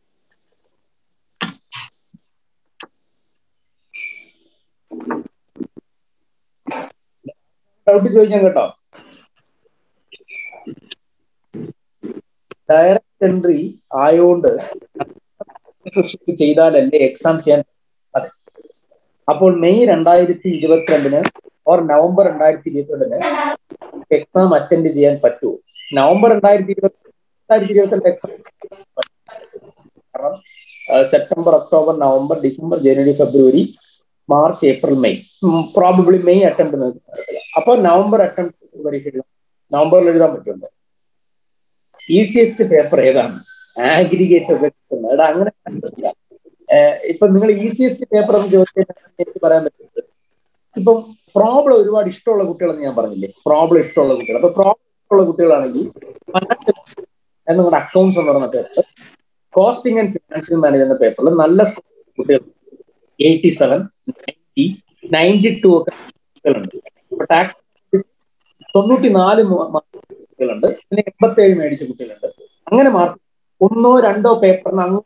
ഡൗട്ട് ചോദിക്കാം കേട്ടോ ഡയറക്റ്റ് എൻട്രി ആയോണ്ട് ചെയ്താലല്ലേ എക്സാം ചെയ്യാൻ അതെ അപ്പോൾ മെയ് രണ്ടായിരത്തി ഇരുപത്തിരണ്ടിന് ഓർ നവംബർ രണ്ടായിരത്തി ഇരുപത്തിരണ്ടിന് എക്സാം അറ്റൻഡ് ചെയ്യാൻ പറ്റുമോ നവംബർ രണ്ടായിരത്തി ഇരുപത്തി രണ്ടായിരത്തി ഇരുപത്തിരണ്ട് എക്സാം കാരണം സെപ്റ്റംബർ ഒക്ടോബർ നവംബർ ഡിസംബർ ജനുവരി ഫെബ്രുവരി March April May probably May attempt നിങ്ങൾക്ക് അപ്പൊ നവംബർ അറ്റംപ്റ്റ് പരീക്ഷ എഴുതാം നവംബറിൽ എഴുതാൻ പറ്റുമല്ലോ ഈസിയസ്റ്റ് പേപ്പർ ഏതാണ് ആഗ്രിഗേറ്റ് ഒക്കെ കിട്ടുന്നത് എടാ അങ്ങനെ ഇപ്പൊ നിങ്ങൾ ഈസിയസ്റ്റ് പേപ്പർ എന്ന് ചോദിച്ചാൽ എനിക്ക് പറയാൻ പറ്റുന്നത് ഇപ്പം പ്രോബ്ലം ഒരുപാട് ഇഷ്ടമുള്ള കുട്ടികളെന്ന് ഞാൻ പറഞ്ഞില്ലേ പ്രോബ്ലം ഇഷ്ടമുള്ള കുട്ടികൾ അപ്പൊ പ്രോബ്ലം ഇഷ്ടമുള്ള കുട്ടികളാണെങ്കിൽ നിങ്ങളുടെ അക്കൗണ്ട്സ് എന്ന് പറഞ്ഞ paper costing and financial manage എന്ന പേപ്പറിൽ നല്ല കുട്ടികൾ eighty seven ninety ninety two ഒക്കെ കുട്ടികളുണ്ട് ടാക്സ് തൊണ്ണൂറ്റി നാല് കുട്ടികളുണ്ട് പിന്നെ എൺപത്തി ഏഴ് മേടിച്ച കുട്ടികളുണ്ട് അങ്ങനെ മാർക്ക് ഒന്നോ രണ്ടോ പേപ്പറിന് അങ്ങ്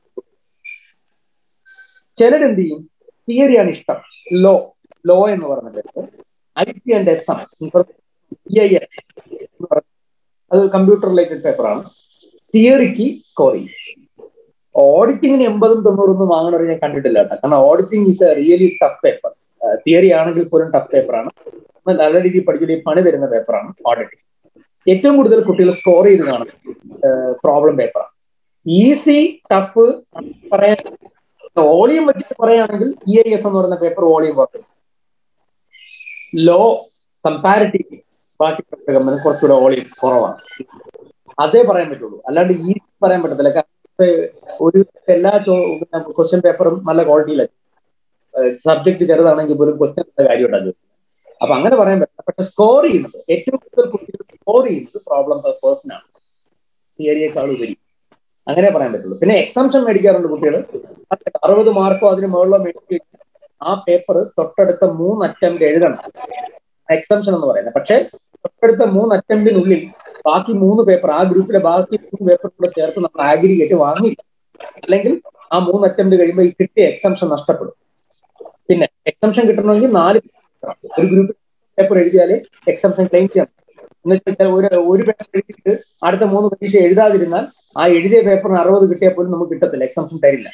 ചിലരെന്ത് ചെയ്യും തിയറിയാണ് ഇഷ്ടം ലോ ലോ എന്ന് പറഞ്ഞ paper I T and S M E I S അത് കമ്പ്യൂട്ടർ റിലേറ്റഡ് പേപ്പറാണ് തിയറിക്ക് സ്കോർ ചെയ്യും ഓഡിറ്റിങ്ങിന് എൺപതും തൊണ്ണൂറൊന്നും വാങ്ങണവർ ഞാൻ കണ്ടിട്ടില്ല കേട്ടോ കാരണം auditing is a really tough paper theory ആണെങ്കിൽ പോലും ടഫ് പേപ്പറാണ് നല്ല രീതിയിൽ പഠിക്കുന്ന പണി തരുന്ന പേപ്പറാണ് ഓഡിറ്റിംഗ് ഏറ്റവും കൂടുതൽ കുട്ടികൾ സ്കോർ ചെയ്ത് കാണും പ്രോബ്ലം പേപ്പറാണ് ഈസി ടഫ് പറയാൻ വോളിയം വെച്ചിട്ട് പറയുകയാണെങ്കിൽ ഇ ഐ എസ് എന്ന് പറയുന്ന പേപ്പർ വോളിയം കുറയും ലോ കമ്പാരിറ്റീവ് ബാക്കി കമ്പനി കുറച്ചുകൂടെ വോളിയം കുറവാണ് അതേ പറയാൻ പറ്റുള്ളൂ അല്ലാണ്ട് ഈസി പറയാൻ പറ്റത്തില്ല കാരണം ഒരു എല്ലാ ക്വസ്റ്റ്യൻ പേപ്പറും നല്ല ക്വാളിറ്റിയിലാണ് സബ്ജക്ട് ചെറുതാണെങ്കിൽ പോലും ക്വസ്റ്റ്യൻ കാര്യമുണ്ടാകും അപ്പൊ അങ്ങനെ പറയാൻ പറ്റില്ല പക്ഷെ സ്കോർ ചെയ്യുന്നത് ഏറ്റവും കൂടുതൽ കുട്ടികൾ സ്കോർ ചെയ്യുന്നത് പ്രോബ്ലം പേഴ്സൺ ആണ് തിയറിയേക്കാൾ ഉപരി അങ്ങനെ പറയാൻ പറ്റുള്ളൂ പിന്നെ എക്സാംഷൻ മേടിക്കാറുണ്ട് കുട്ടികൾ അറുപത് മാർക്കോ അതിന് മുകളിലോ മേടിച്ചു ആ പേപ്പർ തൊട്ടടുത്ത മൂന്ന് അറ്റംപ്റ്റ് എഴുതണം എക്സാംഷൻ എന്ന് പറയുന്നത് പക്ഷെ തൊട്ടടുത്ത മൂന്ന് അറ്റംപ്റ്റിനുള്ളിൽ ബാക്കി മൂന്ന് പേപ്പർ ആ ഗ്രൂപ്പിലെ ബാക്കി മൂന്ന് പേപ്പർ കൂടെ ചേർത്ത് നമ്മൾ ആഗ്രിഗേറ്റ് വാങ്ങില്ല അല്ലെങ്കിൽ ആ മൂന്ന് അറ്റംപ്റ്റ് കഴിയുമ്പോൾ ഈ കിട്ടിയ എക്സാംഷൻ നഷ്ടപ്പെടും പിന്നെ എക്സാംഷൻ കിട്ടണമെങ്കിൽ നാല് ഒരു ഗ്രൂപ്പിൽ പേപ്പർ എഴുതിയാലേ എക്സാംഷൻ ക്ലെയിം ചെയ്യാം എന്നുവെച്ചാൽ ഒരു ഒരു പേപ്പർ എഴുതിയിട്ട് അടുത്ത മൂന്ന് പരീക്ഷ എഴുതാതിരുന്നാൽ ആ എഴുതിയ പേപ്പറിന് അറുപത് കിട്ടിയാൽ പോലും നമുക്ക് കിട്ടത്തില്ല എക്സാംഷൻ തരില്ല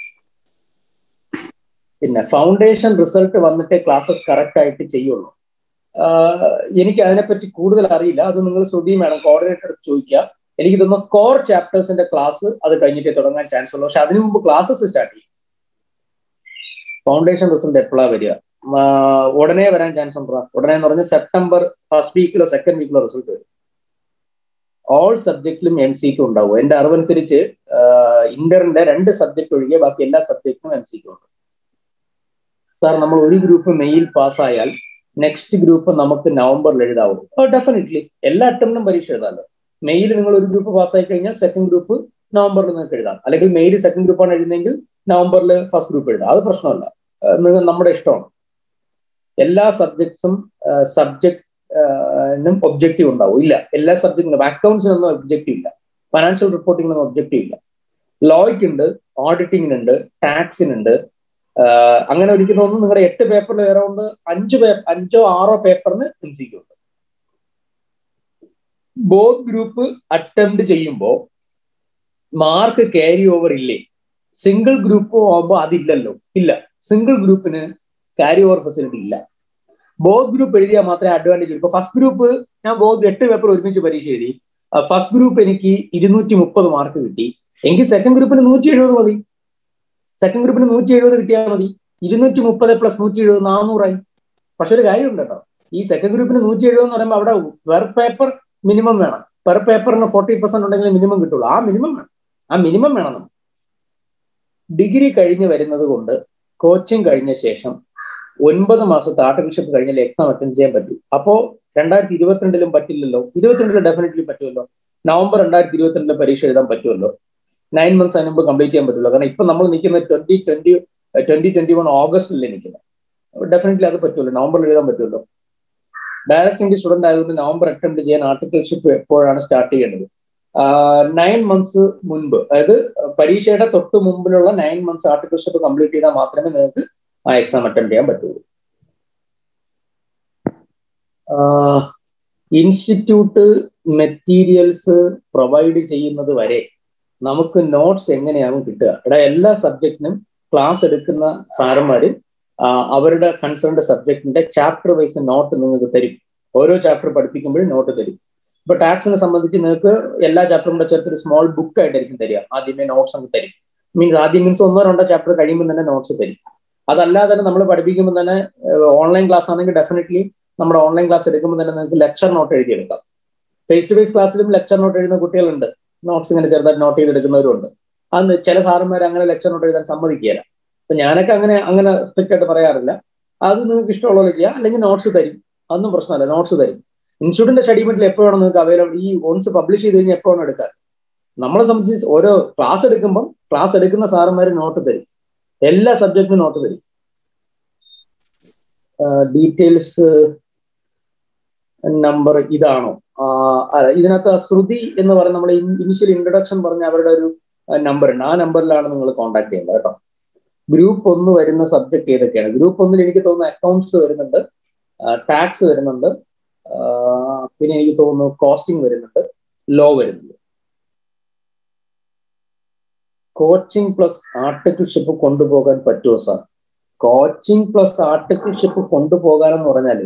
പിന്നെ ഫൗണ്ടേഷൻ റിസൾട്ട് വന്നിട്ട് ക്ലാസ്സസ് കറക്റ്റ് ആയിട്ട് ചെയ്യുള്ളൂ എനിക്ക് അതിനെപ്പറ്റി കൂടുതൽ അറിയില്ല അത് നിങ്ങൾ ശ്രുതി മാഡം കോർഡിനേറ്റർ ചോദിക്കുക എനിക്ക് തോന്നുന്നു കോർ ചാപ്റ്റേഴ്സിന്റെ ക്ലാസ് അത് കഴിഞ്ഞിട്ടേ തുടങ്ങാൻ ചാൻസ് ഉള്ളൂ പക്ഷെ അതിനു മുമ്പ് ക്ലാസ്സസ് സ്റ്റാർട്ട് ചെയ്യും ഫൗണ്ടേഷൻ റിസൾട്ട് എപ്പോഴാണ് വരിക ഉടനെ വരാൻ ചാൻസ് ഉണ്ടോ ഉടനെ എന്ന് പറഞ്ഞാൽ സെപ്റ്റംബർ ഫസ്റ്റ് വീക്കിലോ സെക്കൻഡ് വീക്കിലോ റിസൾട്ട് വരും ഓൾ സബ്ജക്റ്റിലും എം സിക്ക് ഉണ്ടാവും എന്റെ അറിവനുസരിച്ച് ഇന്ററിന്റെ രണ്ട് സബ്ജക്ട് ഒഴികെ ബാക്കി എല്ലാ സബ്ജക്റ്റിനും എം സിക്ക് ഉണ്ട് സാർ നമ്മൾ ഒരു ഗ്രൂപ്പ് മെയിൽ പാസ്സായാൽ നെക്സ്റ്റ് ഗ്രൂപ്പ് നമുക്ക് നവംബറിൽ എഴുതാവുള്ളൂ ഡെഫിനറ്റ്ലി എല്ലാ അറ്റംപ്റ്റും പരീക്ഷ എഴുതാമല്ലോ മെയിൽ നിങ്ങൾ ഒരു ഗ്രൂപ്പ് പാസ്സായി കഴിഞ്ഞാൽ സെക്കൻഡ് ഗ്രൂപ്പ് നവംബറിൽ നിങ്ങൾക്ക് എഴുതാം അല്ലെങ്കിൽ മെയിൽ സെക്കൻഡ് ഗ്രൂപ്പാണ് എഴുതുന്നതെങ്കിൽ നവംബറിൽ ഫസ്റ്റ് ഗ്രൂപ്പ് എഴുതാം അത് പ്രശ്നമല്ല നിങ്ങൾ നമ്മുടെ ഇഷ്ടമാണ് എല്ലാ സബ്ജക്ട്സും സബ്ജക്ട് ഒബ്ജക്റ്റീവ് ഉണ്ടാവും ഇല്ല എല്ലാ സബ്ജക്റ്റിനും അക്കൗണ്ട്സിനൊന്നും ഒബ്ജക്റ്റീവ് ഇല്ല ഫൈനാൻഷ്യൽ റിപ്പോർട്ടിങ്ങിനൊന്നും ഒബ്ജക്റ്റീവ് ഇല്ല ലോയ്ക്കുണ്ട് ഓഡിറ്റിങ്ങിനുണ്ട് ടാക്സിനുണ്ട് അങ്ങനെ എനിക്ക് തോന്നുന്നു നിങ്ങളുടെ എട്ട് പേപ്പറിൽ അറൗണ്ട് അഞ്ച് പേപ്പർ അഞ്ചോ ആറോ പേപ്പറിന് എം സി ക്യൂ ഉണ്ട് ബോത്ത് ഗ്രൂപ്പ് അറ്റംപ്റ്റ് ചെയ്യുമ്പോൾ മാർക്ക് ക്യാരി ഓവർ ഇല്ലേ സിംഗിൾ ഗ്രൂപ്പ് ആകുമ്പോൾ അതില്ലല്ലോ ഇല്ല സിംഗിൾ ഗ്രൂപ്പിന് ക്യാരി ഓവർ ഫെസിലിറ്റി ഇല്ല ബോത്ത് ഗ്രൂപ്പ് എഴുതിയാൽ മാത്രമേ അഡ്വാൻറ്റേജ് ഉള്ളൂ ഇപ്പൊ ഫസ്റ്റ് ഗ്രൂപ്പ് ഞാൻ ബോത്ത് എട്ട് പേപ്പർ ഒരുമിച്ച് പരീക്ഷ എഴുതി ഫസ്റ്റ് ഗ്രൂപ്പ് എനിക്ക് ഇരുന്നൂറ്റി മുപ്പത് മാർക്ക് കിട്ടി എങ്കിൽ സെക്കൻഡ് ഗ്രൂപ്പിന് നൂറ്റി എഴുപത് മതി സെക്കൻഡ് ഗ്രൂപ്പിന് നൂറ്റി എഴുപത് കിട്ടിയാൽ മതി ഇരുന്നൂറ്റി മുപ്പത് പ്ലസ് നൂറ്റി എഴുപത് നാനൂറായി പക്ഷെ ഒരു കാര്യമുണ്ട് കേട്ടോ ഈ സെക്കൻഡ് ഗ്രൂപ്പിന് നൂറ്റി എഴുപത് എന്ന് പറയുമ്പോൾ അവിടെ പെർ പേപ്പർ മിനിമം വേണം പെർ പേപ്പറിന് ഫോർട്ടി പെർസെന്റ് ഉണ്ടെങ്കിൽ മിനിമം കിട്ടുള്ളൂ ആ മിനിമം വേണം ആ മിനിമം വേണം നമുക്ക് ഡിഗ്രി കഴിഞ്ഞ് വരുന്നത് കൊണ്ട് കോച്ചിങ് കഴിഞ്ഞ ശേഷം ഒൻപത് മാസത്തെ ആർട്ടിഫിഷ്യപ്പ് കഴിഞ്ഞാൽ എക്സാം അറ്റൻഡ് ചെയ്യാൻ പറ്റും അപ്പോ രണ്ടായിരത്തി ഇരുപത്തിരണ്ടിലും പറ്റില്ലല്ലോ ഇരുപത്തിരണ്ടിലും ഡെഫിനറ്റ്ലി പറ്റുമല്ലോ നവംബർ രണ്ടായിരത്തി ഇരുപത്തിരണ്ടിലെ പരീക്ഷ എഴുതാൻ പറ്റുമല്ലോ നയൻ മന്ത്സ് അതിന് മുമ്പ് കംപ്ലീറ്റ് ചെയ്യാൻ പറ്റുമല്ലോ കാരണം ഇപ്പൊ നമ്മൾ നിൽക്കുന്നത് twenty twenty twenty twenty one ഓഗസ്റ്റിലല്ലേ നിൽക്കുന്നത് ഡെഫിനറ്റ്ലി അത് പറ്റുമല്ലോ നവംബറിൽ എഴുതാൻ പറ്റുമല്ലോ ഡയറക്ട് ഇംഗ്ലീഷ് സ്റ്റുഡന്റ് ആയതുകൊണ്ട് നവംബർ അറ്റംപ്റ്റ് ചെയ്യാൻ ആർട്ടിക്കൽഷിപ്പ് എപ്പോഴാണ് സ്റ്റാർട്ട് ചെയ്യേണ്ടത് നയൻ മന്ത്സ് മുൻപ് അതായത് പരീക്ഷയുടെ തൊട്ട് മുമ്പിലുള്ള നയൻ മന്ത്സ് ആർട്ടിക്കൽഷിപ്പ് കംപ്ലീറ്റ് ചെയ്താൽ മാത്രമേ നിങ്ങൾക്ക് ആ എക്സാം അറ്റൻഡ് ചെയ്യാൻ പറ്റുള്ളൂ ഇൻസ്റ്റിറ്റ്യൂട്ട് മെറ്റീരിയൽസ് പ്രൊവൈഡ് ചെയ്യുന്നത് വരെ നമുക്ക് നോട്ട്സ് എങ്ങനെയാകും കിട്ടുക ഇവിടെ എല്ലാ സബ്ജക്റ്റിനും ക്ലാസ് എടുക്കുന്ന സാറന്മാര് അവരുടെ കൺസേൺഡ് സബ്ജക്റ്റിന്റെ ചാപ്റ്റർ വൈസ് നോട്ട് നിങ്ങൾക്ക് തരും ഓരോ ചാപ്റ്റർ പഠിപ്പിക്കുമ്പോഴും നോട്ട് തരും ഇപ്പൊ ടാക്സിനെ സംബന്ധിച്ച് നിങ്ങൾക്ക് എല്ലാ ചാപ്റ്ററും കൂടെ ചേർത്ത് ഒരു സ്മോൾ ബുക്ക് ആയിട്ടായിരിക്കും തരിക ആദ്യമേ നോട്ട്സ് അങ്ങ് തരും മീൻസ് ആദ്യം മീൻസ് ഒന്നോ രണ്ടോ ചാപ്റ്റർ കഴിയുമ്പോൾ തന്നെ നോട്ട്സ് തരും അതല്ലാതെ തന്നെ നമ്മൾ പഠിപ്പിക്കുമ്പോൾ തന്നെ ഓൺലൈൻ ക്ലാസ് ആണെങ്കിൽ ഡെഫിനറ്റ്ലി നമ്മുടെ ഓൺലൈൻ ക്ലാസ് എടുക്കുമ്പോൾ തന്നെ നിങ്ങൾക്ക് ലെക്ചർ നോട്ട് എഴുതിയെടുക്കാം ഫേസ് ടു ഫേസ് ക്ലാസ്സിലും ലെക്ചർ നോട്ട് എഴുതുന്ന കുട്ടികളുണ്ട് നോട്ട്സ് ഇങ്ങനെ ചെറുതായിട്ട് നോട്ട് ചെയ്തെടുക്കുന്നവരുണ്ട് അന്ന് ചില സാറന്മാർ അങ്ങനെ ലെക്ചർ നോട്ട് എഴുതാൻ സമ്മതിക്കുകയില്ല അപ്പൊ ഞാനൊക്കെ അങ്ങനെ അങ്ങനെ സ്ട്രിക്റ്റ് ആയിട്ട് പറയാറില്ല അത് നിങ്ങൾക്ക് ഇഷ്ടമുള്ളത് ചെയ്യാം അല്ലെങ്കിൽ നോട്ട്സ് തരും അതൊന്നും പ്രശ്നമല്ല നോട്ട്സ് തരും ഇൻസ്റ്റിറ്റ്യൂട്ടിന്റെ സ്റ്റഡി മെറ്റീരിയൽ എപ്പോഴാണ് നിങ്ങൾക്ക് അവൈലബിൾ ഈ ഓൺസ് പബ്ലിഷ് ചെയ്ത് കഴിഞ്ഞാൽ എപ്പോഴാണ് എടുക്കാൻ നമ്മളെ സംബന്ധിച്ച് ഓരോ ക്ലാസ് എടുക്കുമ്പോൾ ക്ലാസ് എടുക്കുന്ന സാറന്മാർ നോട്ട് തരും എല്ലാ സബ്ജക്റ്റിനും നോട്ട് തരും ഡീറ്റെയിൽസ് നമ്പർ ഇതാണോ ഇതിനകത്ത് ശ്രുതി എന്ന് പറയുന്ന നമ്മൾ ഇനിഷ്യൽ ഇൻട്രൊഡക്ഷൻ പറഞ്ഞ അവരുടെ ഒരു നമ്പർ ഉണ്ട് ആ നമ്പറിലാണ് നിങ്ങൾ കോൺടാക്ട് ചെയ്യേണ്ടത് കേട്ടോ ഗ്രൂപ്പ് ഒന്ന് വരുന്ന സബ്ജക്ട് ഏതൊക്കെയാണ് ഗ്രൂപ്പ് ഒന്നിൽ എനിക്ക് തോന്നുന്നു അക്കൗണ്ട്സ് വരുന്നുണ്ട് ടാക്സ് വരുന്നുണ്ട് പിന്നെ എനിക്ക് തോന്നുന്നു കോസ്റ്റിംഗ് വരുന്നുണ്ട് ലോ വരുന്നുണ്ട് കോച്ചിങ് പ്ലസ് ആർട്ടിക്കിൾഷിപ്പ് കൊണ്ടുപോകാൻ പറ്റുമോ സാർ കോച്ചിങ് പ്ലസ് ആർട്ടിക്കിൾഷിപ്പ് കൊണ്ടുപോകാനെന്ന് പറഞ്ഞാല്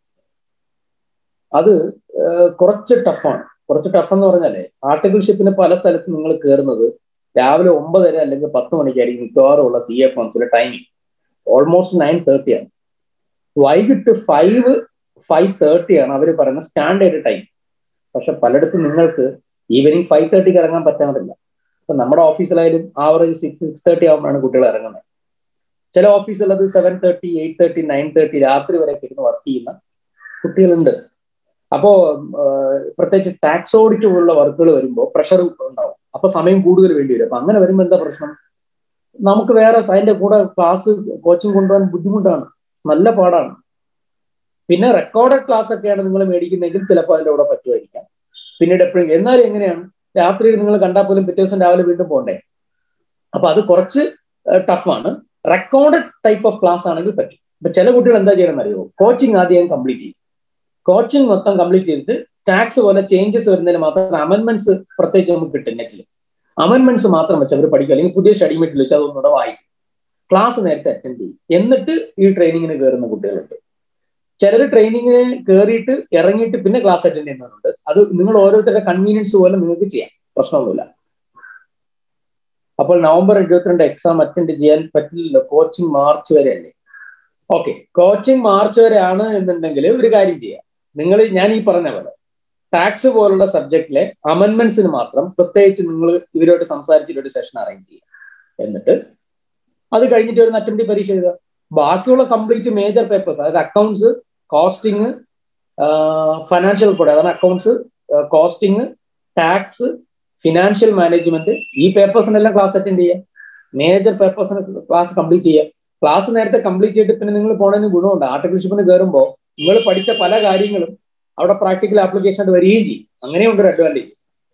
അത് കുറച്ച് ടഫാണ് കുറച്ച് ടഫ് എന്ന് പറഞ്ഞാലേ ആർട്ടിക്കിൾഷിപ്പിന് പല സ്ഥലത്ത് നിങ്ങൾ കയറുന്നത് രാവിലെ ഒമ്പതര അല്ലെങ്കിൽ പത്ത് മണിക്കായിരിക്കും മിക്കവാറും ഉള്ള സി എഫ് എംസിലെ ടൈമിങ് ഓൾമോസ്റ്റ് നയൻ തേർട്ടി ആണ് വൈകിട്ട് ഫൈവ് ഫൈവ് തേർട്ടി ആണ് അവർ പറയുന്ന സ്റ്റാൻഡേർഡ് ടൈം പക്ഷെ പലയിടത്തും നിങ്ങൾക്ക് ഈവനിങ് ഫൈവ് തേർട്ടിക്ക് ഇറങ്ങാൻ പറ്റാറില്ല ഇപ്പൊ നമ്മുടെ ഓഫീസിലായാലും ആവറേജ് സിക്സ് സിക്സ് തേർട്ടി ആകുമ്പോഴാണ് കുട്ടികൾ ഇറങ്ങുന്നത് ചില ഓഫീസുള്ളത് seven thirty eight thirty nine thirty രാത്രി വരെ ഇരുന്ന് വർക്ക് ചെയ്യുന്ന കുട്ടികളുണ്ട് അപ്പോ പ്രത്യേകിച്ച് ടാക്സ് ഓഡിറ്റ് പോലുള്ള വർക്കുകൾ വരുമ്പോൾ പ്രഷർ ഉണ്ടാവും അപ്പൊ സമയം കൂടുതൽ വേണ്ടി വരും അപ്പൊ അങ്ങനെ വരുമ്പോൾ എന്താ പ്രശ്നം നമുക്ക് വേറെ അതിന്റെ കൂടെ ക്ലാസ് കോച്ചിങ് കൊണ്ടുപോകാൻ ബുദ്ധിമുട്ടാണ് നല്ല പാടാണ് പിന്നെ റെക്കോർഡഡ് ക്ലാസ് ഒക്കെയാണ് നിങ്ങൾ മേടിക്കുന്നതെങ്കിൽ ചിലപ്പോൾ അതിന്റെ കൂടെ പറ്റുമായിരിക്കാം പിന്നീട് എപ്പോഴും എന്നാലും എങ്ങനെയാണ് രാത്രിയിൽ നിങ്ങൾ കണ്ടാൽ പോലും പിറ്റേ ദിവസം രാവിലെ വീണ്ടും പോകണ്ടേ അപ്പൊ അത് കുറച്ച് ടഫാണ് റെക്കോർഡഡ് ടൈപ്പ് ഓഫ് ക്ലാസ് ആണെങ്കിൽ പറ്റും ഇപ്പൊ ചില കുട്ടികൾ എന്താ ചെയ്യണമെന്ന് അറിയോ കോച്ചിങ് ആദ്യം കംപ്ലീറ്റ് ചെയ്യും കോച്ചിങ് മൊത്തം കംപ്ലീറ്റ് ചെയ്തിട്ട് ടാക്സ് പോലെ ചേഞ്ചസ് വരുന്നതിന് മാത്രം അമെന്റ്മെന്റ്സ് പ്രത്യേകിച്ച് നമുക്ക് കിട്ടും നെറ്റിൽ അമെന്റ്മെന്റ്സ് മാത്രം വെച്ച് അവർ പഠിക്കും അല്ലെങ്കിൽ പുതിയ സ്റ്റഡി മെറ്റീരിയൽ വെച്ച് അതൊന്നുകൂടെ വായിക്കും ക്ലാസ് നേരത്തെ അറ്റൻഡ് ചെയ്യും എന്നിട്ട് ഈ ട്രെയിനിങ്ങിന് കയറുന്ന കുട്ടികളുണ്ട് ചിലർ ട്രെയിനിങ്ങിന് കയറിയിട്ട് ഇറങ്ങിയിട്ട് പിന്നെ ക്ലാസ് അറ്റൻഡ് ചെയ്യുന്നവരുണ്ട് അത് നിങ്ങൾ ഓരോരുത്തരുടെ കൺവീനിയൻസ് പോലെ നിങ്ങൾക്ക് ചെയ്യാം പ്രശ്നമൊന്നുമില്ല അപ്പോൾ നവംബർ ഇരുപത്തിരണ്ട് എക്സാം അറ്റൻഡ് ചെയ്യാൻ പറ്റില്ലല്ലോ കോച്ചിങ് മാർച്ച് വരെ അല്ലേ ഓക്കെ കോച്ചിങ് മാർച്ച് വരെ ആണ് എന്നുണ്ടെങ്കിൽ ഒരു കാര്യം ചെയ്യാം നിങ്ങൾ ഞാൻ ഈ പറഞ്ഞ പോലെ ടാക്സ് പോലുള്ള സബ്ജക്റ്റിലെ അമെന്റ്മെന്റ്സിന് മാത്രം പ്രത്യേകിച്ച് നിങ്ങൾ ഇവരോട് സംസാരിച്ചിട്ട് ഒരു സെഷൻ അറേഞ്ച് ചെയ്യുക എന്നിട്ട് അത് കഴിഞ്ഞിട്ട് ഒരു അറ്റംപ്റ്റ് പരീക്ഷ എഴുതുക ബാക്കിയുള്ള കംപ്ലീറ്റ് മേജർ പേപ്പേഴ്സ് അതായത് അക്കൗണ്ട്സ് കോസ്റ്റിംഗ് ഫൈനാൻഷ്യൽ കൂടെ അതാണ് accounts costing tax financial management ഈ പേപ്പേഴ്സിനെല്ലാം ക്ലാസ് അറ്റൻഡ് ചെയ്യുക മേജർ പേപ്പേഴ്സിന് ക്ലാസ് കംപ്ലീറ്റ് ചെയ്യുക ക്ലാസ് നേരത്തെ കംപ്ലീറ്റ് ചെയ്തിട്ട് പിന്നെ നിങ്ങൾ പോണതിന് ഗുണമുണ്ട് ആർട്ടിഫിഷ്യപ്പിന് കയറുമ്പോൾ നിങ്ങൾ പഠിച്ച പല കാര്യങ്ങളും അവിടെ പ്രാക്ടിക്കൽ ആപ്ലിക്കേഷൻ ആയിട്ട് വരികയും ചെയ്യും അങ്ങനെയുണ്ട് ഒരു അഡ്വാൻറ്റേജ്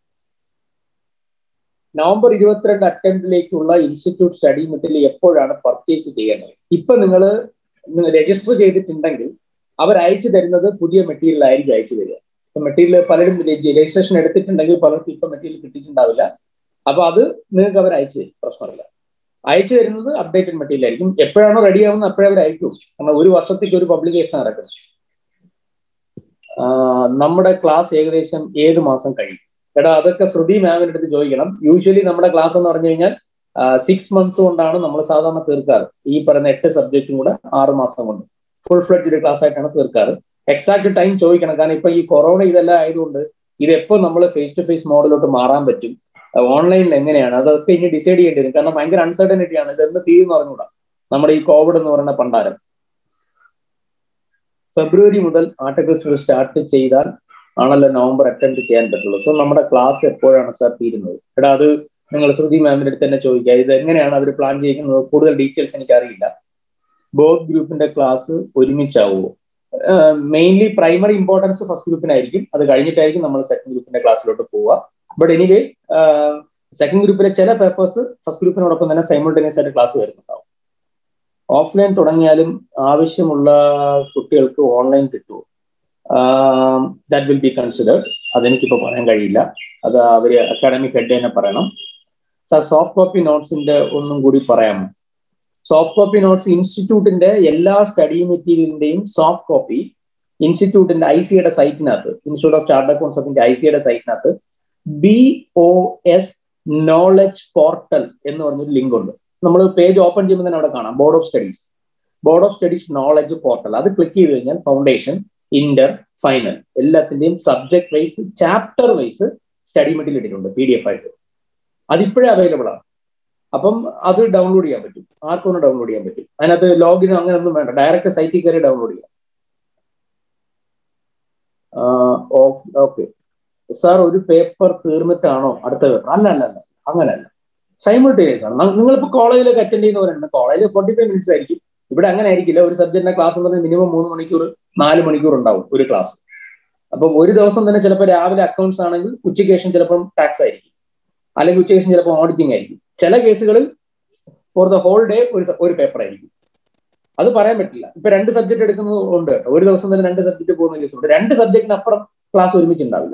നവംബർ ഇരുപത്തിരണ്ട് അറ്റംപ്റ്റിലേക്കുള്ള ഇൻസ്റ്റിറ്റ്യൂട്ട് സ്റ്റഡി മെറ്റീരിയൽ എപ്പോഴാണ് പർച്ചേസ് ചെയ്യേണ്ടത് ഇപ്പൊ നിങ്ങൾ രജിസ്റ്റർ ചെയ്തിട്ടുണ്ടെങ്കിൽ അവർ അയച്ചു തരുന്നത് പുതിയ മെറ്റീരിയൽ ആയിരിക്കും അയച്ചു തരിക ഇപ്പൊ മെറ്റീരിയൽ പലരും രജിസ്ട്രേഷൻ എടുത്തിട്ടുണ്ടെങ്കിൽ പലർക്കും ഇപ്പൊ മെറ്റീരിയൽ കിട്ടിയിട്ടുണ്ടാവില്ല അപ്പൊ അത് നിങ്ങൾക്ക് അവർ അയച്ചു തരും പ്രശ്നമില്ല അയച്ചു തരുന്നത് അപ്ഡേറ്റഡ് മെറ്റീരിയൽ ആയിരിക്കും എപ്പോഴാണോ റെഡി ആവുന്നത് അപ്പോഴേ അവർ അയക്കും കാരണം ഒരു വർഷത്തേക്ക് ഒരു പബ്ലിക്കേഷൻ നടക്കുന്നത് നമ്മുടെ ക്ലാസ് ഏകദേശം ഏഴ് മാസം കഴിയും എടാ അതൊക്കെ ശ്രുതി മാമിന്റെ അടുത്ത് ചോദിക്കണം യൂഷ്വലി നമ്മുടെ ക്ലാസ് എന്ന് പറഞ്ഞു കഴിഞ്ഞാൽ സിക്സ് മന്ത്സ് കൊണ്ടാണ് നമ്മൾ സാധാരണ തീർക്കാറ് ഈ പറയുന്ന എട്ട് സബ്ജക്റ്റും കൂടെ ആറ് മാസം കൊണ്ട് ഫുൾ ഫ്ലഡ് ക്ലാസ് ആയിട്ടാണ് തീർക്കാറ് എക്സാക്ട് ടൈം ചോദിക്കണം കാരണം ഇപ്പൊ ഈ കൊറോണ ഇതെല്ലാം ആയതുകൊണ്ട് ഇത് എപ്പോൾ നമ്മൾ ഫേസ് ടു ഫേസ് മോഡലോട്ട് മാറാൻ പറ്റും ഓൺലൈനിൽ എങ്ങനെയാണ് അതൊക്കെ ഇനി ഡിസൈഡ് ചെയ്യേണ്ടി വരും കാരണം ഭയങ്കര അൺസർട്ടനിറ്റി ആണ് ഇതെന്ന് തീരുന്ന് പറഞ്ഞുകൂടാ നമ്മുടെ ഈ കോവിഡ് എന്ന് പറയുന്ന പണ്ടാരം ഫെബ്രുവരി മുതൽ ആർട്ടിക്കിൾസ് സ്റ്റാർട്ട് ചെയ്താൽ ആണല്ലോ നവംബർ അറ്റൻഡ് ചെയ്യാൻ പറ്റുള്ളൂ സോ നമ്മുടെ ക്ലാസ് എപ്പോഴാണ് സാർ തീരുന്നത് എടാ അത് നിങ്ങൾ ശ്രുതി മാമിന്റെ അടുത്ത് തന്നെ ചോദിക്കുക ഇത് എങ്ങനെയാണ് അവർ പ്ലാൻ ചെയ്യുന്നത് കൂടുതൽ ഡീറ്റെയിൽസ് എനിക്ക് അറിയില്ല ബോത്ത് ഗ്രൂപ്പിന്റെ ക്ലാസ് ഒരുമിച്ചാവുമോ മെയിൻലി പ്രൈമറി ഇമ്പോർട്ടൻസ് ഫസ്റ്റ് ഗ്രൂപ്പിനായിരിക്കും അത് കഴിഞ്ഞിട്ടായിരിക്കും നമ്മൾ സെക്കൻഡ് ഗ്രൂപ്പിന്റെ ക്ലാസ്സിലോട്ട് പോവുക ബട്ട് എനിവേ സെക്കൻഡ് ഗ്രൂപ്പിലെ ചില പേപ്പേഴ്സ് ഫസ്റ്റ് ഗ്രൂപ്പിനോടൊപ്പം തന്നെ സൈമിൾട്ടേനിയസ് ആയിട്ട് ക്ലാസ് വരുന്നുണ്ടാവും ഓഫ്ലൈൻ തുടങ്ങിയാലും ആവശ്യമുള്ള കുട്ടികൾക്ക് ഓൺലൈൻ കിട്ടുമോ ദാറ്റ് വിൽ ബി കൺസിഡേർഡ് അതെനിക്കിപ്പോൾ പറയാൻ കഴിയില്ല അത് അവർ അക്കാഡമിക് ഹെഡ് തന്നെ പറയണം സാർ സോഫ്റ്റ് കോപ്പി നോട്ട്സിന്റെ ഒന്നും കൂടി പറയാമോ സോഫ്റ്റ് കോപ്പി നോട്ട്സ് ഇൻസ്റ്റിറ്റ്യൂട്ടിന്റെ എല്ലാ സ്റ്റഡി മെറ്റീരിയലിന്റെയും സോഫ്റ്റ് കോപ്പി ഇൻസ്റ്റിറ്റ്യൂട്ടിന്റെ ഐ സിയുടെ സൈറ്റിനകത്ത് ഇൻസ്റ്റിറ്റ്യൂട്ട് ഓഫ് ചാർട്ടർ കോൺസെപ്റ്റിന്റെ ഐ സിയുടെ സൈറ്റിനകത്ത് B O S knowledge portal എന്ന് പറഞ്ഞൊരു ലിങ്ക് ഉണ്ട് നമ്മൾ പേജ് ഓപ്പൺ ചെയ്യുമ്പോൾ തന്നെ അവിടെ കാണാം board of studies board of studies knowledge portal അത് ക്ലിക്ക് ചെയ്ത് കഴിഞ്ഞാൽ ഫൗണ്ടേഷൻ ഇന്റർ ഫൈനൽ എല്ലാത്തിന്റെയും subject wise chapter wise study material ഇട്ടിട്ടുണ്ട് പി ഡി എഫ് ആയിട്ട് അതിപ്പോഴേ അവൈലബിൾ ആണ് അപ്പം അത് ഡൗൺലോഡ് ചെയ്യാൻ പറ്റും ആർക്കും ഡൗൺലോഡ് ചെയ്യാൻ പറ്റും അതിനകത്ത് ലോഗിൻ അങ്ങനെ ഒന്നും വേണ്ട ഡയറക്റ്റ് സൈറ്റിൽ കയറി ഡൗൺലോഡ് ചെയ്യാം ഓക്കെ സാർ ഒരു പേപ്പർ തീർന്നിട്ടാണോ അടുത്ത പേപ്പർ അല്ല അല്ല അല്ല അങ്ങനെയല്ല സൈമിൾട്ടേനിയസ് ആണ് നിങ്ങളിപ്പോൾ കോളേജിലൊക്കെ അറ്റൻഡ് ചെയ്യുന്നവരുണ്ട് കോളേജിൽ ഫോർട്ടി ഫൈവ് മിനിറ്റ്സ് ആയിരിക്കും ഇവിടെ അങ്ങനെ ആയിരിക്കില്ല ഒരു സബ്ജക്റ്റിന്റെ ക്ലാസ് എന്ന് പറഞ്ഞാൽ മിനിമം മൂന്ന് മണിക്കൂർ നാല് മണിക്കൂർ ഉണ്ടാവും ഒരു ക്ലാസ് അപ്പം ഒരു ദിവസം തന്നെ ചിലപ്പോൾ രാവിലെ അക്കൗണ്ട്സ് ആണെങ്കിൽ ഉച്ചയ്ക്ക് ശേഷം ചിലപ്പം ടാക്സ് ആയിരിക്കും അല്ലെങ്കിൽ ഉച്ചയ്ക്ക് ശേഷം ചിലപ്പോൾ ഓഡിറ്റിംഗ് ആയിരിക്കും ചില കേസുകളിൽ ഫോർ ദ ഹോൾ ഡേ ഒരു ഒരു പേപ്പർ ആയിരിക്കും അത് പറയാൻ പറ്റില്ല ഇപ്പൊ രണ്ട് സബ്ജക്ട് എടുക്കുന്നത് ഉണ്ട് കേട്ടോ ഒരു ദിവസം തന്നെ രണ്ട് സബ്ജക്ട് പോകുന്ന കേസുണ്ട് രണ്ട് സബ്ജക്റ്റിന് അപ്പുറം ക്ലാസ് ഒരുമിച്ചുണ്ടാവില്ല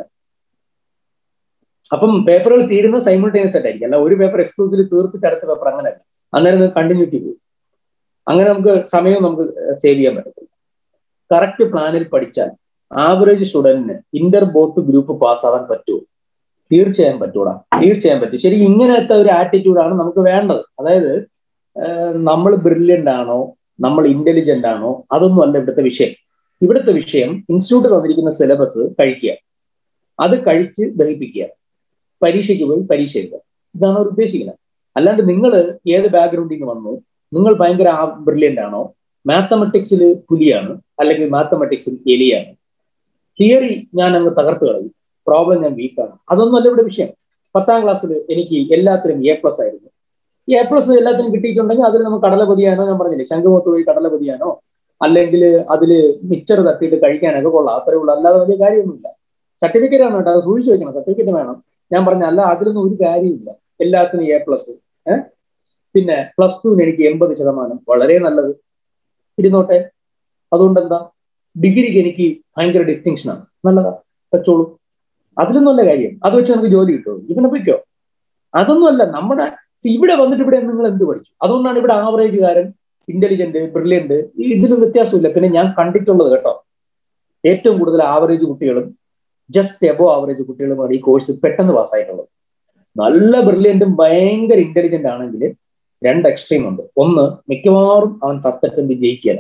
അപ്പം പേപ്പറുകൾ തീരുന്നത് സൈമിൾട്ടേനിയസ് ആയിട്ടായിരിക്കും അല്ല ഒരു പേപ്പർ എക്സ്ക്ലൂസീവ് തീർത്തിട്ട് അടുത്ത പേപ്പർ അങ്ങനെയല്ല അന്നേരം കണ്ടിന്യൂറ്റി പോകും അങ്ങനെ നമുക്ക് സമയവും നമുക്ക് സേവ് ചെയ്യാൻ പറ്റത്തില്ല കറക്റ്റ് പ്ലാനിൽ പഠിച്ചാൽ ആവറേജ് സ്റ്റുഡന്റിന് ഇന്റർ ബോത്ത് ഗ്രൂപ്പ് പാസ് ആവാൻ പറ്റുമോ തീർച്ചയായും പറ്റൂടാ തീർച്ചയായും പറ്റും ശരിക്കും ഇങ്ങനത്തെ ഒരു ആറ്റിറ്റ്യൂഡാണ് നമുക്ക് വേണ്ടത് അതായത് നമ്മൾ ബ്രില്യൻ്റ് ആണോ നമ്മൾ ഇന്റലിജന്റ് ആണോ അതൊന്നും അല്ല ഇവിടുത്തെ വിഷയം ഇവിടുത്തെ വിഷയം ഇൻസ്റ്റിറ്റ്യൂട്ട് തന്നിരിക്കുന്ന സിലബസ് കഴിക്കുക അത് കഴിച്ച് ദഹിപ്പിക്കുക പരീക്ഷയ്ക്ക് പോയി പരീക്ഷ എഴുതുക ഇതാണ് അവർ ഉദ്ദേശിക്കുന്നത് അല്ലാണ്ട് നിങ്ങൾ ഏത് ബാക്ക്ഗ്രൗണ്ടിൽ നിന്ന് വന്നു നിങ്ങൾ ഭയങ്കര ബ്രില്യൻ്റ് ആണോ മാത്തമെറ്റിക്സിൽ പുലിയാണ് അല്ലെങ്കിൽ മാത്തമെറ്റിക്സിൽ എലിയാണ് തിയറി ഞാൻ അങ്ങ് തകർത്ത് കളയും പ്രോബ്ലം ഞാൻ വീക്കാണ് അതൊന്നുമല്ല ഇവിടെ വിഷയം പത്താം ക്ലാസ്സിൽ എനിക്ക് എല്ലാത്തിനും എ പ്ലസ് ആയിരുന്നു എ പ്ലസ് എല്ലാത്തിനും കിട്ടിയിട്ടുണ്ടെങ്കിൽ അതിൽ നമുക്ക് കടലപതിയാനോ ഞാൻ പറഞ്ഞില്ലേ ശംഖുമുഖത്ത് പോയി കടലപതിയാനോ അല്ലെങ്കിൽ അതിൽ മിക്സർ തട്ടിയിട്ട് കഴിക്കാനൊക്കെ കൊള്ളാം അത്രേ ഉള്ളൂ അല്ലാതെ വലിയ കാര്യമൊന്നുമില്ല സർട്ടിഫിക്കറ്റ് ആണ് കേട്ടോ അത് സൂക്ഷിച്ചു വെക്കണം സർട്ടിഫിക്കറ്റ് വേണം ഞാൻ പറഞ്ഞ അല്ല അതിലൊന്നും ഒരു കാര്യമില്ല എല്ലാത്തിനും എ പ്ലസ് ഏഹ് പിന്നെ പ്ലസ് ടുവിന് എനിക്ക് എൺപത് ശതമാനം വളരെ നല്ലത് ഇരുന്നോട്ടെ അതുകൊണ്ട് എന്താ ഡിഗ്രിക്ക് എനിക്ക് ഭയങ്കര ഡിസ്റ്റിങ്ഷൻ ആണ് നല്ലതാ വെച്ചോളൂ അതിലൊന്നുമല്ല കാര്യം അത് വെച്ച് നമുക്ക് ജോലി കിട്ടുമോ ഇവനെ പൊയ്ക്കോ അതൊന്നുമല്ല നമ്മുടെ ഇവിടെ വന്നിട്ട് ഇവിടെ നിങ്ങൾ എന്ത് പഠിച്ചു അതുകൊണ്ടാണ് ഇവിടെ ആവറേജുകാരൻ ഇന്റലിജന്റ് ബ്രില്യന്റ് ഇതിലും വ്യത്യാസമില്ല പിന്നെ ഞാൻ കണ്ടിട്ടുള്ളത് കേട്ടോ ഏറ്റവും കൂടുതൽ ആവറേജ് കുട്ടികളും ജസ്റ്റ് എബോ ആവറേജ് കുട്ടികളുമാണ് ഈ കോഴ്സ് പെട്ടെന്ന് പാസ്സായിട്ടുള്ളത് നല്ല ബ്രില്യന്റും ഭയങ്കര ഇന്റലിജന്റ് ആണെങ്കിൽ രണ്ട് എക്സ്ട്രീം ഉണ്ട് ഒന്ന് മിക്കവാറും അവൻ ഫസ്റ്റ് അറ്റംപ്റ്റ് ജയിക്കില്ല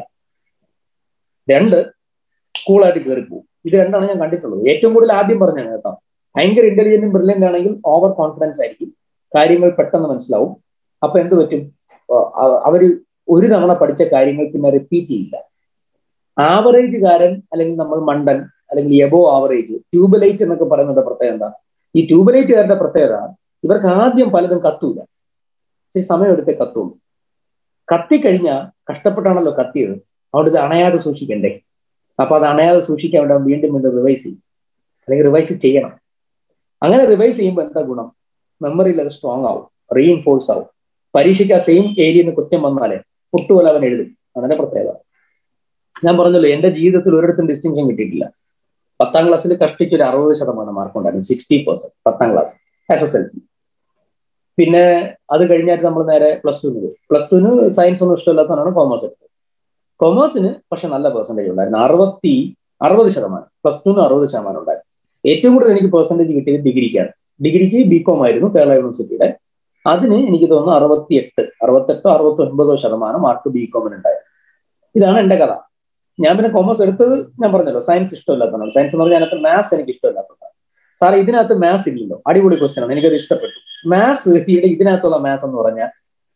രണ്ട് കൂളായിട്ട് കയറിപ്പോവും ഇത് രണ്ടാണ് ഞാൻ കണ്ടിട്ടുള്ളത് ഏറ്റവും കൂടുതൽ ആദ്യം പറഞ്ഞാണ് കേട്ടോ ഭയങ്കര ഇന്റലിജന്റും ബ്രില്യന്റ് ആണെങ്കിൽ ഓവർ കോൺഫിഡൻസ് ആയിരിക്കും കാര്യങ്ങൾ പെട്ടെന്ന് മനസ്സിലാവും അപ്പൊ എന്ത് പറ്റും അവര് ഒരു തവണ പഠിച്ച കാര്യങ്ങൾ പിന്നെ റിപ്പീറ്റ് ചെയ്യില്ല ആവറേജുകാരൻ അല്ലെങ്കിൽ നമ്മൾ മണ്ടൻ അല്ലെങ്കിൽ എബോ ആവറേജ് ട്യൂബലൈറ്റ് എന്നൊക്കെ പറയുന്നത് പ്രത്യേകത എന്താ ഈ ട്യൂബലൈറ്റുകാരുടെ പ്രത്യേകത ഇവർക്ക് ആദ്യം പലതും കത്തൂല പക്ഷെ സമയമെടുത്തേ കത്തുള്ളൂ കത്തിക്കഴിഞ്ഞാൽ കഷ്ടപ്പെട്ടാണല്ലോ കട്ട് ചെയ്തത് അതുകൊണ്ട് ഇത് അണയാതെ സൂക്ഷിക്കണ്ടേ അപ്പൊ അത് അണയാതെ സൂക്ഷിക്കാൻ വേണ്ടി അവൻ വീണ്ടും വീണ്ടും റിവൈസ് ചെയ്യും അല്ലെങ്കിൽ റിവൈസ് ചെയ്യണം അങ്ങനെ റിവൈസ് ചെയ്യുമ്പോൾ എന്താ ഗുണം മെമ്മറിയിൽ അത് സ്ട്രോങ് ആവും റീഇൻഫോഴ്സ് ആവും പരീക്ഷയ്ക്ക് ആ സെയിം ഏരിയ നിന്ന് ക്വസ്റ്റ്യൻ വന്നാലേ പൊട്ടുപോലെ അവൻ എഴുതും അതിന്റെ പ്രത്യേകത ഞാൻ പറഞ്ഞല്ലോ എന്റെ ജീവിതത്തിൽ ഒരിടത്തും ഡിസ്റ്റിങ്ഷൻ കിട്ടിയിട്ടില്ല പത്താം ക്ലാസ്സിൽ കഷ്ടിച്ച് ഒരു അറുപത് ശതമാനം മാർക്ക് ഉണ്ടായിരുന്നു സിക്സ്റ്റി പെർസെന്റ് പത്താം class S S L C പിന്നെ അത് കഴിഞ്ഞായിട്ട് നമ്മൾ നേരെ പ്ലസ് ടുവിന് പോയി പ്ലസ് ടുവിന് സയൻസ് ഒന്നും ഇഷ്ടമില്ലാത്തതാണ് കോമേഴ്സ് എടുത്തത് കൊമേഴ്സിന് പക്ഷെ നല്ല പെർസെന്റേജ് ഉണ്ടായിരുന്നു അറുപത്തി അറുപത് ശതമാനം പ്ലസ് ടുന്ന് അറുപത് ശതമാനം ഉണ്ടായിരുന്നു ഏറ്റവും കൂടുതൽ എനിക്ക് പെർസെന്റേജ് കിട്ടിയത് ഡിഗ്രിക്കാണ് ഡിഗ്രിക്ക് ബി കോം ആയിരുന്നു കേരള യൂണിവേഴ്സിറ്റിയുടെ അതിന് എനിക്ക് തോന്നുന്നു അറുപത്തി എട്ട് അറുപത്തെട്ടോ അറുപത്തി ഒൻപതോ ശതമാനം മാർക്ക് ബി കോമിന് ഉണ്ടായിരുന്നു ഇതാണ് എന്റെ കഥ ഞാൻ പിന്നെ കോമേഴ്സ് എടുത്തത് ഞാൻ പറഞ്ഞല്ലോ സയൻസ് ഇഷ്ടമില്ലാത്തതാണ് സയൻസ് എന്ന് പറഞ്ഞാൽ അതിനകത്ത് മാത്സ് എനിക്ക് ഇഷ്ടമില്ലാത്തതാണ് സാറേ ഇതിനകത്ത് മാത്സ് ഇല്ലല്ലോ അടിപൊളി ക്വസ്റ്റ്യൻ ആണ് എനിക്കത് ഇഷ്ടപ്പെട്ടു മാത്സ് ഇവിടെ ഇതിനകത്തുള്ള മാത്സ് എന്ന് പറഞ്ഞാൽ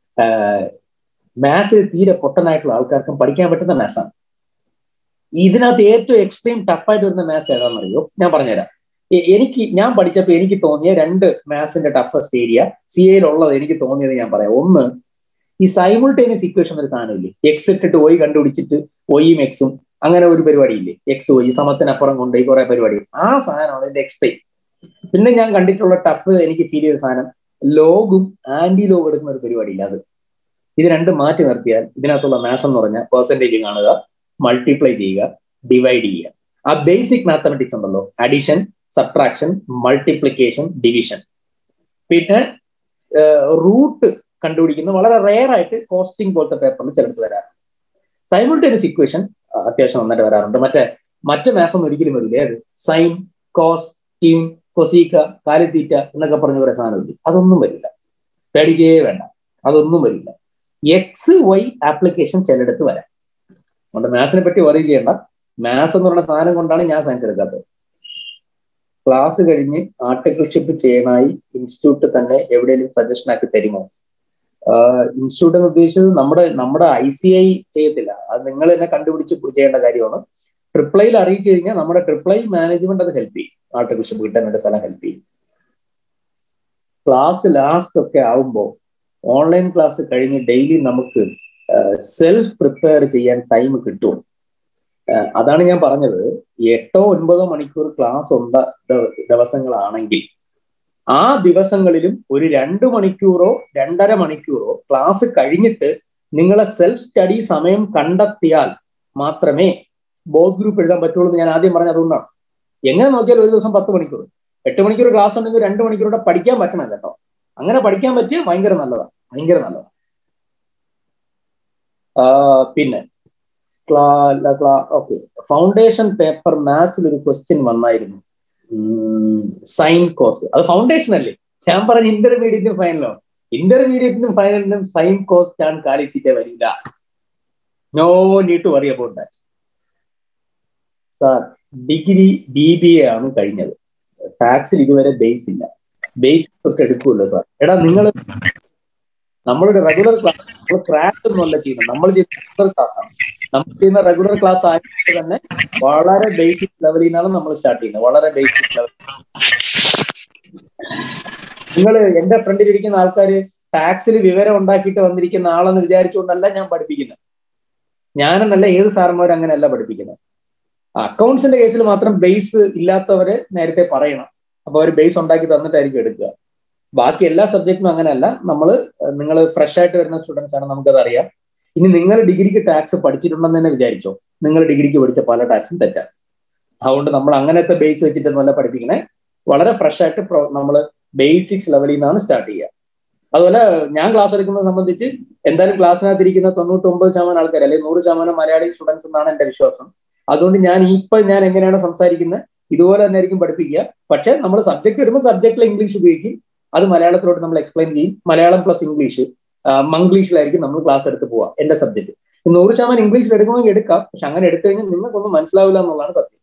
മാത്സ് തീരെ പൊട്ടനായിട്ടുള്ള ആൾക്കാർക്കും പഠിക്കാൻ പറ്റുന്ന മാത്സ് ആണ് ഇതിനകത്ത് ഏറ്റവും എക്സ്ട്രീം ടഫായിട്ട് വരുന്ന മാത്സ് ഏതാണെന്നറിയോ ഞാൻ പറഞ്ഞുതരാം എനിക്ക് ഞാൻ പഠിച്ചപ്പോൾ എനിക്ക് തോന്നിയ രണ്ട് മാത്സിന്റെ ടഫസ്റ്റ് ഏരിയ സി എയിലുള്ളത് എനിക്ക് തോന്നിയത് ഞാൻ പറയാം ഒന്ന് ഈ സൈമിൾട്ടേനിയസ് ഇക്വേഷൻ ഒരു സാധനമില്ലേ എക്സ് ഇട്ടിട്ട് ഒയ് കണ്ടുപിടിച്ചിട്ട് ഒയും എക്സും അങ്ങനെ ഒരു പരിപാടി ഇല്ലേ എക്സ് ഒയ് സമത്തിനപ്പുറം കൊണ്ട് ഈ കുറെ പരിപാടി ആ സാധനമാണ് ഇതിന്റെ എക്സ്ട്രീം പിന്നെ ഞാൻ കണ്ടിട്ടുള്ള ടഫ് എനിക്ക് ഫീൽ ചെയ്ത സാധനം ലോഗും ആന്റി ലോഗ് എടുക്കുന്ന ഒരു പരിപാടി ഇല്ല അത് ഇത് രണ്ടും മാറ്റി നിർത്തിയാൽ ഇതിനകത്തുള്ള മാത്സ് എന്ന് പറഞ്ഞാൽ പെർസെൻറ്റേജ് കാണുക മൾട്ടിപ്ലൈ ചെയ്യുക ഡിവൈഡ് ചെയ്യുക ആ ബേസിക് മാത്തമെറ്റിക്സ് ഉണ്ടല്ലോ അഡിഷൻ സബ്ട്രാക്ഷൻ മൾട്ടിപ്ലിക്കേഷൻ ഡിവിഷൻ പിന്നെ റൂട്ട് കണ്ടുപിടിക്കുന്ന വളരെ റെയർ ആയിട്ട് കോസ്റ്റിംഗ് പോലത്തെ പേപ്പറിൽ ചിലർക്ക് വരാറുണ്ട് സൈമിൾട്ടേനിയസ് ഇക്വേഷൻ അത്യാവശ്യം നന്നായിട്ട് വരാറുണ്ട് മറ്റേ മറ്റ് മാസം ഒന്നും ഒരിക്കലും വരില്ലേ അത് സൈൻ കോസ് ടീം കൊസീക്ക കാലിത്തീറ്റ എന്നൊക്കെ പറഞ്ഞ കുറെ സാധനമില്ല അതൊന്നും വരില്ല പേടിക്കേ വേണ്ട അതൊന്നും വരില്ല എക്സ് വൈ ആപ്ലിക്കേഷൻ ചിലയിടത്ത് വരാം അതുകൊണ്ട് മാത്സിനെ പറ്റി വറി ചെയ്യേണ്ട മാത്സ് എന്ന് പറയുന്ന സാധനം കൊണ്ടാണ് ഞാൻ സയൻസ് എടുക്കാത്തത് ക്ലാസ് കഴിഞ്ഞ് ആർട്ടിക്കിൾഷിപ്പ് ചെയ്യാനായി ഇൻസ്റ്റിറ്റ്യൂട്ട് തന്നെ എവിടെയെങ്കിലും സജഷൻ ആക്കി തരുമോ ഇൻസ്റ്റിറ്റ്യൂട്ട് എന്ന് ഉദ്ദേശിച്ചത് നമ്മുടെ നമ്മുടെ ഐ സി ഐ ചെയ്യത്തില്ല അത് നിങ്ങൾ തന്നെ കണ്ടുപിടിച്ച് ചെയ്യേണ്ട കാര്യമാണ് ട്രിപ്ലൈയിൽ അറിയിച്ചു കഴിഞ്ഞാൽ നമ്മുടെ ട്രിപ്ലൈ മാനേജ്മെന്റ് അത് ഹെൽപ്പ് ചെയ്യും ആർട്ടിക്കിൾഷിപ്പ് കിട്ടാൻ വേണ്ട സ്ഥലം ഹെൽപ്പ് ചെയ്യും ക്ലാസ് ലാസ്റ്റ് ഒക്കെ ആവുമ്പോൾ ഓൺലൈൻ ക്ലാസ് കഴിഞ്ഞ് ഡെയിലി നമുക്ക് സെൽഫ് പ്രിപ്പയർ ചെയ്യാൻ ടൈം കിട്ടും അതാണ് ഞാൻ പറഞ്ഞത് എട്ടോ ഒൻപതോ മണിക്കൂർ ക്ലാസ് ഉണ്ട ദിവസങ്ങളാണെങ്കിൽ ആ ദിവസങ്ങളിലും ഒരു രണ്ട് മണിക്കൂറോ രണ്ടര മണിക്കൂറോ ക്ലാസ് കഴിഞ്ഞിട്ട് നിങ്ങളെ സെൽഫ് സ്റ്റഡി സമയം കണ്ടെത്തിയാൽ മാത്രമേ ബോധ് ഗ്രൂപ്പ് എഴുതാൻ പറ്റുള്ളൂ എന്ന് ഞാൻ ആദ്യം പറഞ്ഞത് അതുകൊണ്ടാണ് എങ്ങനെ നോക്കിയാൽ ഒരു ദിവസം പത്ത് മണിക്കൂർ എട്ട് മണിക്കൂർ ക്ലാസ് ഉണ്ടെങ്കിൽ രണ്ട് മണിക്കൂറോടെ പഠിക്കാൻ പറ്റണം കേട്ടോ അങ്ങനെ പഠിക്കാൻ പറ്റിയ ഭയങ്കര നല്ലതാണ് ഭയങ്കര നല്ലതാണ് പിന്നെ ഓക്കെ ഫൗണ്ടേഷൻ പേപ്പർ മാത്സിൽ ഒരു ക്വസ്റ്റ്യൻ വന്നായിരുന്നു സൈൻ കോസ് അത് ഫൗണ്ടേഷൻ അല്ലേ ഞാൻ പറഞ്ഞ ഇന്റർമീഡിയറ്റും ഫൈനലോ ഇന്റർമീഡിയറ്റിനും ഫൈനലിനും സൈൻ കോസ് ഞാൻ കാലിറ്റിട്ട് വരില്ല no need to worry about that sir degree B B A ആണ് കഴിഞ്ഞത് ടാക്സിൽ ഇതുവരെ ബേസ് ഇല്ല ബേസ് ഒക്കെ എടുക്കുമല്ലോ സാർ എടാ നിങ്ങൾ നമ്മളുടെ റെഗുലർ ക്ലാസ് നമ്മൾ ക്രാഷ് ഒന്നുമല്ല ചെയ്യുന്നത് നമ്മൾ ചെയ്യുന്ന റെഗുലർ ക്ലാസ് ആണ് നമ്മൾ ചെയ്യുന്ന റെഗുലർ ക്ലാസ് ആയതുകൊണ്ട് തന്നെ വളരെ ബേസിക് ലെവലിൽ നിന്നാണ് നമ്മൾ സ്റ്റാർട്ട് ചെയ്യുന്നത് വളരെ ബേസിക് ലെവൽ നിങ്ങൾ എന്റെ ഫ്രണ്ടിൽ ഇരിക്കുന്ന ആൾക്കാർ ടാക്സിൽ വിവരം ഉണ്ടാക്കിയിട്ട് വന്നിരിക്കുന്ന ആളെന്ന് വിചാരിച്ചുകൊണ്ടല്ല ഞാൻ പഠിപ്പിക്കുന്നത് ഞാനെന്നല്ല ഏത് സാറന്മാരും അങ്ങനെയല്ല പഠിപ്പിക്കുന്നത് അക്കൗണ്ട്സിന്റെ കേസിൽ മാത്രം ബേസ് ഇല്ലാത്തവരെ നേരത്തെ പറയണം അപ്പൊ അവർ ബേസ് ഉണ്ടാക്കി തന്നിട്ടായിരിക്കും എടുക്കുക ബാക്കി എല്ലാ സബ്ജക്റ്റിനും അങ്ങനെയല്ല നമ്മൾ നിങ്ങൾ ഫ്രഷ് ആയിട്ട് വരുന്ന സ്റ്റുഡൻസ് ആണ് നമുക്കത് അറിയാം ഇനി നിങ്ങൾ ഡിഗ്രിക്ക് ടാക്സ് പഠിച്ചിട്ടുണ്ടെന്ന് തന്നെ വിചാരിച്ചോ നിങ്ങൾ ഡിഗ്രിക്ക് പഠിച്ച പല ടാക്സും തെറ്റാണ് അതുകൊണ്ട് നമ്മൾ അങ്ങനത്തെ ബേസ് വെച്ചിട്ടൊന്നുമല്ല പഠിപ്പിക്കണേ വളരെ ഫ്രഷ് ആയിട്ട് നമ്മൾ ബേസിക്സ് ലെവലിൽ നിന്നാണ് സ്റ്റാർട്ട് ചെയ്യുക അതുപോലെ ഞാൻ ക്ലാസ് എടുക്കുന്നത് സംബന്ധിച്ച് എന്തായാലും ക്ലാസ്സിനകത്ത് ഇരിക്കുന്ന തൊണ്ണൂറ്റൊമ്പത് ശതമാനം ആൾക്കാർ അല്ലെങ്കിൽ നൂറ് ശതമാനം മലയാളി സ്റ്റുഡൻസ് എന്നാണ് എന്റെ വിശ്വാസം അതുകൊണ്ട് ഞാൻ ഇപ്പൊ ഞാൻ എങ്ങനെയാണ് സംസാരിക്കുന്നത് ഇതുപോലെ തന്നെ ആയിരിക്കും പഠിപ്പിക്കുക പക്ഷെ നമ്മൾ സബ്ജക്ട് വരുമ്പോൾ സബ്ജക്റ്റിൽ ഇംഗ്ലീഷ് ഉപയോഗിക്കും അത് മലയാളത്തിലോട്ട് നമ്മൾ എക്സ്പ്ലെയിൻ ചെയ്യും മലയാളം പ്ലസ് ഇംഗ്ലീഷ് മംഗ്ലീഷിലായിരിക്കും നമ്മൾ ക്ലാസ് എടുത്ത് പോവുക എന്റെ സബ്ജക്ട് നൂറ് ശതമാനം ഇംഗ്ലീഷിൽ എടുക്കണമെങ്കിൽ എടുക്കാം പക്ഷെ അങ്ങനെ എടുത്തു കഴിഞ്ഞാൽ നിങ്ങൾക്കൊന്നും മനസ്സിലാവില്ല എന്നുള്ളതാണ് സത്യം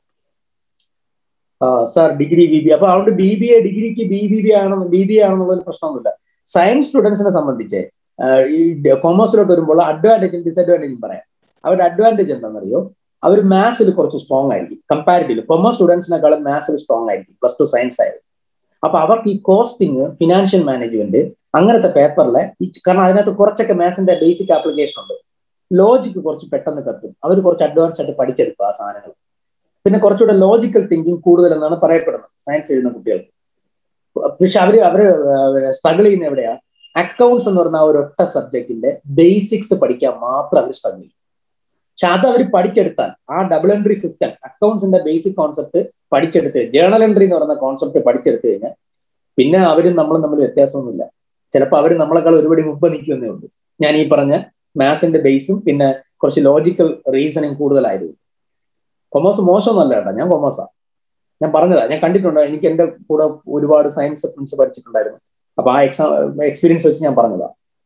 സാർ ഡിഗ്രി ബി ബി അപ്പൊ അതുകൊണ്ട് ബി ബി എ ഡിഗ്രിക്ക് ബി ബി ബി ആണെന്ന് ബി ബി എ ആണെന്നുള്ളൊരു പ്രശ്നമൊന്നുമില്ല സയൻസ് സ്റ്റുഡൻസിനെ സംബന്ധിച്ച് ഈ കൊമേഴ്സിലോട്ട് വരുമ്പോൾ അഡ്വാൻറ്റേജും ഡിസഡ്വാൻറ്റേജും പറയാം അവരുടെ അഡ്വാൻറ്റേജ് എന്താണെന്നറിയോ അവർ മാത്സിൽ കുറച്ച് സ്ട്രോങ് ആയിരിക്കും കമ്പാരിറ്റീവ് കൊമേഴ്സ് സ്റ്റുഡൻസിനെക്കാളും മാത്സിൽ സ്ട്രോങ് ആയിരിക്കും പ്ലസ് ടു സയൻസ് ആയിരുന്നു അപ്പൊ അവർക്ക് ഈ കോസ്റ്റിംഗ് ഫിനാൻഷ്യൽ മാനേജ്മെന്റ് അങ്ങനത്തെ പേപ്പറിലെ കാരണം അതിനകത്ത് കുറച്ചൊക്കെ മാത്സിന്റെ ബേസിക് ആപ്ലിക്കേഷൻ ഉണ്ട് ലോജിക്ക് കുറച്ച് പെട്ടെന്ന് കത്തും അവർ കുറച്ച് അഡ്വാൻസ് ആയിട്ട് പഠിച്ചെടുക്കും ആ സാധനങ്ങൾ പിന്നെ കുറച്ചുകൂടെ ലോജിക്കൽ തിങ്കിങ് കൂടുതൽ എന്നാണ് പറയപ്പെടുന്നത് സയൻസ് എഴുതുന്ന കുട്ടികൾക്ക് പക്ഷെ അവര് അവര് സ്ട്രഗിൾ ചെയ്യുന്ന എവിടെയാ അക്കൗണ്ട്സ് എന്ന് പറഞ്ഞ ആ ഒരു ഒറ്റ സബ്ജക്റ്റിന്റെ ബേസിക്സ് പഠിക്കാൻ മാത്രം അവർ സ്ട്രഗിൾ ചെയ്യും പക്ഷെ അത് അവർ പഠിച്ചെടുത്താൽ ആ ഡബിൾ എൻട്രി സിസ്റ്റം അക്കൗണ്ട്സിന്റെ ബേസിക് കോൺസെപ്റ്റ് പഠിച്ചെടുത്ത് ജേണൽ എൻട്രി എന്ന് പറയുന്ന കോൺസെപ്റ്റ് പഠിച്ചെടുത്ത് കഴിഞ്ഞാൽ പിന്നെ അവരും നമ്മളും തമ്മിൽ വ്യത്യാസമൊന്നുമില്ല ചിലപ്പോൾ അവർ നമ്മളെക്കാൾ ഒരുപടി മുമ്പ് നിൽക്കുന്നേ ഉള്ളൂ ഞാൻ ഈ പറഞ്ഞ മാത്സിന്റെ ബേസും പിന്നെ കുറച്ച് ലോജിക്കൽ റീസണിങ് കൂടുതലായിരുന്നു കൊമേഴ്സ് മോശമൊന്നുമല്ല കേട്ടോ ഞാൻ കൊമേഴ്സാ ഞാൻ പറഞ്ഞതാ ഞാൻ കണ്ടിട്ടുണ്ട് എനിക്ക് എന്റെ കൂടെ ഒരുപാട് സയൻസ് പ്രിൻസ് പഠിച്ചിട്ടുണ്ടായിരുന്നു അപ്പൊ ആ എക്സാം എക്സ്പീരിയൻസ് വെച്ച് ഞാൻ പറഞ്ഞതാ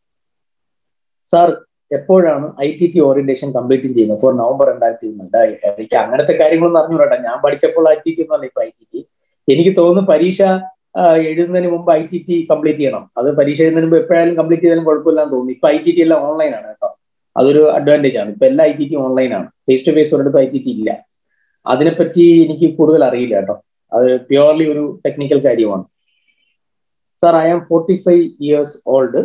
സാർ എപ്പോഴാണ് I T T orientation complete ചെയ്യുന്നത് ഫോർ നവംബർ രണ്ടായിരത്തി ഇരുപത് എനിക്ക് അങ്ങനത്തെ കാര്യങ്ങളൊന്നും അറിഞ്ഞൂടാ ഞാൻ പഠിച്ചപ്പോൾ ഐ ടി ടി ഒന്നല്ല ഇപ്പൊ ഐ ടി ടി എനിക്ക് തോന്നുന്നു പരീക്ഷ എഴുതുന്നതിന് മുമ്പ് ഐ ടി ടി കംപ്ലീറ്റ് ചെയ്യണം അത് പരീക്ഷ എഴുതുന്നതിന് മുമ്പ് എപ്പോഴായാലും കംപ്ലീറ്റ് ചെയ്താലും കുഴപ്പമില്ലാന്ന് തോന്നുന്നു ഇപ്പൊ ഐ ടി ടി എല്ലാം ഓൺലൈൻ ആണ് കേട്ടോ അതൊരു അഡ്വാൻറ്റേജ് ആണ് ഇപ്പൊ എല്ലാ ഐ ടി ടി ഓൺലൈൻ ആണ് ഫേസ് ടു ഫേസ് ഒരിടത്തും ഐ ടി ടി ഇല്ല അതിനെപ്പറ്റി എനിക്ക് കൂടുതൽ അറിയില്ല കേട്ടോ അത് പ്യുവർലി ഒരു ടെക്നിക്കൽ കാര്യമാണ് sir I am forty five years old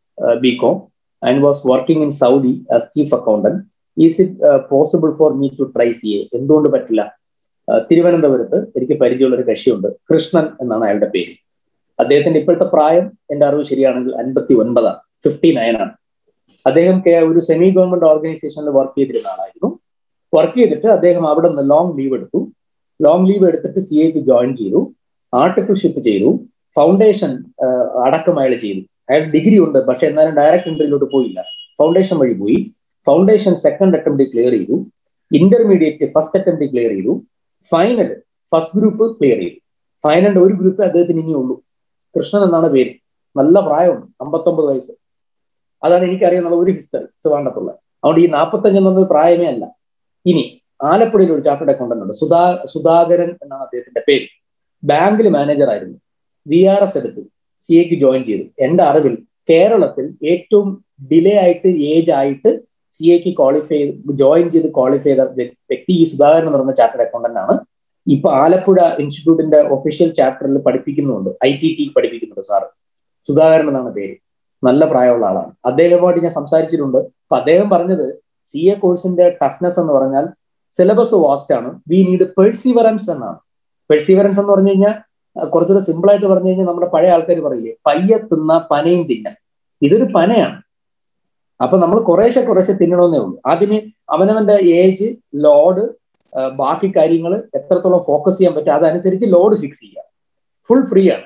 B com and was working in Saudi as chief accountant is it possible for me to try C A എന്തുകൊണ്ട് പറ്റില്ല തിരുവനന്തപുരത്ത് എനിക്ക് പരിചയമുള്ള ഒരു കക്ഷിയുണ്ട് കൃഷ്ണൻ എന്നാണ് അയാളുടെ പേര് അദ്ദേഹത്തിന്റെ ഇപ്പോഴത്തെ പ്രായം എന്റെ അറിവ് ശരിയാണെങ്കിൽ അൻപത്തി ഒൻപതാണ് ഫിഫ്റ്റി നയൻ ആണ് അദ്ദേഹം ഒരു സെമി ഗവൺമെന്റ് ഓർഗനൈസേഷനിൽ വർക്ക് ചെയ്തിരുന്ന ആളായിരുന്നു വർക്ക് ചെയ്തിട്ട് അദ്ദേഹം അവിടെ നിന്ന് ലോങ് ലീവ് എടുത്തു ലോങ് ലീവ് എടുത്തിട്ട് സി എക്ക് ജോയിൻ ചെയ്തു ആർട്ടിക്കിൾഷിപ്പ് ചെയ്തു ഫൗണ്ടേഷൻ അടക്കം അയാൾ ചെയ്തു അയാൾ ഡിഗ്രി ഉണ്ട് പക്ഷെ എന്നാലും ഡയറക്റ്റ് ഇന്റർവ്യൂലോട്ട് പോയില്ല ഫൗണ്ടേഷൻ വഴി പോയി ഫൗണ്ടേഷൻ സെക്കൻഡ് അറ്റംപ്റ്റ് ക്ലിയർ ചെയ്തു ഇന്റർമീഡിയറ്റ് ഫസ്റ്റ് അറ്റംപ്റ്റ് ക്ലിയർ ചെയ്തു ഫൈനൽ ഫസ്റ്റ് ഗ്രൂപ്പ് ക്ലിയർ ചെയ്തു ഫൈനലിന്റെ ഒരു ഗ്രൂപ്പ് അദ്ദേഹത്തിന് ഇനിയുള്ളൂ കൃഷ്ണൻ എന്നാണ് പേര് നല്ല പ്രായമുണ്ട് അമ്പത്തൊമ്പത് വയസ്സ് അതാണ് എനിക്കറിയാവുന്ന ഒരു ഹിസ്റ്ററി ട്രിവാണ്ടത്തുള്ള അതുകൊണ്ട് ഈ നാൽപ്പത്തഞ്ച് എന്നത് പ്രായമേ അല്ല ഇനി ആലപ്പുഴയിൽ ഒരു ചാർട്ടേഡ് അക്കൗണ്ടന്റ് ഉണ്ട് സുധാ സുധാകരൻ എന്നാണ് അദ്ദേഹത്തിന്റെ പേര് ബാങ്കിൽ മാനേജർ ആയിരുന്നു വി ആർ എസ് എടുത്തു സി എക്ക് ജോയിൻ ചെയ്തു എന്റെ അറിവിൽ കേരളത്തിൽ ഏറ്റവും ഡിലേ ആയിട്ട് ഏജ് ആയിട്ട് സി എക്ക് ക്വാളിഫൈ ജോയിൻ ചെയ്ത് ക്വാളിഫൈ ചെയ്ത വ്യക്തി ഈ സുധാകരൻ എന്ന് പറയുന്ന ചാർട്ടേഡ് അക്കൗണ്ടന്റ് ആണ് ഇപ്പൊ ആലപ്പുഴ ഇൻസ്റ്റിറ്റ്യൂട്ടിന്റെ ഒഫീഷ്യൽ ചാപ്റ്ററിൽ പഠിപ്പിക്കുന്നുണ്ട് ഐ ടി ടി പഠിപ്പിക്കുന്നുണ്ട് സാറ് സുധാകരൻ എന്നാണ് പേര് നല്ല പ്രായമുള്ള ആളാണ് അദ്ദേഹവുമായിട്ട് ഞാൻ സംസാരിച്ചിട്ടുണ്ട് അപ്പൊ അദ്ദേഹം പറഞ്ഞത് സി എ കോഴ്സിന്റെ ടഫ്നെസ് എന്ന് പറഞ്ഞാൽ സിലബസ് വാസ്റ്റ് ആണ് വി നീഡ് പെർസീവറൻസ് എന്നാണ് പെർസീവറൻസ് എന്ന് പറഞ്ഞു കഴിഞ്ഞാൽ കുറച്ചുകൂടെ സിമ്പിൾ ആയിട്ട് പറഞ്ഞു കഴിഞ്ഞാൽ നമ്മുടെ പഴയ ആൾക്കാർ പറയില്ലേ പയ്യെ തിന്ന പനയും തിന്ന ഇതൊരു പനയാണ് അപ്പൊ നമ്മൾ കുറേശ്ശെ കുറേശ്ശെ തിന്നണമെന്നേ ഉള്ളൂ അതിന് അവനവന്റെ ഏജ് ലോഡ് ബാക്കി കാര്യങ്ങൾ എത്രത്തോളം ഫോക്കസ് ചെയ്യാൻ പറ്റും അതനുസരിച്ച് ലോഡ് ഫിക്സ് ചെയ്യുക ഫുൾ ഫ്രീ ആണ്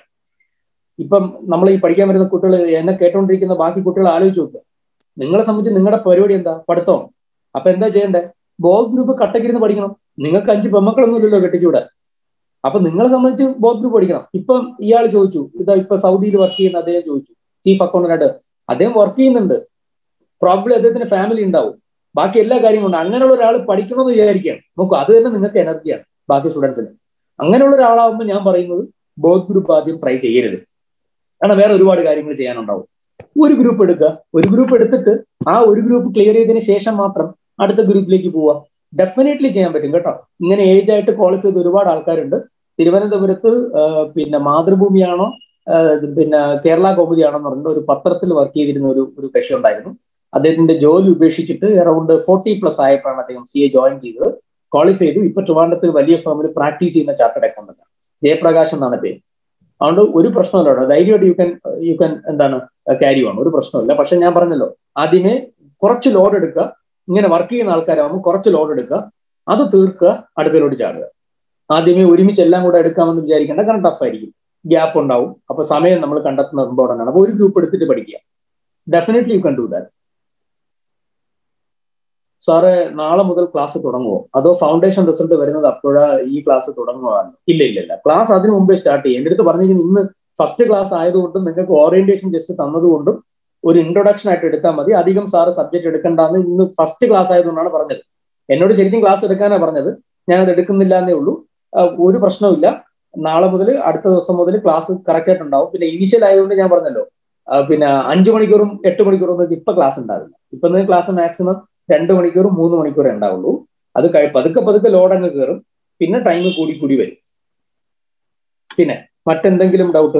ഇപ്പം നമ്മൾ ഈ പഠിക്കാൻ വരുന്ന കുട്ടികൾ എന്നെ കേട്ടോണ്ടിരിക്കുന്ന ബാക്കി കുട്ടികൾ ആലോചിച്ച് നോക്കുക നിങ്ങളെ സംബന്ധിച്ച് നിങ്ങളുടെ പരിപാടി എന്താ പഠിത്തം അപ്പൊ എന്താ ചെയ്യണ്ടേ ബോധ് ഗ്രൂപ്പ് കട്ടക്കിരുന്ന് പഠിക്കണം നിങ്ങൾക്ക് അഞ്ച് പെമ്മക്കളൊന്നും ഇല്ലല്ലോ കെട്ടിച്ചൂടെ അപ്പൊ നിങ്ങളെ സംബന്ധിച്ച് ബോധ് ഗ്രൂപ്പ് പഠിക്കണം ഇപ്പം ഇയാൾ ചോദിച്ചു ഇതാ ഇപ്പൊ സൗദിയിൽ വർക്ക് ചെയ്യുന്ന അദ്ദേഹം ചോദിച്ചു ചീഫ് അക്കൗണ്ടന്റ് അദ്ദേഹം വർക്ക് ചെയ്യുന്നുണ്ട് പ്രോബ്ലി അദ്ദേഹത്തിന് ഫാമിലി ഉണ്ടാവും ബാക്കി എല്ലാ കാര്യങ്ങളും ഉണ്ട് അങ്ങനെയുള്ള ഒരാൾ പഠിക്കണമെന്ന് വിചാരിക്കുകയാണ് നോക്കൂ അത് തന്നെ നിങ്ങൾക്ക് എനർജിയാണ് ബാക്കി സ്റ്റുഡൻസിന് അങ്ങനെയുള്ള ഒരാളാവുമ്പോൾ ഞാൻ പറയുന്നത് ബോധ് ഗ്രൂപ്പ് ആദ്യം ട്രൈ ചെയ്യരുത് കാരണം വേറെ ഒരുപാട് കാര്യങ്ങൾ ചെയ്യാനുണ്ടാവും ഒരു ഗ്രൂപ്പ് എടുക്കുക ഒരു ഗ്രൂപ്പ് എടുത്തിട്ട് ആ ഒരു ഗ്രൂപ്പ് ക്ലിയർ ചെയ്തതിന് ശേഷം മാത്രം അടുത്ത ഗ്രൂപ്പിലേക്ക് പോവുക ഡെഫിനറ്റ്ലി ചെയ്യാൻ പറ്റും കേട്ടോ ഇങ്ങനെ ഏജ് ആയിട്ട് ക്വാളിഫൈ ചെയ്ത ഒരുപാട് ആൾക്കാരുണ്ട് തിരുവനന്തപുരത്ത് പിന്നെ മാതൃഭൂമിയാണോ പിന്നെ കേരള കൗമുദിയാണോ എന്ന് പറഞ്ഞിട്ട് ഒരു പത്രത്തിൽ വർക്ക് ചെയ്തിരുന്ന ഒരു ഒരു കക്ഷി ഉണ്ടായിരുന്നു അദ്ദേഹത്തിന്റെ ജോലി ഉപേക്ഷിച്ചിട്ട് അറൌണ്ട് ഫോർട്ടി പ്ലസ് ആയപ്പോഴാണ് അദ്ദേഹം സി എ ജോയിൻ ചെയ്തത് ക്വാളിഫൈ ചെയ്തു ഇപ്പൊ ട്രിവാണ്ടത്ത് വലിയ ഫേമിൽ പ്രാക്ടീസ് ചെയ്യുന്ന ചാർട്ടേഡ് അക്കൗണ്ടന്റ് ജയപ്രകാശ് എന്നാണ് പേര് അതുകൊണ്ട് ഒരു പ്രശ്നമല്ല കേട്ടോ ധൈര്യമായിട്ട് യു കൻ യു കൻ എന്താണ് ക്യാരി ആണ് ഒരു പ്രശ്നമില്ല പക്ഷെ ഞാൻ പറഞ്ഞല്ലോ ആദ്യമേ കുറച്ച് ലോഡ് എടുക്കുക ഇങ്ങനെ വർക്ക് ചെയ്യുന്ന ആൾക്കാരാകുമ്പോൾ കുറച്ച് ലോഡ് എടുക്കുക അത് തീർക്കുക അടുത്തലോട്ട് ചാടുക ആദ്യമേ ഒരുമിച്ച് എല്ലാം കൂടെ എടുക്കാമെന്ന് വിചാരിക്കേണ്ട കാരണം ടഫായിരിക്കും ഗ്യാപ്പ് ഉണ്ടാവും അപ്പൊ സമയം നമ്മൾ കണ്ടെത്തുന്നത് ഇമ്പോർട്ടൻ്റ് ആണ് അപ്പൊ ഒരു ഗ്രൂപ്പ് എടുത്തിട്ട് പഠിക്കുക definitely you can do that sir നാളെ മുതൽ ക്ലാസ് തുടങ്ങുമോ അതോ ഫൗണ്ടേഷൻ റിസൾട്ട് വരുന്നത് അപ്പോഴാ ഈ ക്ലാസ് തുടങ്ങുവാണ് ഇല്ല ഇല്ല ഇല്ല ക്ലാസ് അതിന് മുമ്പേ സ്റ്റാർട്ട് ചെയ്യും എൻ്റെ അടുത്ത് പറഞ്ഞിരിക്കുന്നത് ഇന്ന് ഫസ്റ്റ് ക്ലാസ് ആയതുകൊണ്ടും നിങ്ങൾക്ക് ഓറിയന്റേഷൻ ജസ്റ്റ് തന്നതുകൊണ്ടും ഒരു ഇൻട്രൊഡക്ഷൻ ആയിട്ട് എടുത്താൽ മതി അധികം സാറ് സബ്ജക്ട് എടുക്കണ്ടെന്ന് ഇന്ന് ഫസ്റ്റ് ക്ലാസ് ആയതുകൊണ്ടാണ് പറഞ്ഞത് എന്നോട് ശരിക്കും ക്ലാസ് എടുക്കാനാണ് പറഞ്ഞത് ഞാൻ അത് എടുക്കുന്നില്ല എന്നേ ഉള്ളൂ ഒരു പ്രശ്നവുമില്ല നാളെ മുതൽ അടുത്ത ദിവസം മുതൽ ക്ലാസ് കറക്റ്റ് ആയിട്ട് ഉണ്ടാവും പിന്നെ ഇനീഷ്യൽ ആയതുകൊണ്ട് ഞാൻ പറഞ്ഞല്ലോ പിന്നെ അഞ്ചു മണിക്കൂറും എട്ട് മണിക്കൂറും ഒന്നും ഇപ്പൊ ക്ലാസ് ഉണ്ടാവില്ല ഇപ്പൊ ക്ലാസ് മാക്സിമം രണ്ട് മണിക്കൂറും മൂന്ന് മണിക്കൂറേ ഉണ്ടാവുള്ളൂ അത് കഴി പതുക്കെ പതുക്കെ ലോഡ് അങ്ങ് കയറും പിന്നെ ടൈം കൂടി കൂടി വരും പിന്നെ മറ്റെന്തെങ്കിലും ഡൗട്ട്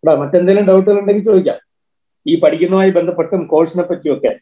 ഇവിടെ മറ്റെന്തെങ്കിലും ഡൗട്ടുകൾ ഉണ്ടെങ്കിൽ ചോദിക്കാം ഈ പഠിക്കുന്നതുമായി ബന്ധപ്പെട്ടും കോഴ്സിനെ പറ്റിയൊക്കെ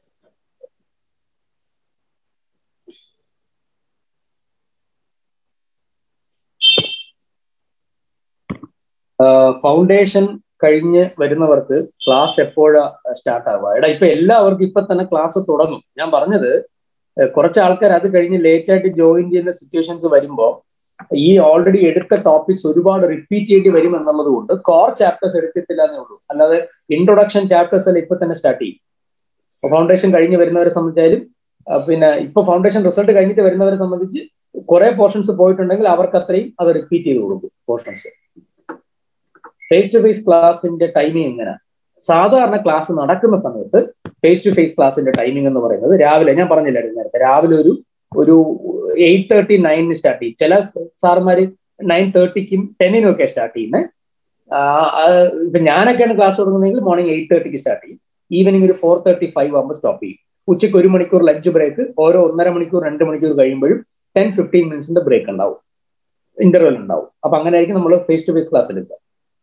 ഫൗണ്ടേഷൻ കഴിഞ്ഞ് വരുന്നവർക്ക് ക്ലാസ് എപ്പോഴാ സ്റ്റാർട്ട് ആവുക എടാ ഇപ്പൊ എല്ലാവർക്കും ഇപ്പൊ തന്നെ ക്ലാസ് തുടങ്ങും ഞാൻ പറഞ്ഞത് ഏഹ് കുറച്ച് ആൾക്കാർ അത് കഴിഞ്ഞ് ലേറ്റ് ആയിട്ട് ജോയിൻ ചെയ്യുന്ന സിറ്റുവേഷൻസ് വരുമ്പോൾ ഈ ഓൾറെഡി എടുത്ത ടോപ്പിക്സ് ഒരുപാട് റിപ്പീറ്റ് ചെയ്യേണ്ടി വരും എന്നുള്ളത് കൊണ്ട് കോർ ചാപ്റ്റേഴ്സ് എടുക്കത്തില്ല എന്നേ ഉള്ളൂ അല്ലാതെ ഇൻട്രൊഡക്ഷൻ ചാപ്റ്റേഴ്സ് എല്ലാം ഇപ്പൊ തന്നെ സ്റ്റാർട്ട് ചെയ്യും ഫൗണ്ടേഷൻ കഴിഞ്ഞ് വരുന്നവരെ സംബന്ധിച്ചാലും ആ, പിന്നെ ഇപ്പൊ ഫൗണ്ടേഷൻ റിസൾട്ട് കഴിഞ്ഞിട്ട് വരുന്നവരെ സംബന്ധിച്ച് കുറെ പോർഷൻസ് പോയിട്ടുണ്ടെങ്കിൽ അവർക്ക് അത്രയും അത് റിപ്പീറ്റ് ചെയ്ത് കൊടുക്കും പോർഷൻസ് ഫേസ് ടു ഫേസ് ക്ലാസിന്റെ ടൈമിംഗ് എങ്ങനെ സാധാരണ ക്ലാസ് നടക്കുന്ന സമയത്ത് ഫേസ് ടു ഫേസ് ക്ലാസിന്റെ ടൈമിംഗ് എന്ന് പറയുന്നത് രാവിലെ ഞാൻ പറഞ്ഞില്ലായിരുന്നു നേരത്തെ രാവിലെ ഒരു ഒരു എയ്റ്റ് തേർട്ടി നയനിന് സ്റ്റാർട്ട് ചെയ്യും ചില സാറുമാര് നയൻ തേർട്ടിക്കും ടെന്നിനും ഒക്കെ സ്റ്റാർട്ട് ചെയ്യുന്നത് ഇപ്പൊ ഞാനൊക്കെയാണ് ക്ലാസ് തുടങ്ങുന്നതെങ്കിൽ മോർണിംഗ് എയ്റ്റ് തേർട്ടിക്ക് സ്റ്റാർട്ട് ചെയ്യും ഈവനിങ് ഒരു ഫോർ തേർട്ടി ഫൈവ് ആകുമ്പോൾ സ്റ്റോപ്പ് ചെയ്യും ഉച്ചയ്ക്ക് ഒരു മണിക്കൂർ ലഞ്ച് ബ്രേക്ക് ഓരോ ഒന്നര മണിക്കൂർ രണ്ട് മണിക്കൂർ കഴിയുമ്പോഴും ടെൻ ഫിഫ്റ്റീൻ മിനിറ്റ്സിന്റെ ബ്രേക്ക് ഉണ്ടാവും ഇന്റർവെൽ ഉണ്ടാവും അപ്പൊ അങ്ങനെ ആയിരിക്കും നമ്മൾ ഫേസ് ടു ഫേസ് ക്ലാസ് എടുക്കുക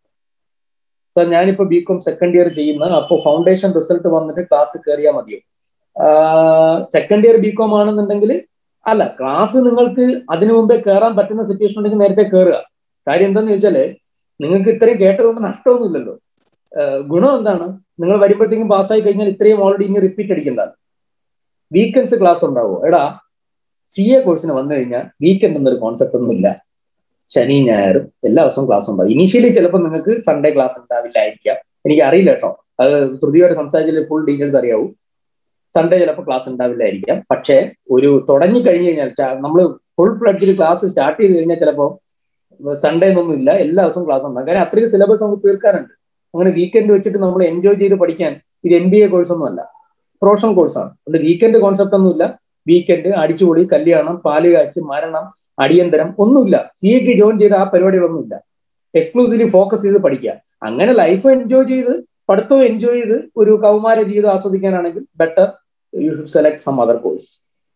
സാർ ഞാനിപ്പോ ബി കോം സെക്കൻഡ് ഇയർ ചെയ്യുന്ന അപ്പോൾ ഫൗണ്ടേഷൻ റിസൾട്ട് വന്നിട്ട് ക്ലാസ് കയറിയാൽ മതിയോ സെക്കൻഡ് ഇയർ ബി കോം ആണെന്നുണ്ടെങ്കിൽ അല്ല ക്ലാസ് നിങ്ങൾക്ക് അതിനു മുമ്പേ കയറാൻ പറ്റുന്ന സിറ്റുവേഷൻ ഉണ്ടെങ്കിൽ നേരത്തെ കയറുക കാര്യം എന്താന്ന് ചോദിച്ചാല് നിങ്ങൾക്ക് ഇത്രയും കേട്ടതുകൊണ്ട് നഷ്ടമൊന്നുമില്ലല്ലോ ആഹ് ഗുണം എന്താണ് നിങ്ങൾ വരുമ്പോഴത്തേക്കും പാസ്സായി കഴിഞ്ഞാൽ ഇത്രയും ഓൾറെഡി ഇനി റിപ്പീറ്റ് അടിക്കുന്നതാണ് വീക്കെൻഡ്സ് ക്ലാസ് ഉണ്ടാവുമോ എടാ സി എ കോഴ്സിന് വന്നു കഴിഞ്ഞാൽ വീക്കെൻഡ് എന്നൊരു കോൺസെപ്റ്റ് ഒന്നുമില്ല ശനി ഞായറും എല്ലാ ദിവസവും ക്ലാസ് ഉണ്ടാവും ഇനീഷ്യലി ചിലപ്പോൾ നിങ്ങൾക്ക് സൺഡേ ക്ലാസ് ഉണ്ടാവില്ലായിരിക്കാം എനിക്ക് അറിയില്ല കേട്ടോ അത് ശ്രുതിയോട് സംസാരിച്ചാൽ ഫുൾ ഡീറ്റെയിൽസ് അറിയാവൂ സൺഡേ ചിലപ്പോൾ ക്ലാസ് ഉണ്ടാവില്ലായിരിക്കാം പക്ഷേ ഒരു തുടങ്ങി കഴിഞ്ഞു കഴിഞ്ഞാൽ നമ്മൾ ഫുൾ ഫ്ലഡ്ജിൽ ക്ലാസ് സ്റ്റാർട്ട് ചെയ്ത് കഴിഞ്ഞാൽ ചിലപ്പോൾ സൺഡേ എന്നൊന്നും ഇല്ല എല്ലാ ദിവസവും ക്ലാസ് ഉണ്ടാകും കാരണം അത്രയും സിലബസ് നമുക്ക് തീർക്കാറുണ്ട് അങ്ങനെ വീക്കെൻഡ് വെച്ചിട്ട് നമ്മൾ എൻജോയ് ചെയ്ത് പഠിക്കാൻ ഇത് എം ബി എ കോഴ്സ് ഒന്നും അല്ല പ്രൊഫഷണൽ കോഴ്സാണ് അതുകൊണ്ട് വീക്കെൻഡ് കോൺസെപ്റ്റ് ഒന്നുമില്ല വീക്കെൻഡ് അടിച്ചുപൊളി കല്യാണം പാല് കാച്ച് മരണം അടിയന്തരം ഒന്നുമില്ല സി എക്ക് ജോയിൻ ചെയ്ത ആ പരിപാടികളൊന്നുമില്ല എക്സ്ക്ലൂസീവ്ലി ഫോക്കസ് ചെയ്ത് പഠിക്കുക അങ്ങനെ ലൈഫ് എൻജോയ് ചെയ്ത് പഠിത്തവും എൻജോയ് ചെയ്ത് ഒരു കൗമാര ജീവിതം ആസ്വദിക്കാനാണെങ്കിൽ better you should select some other course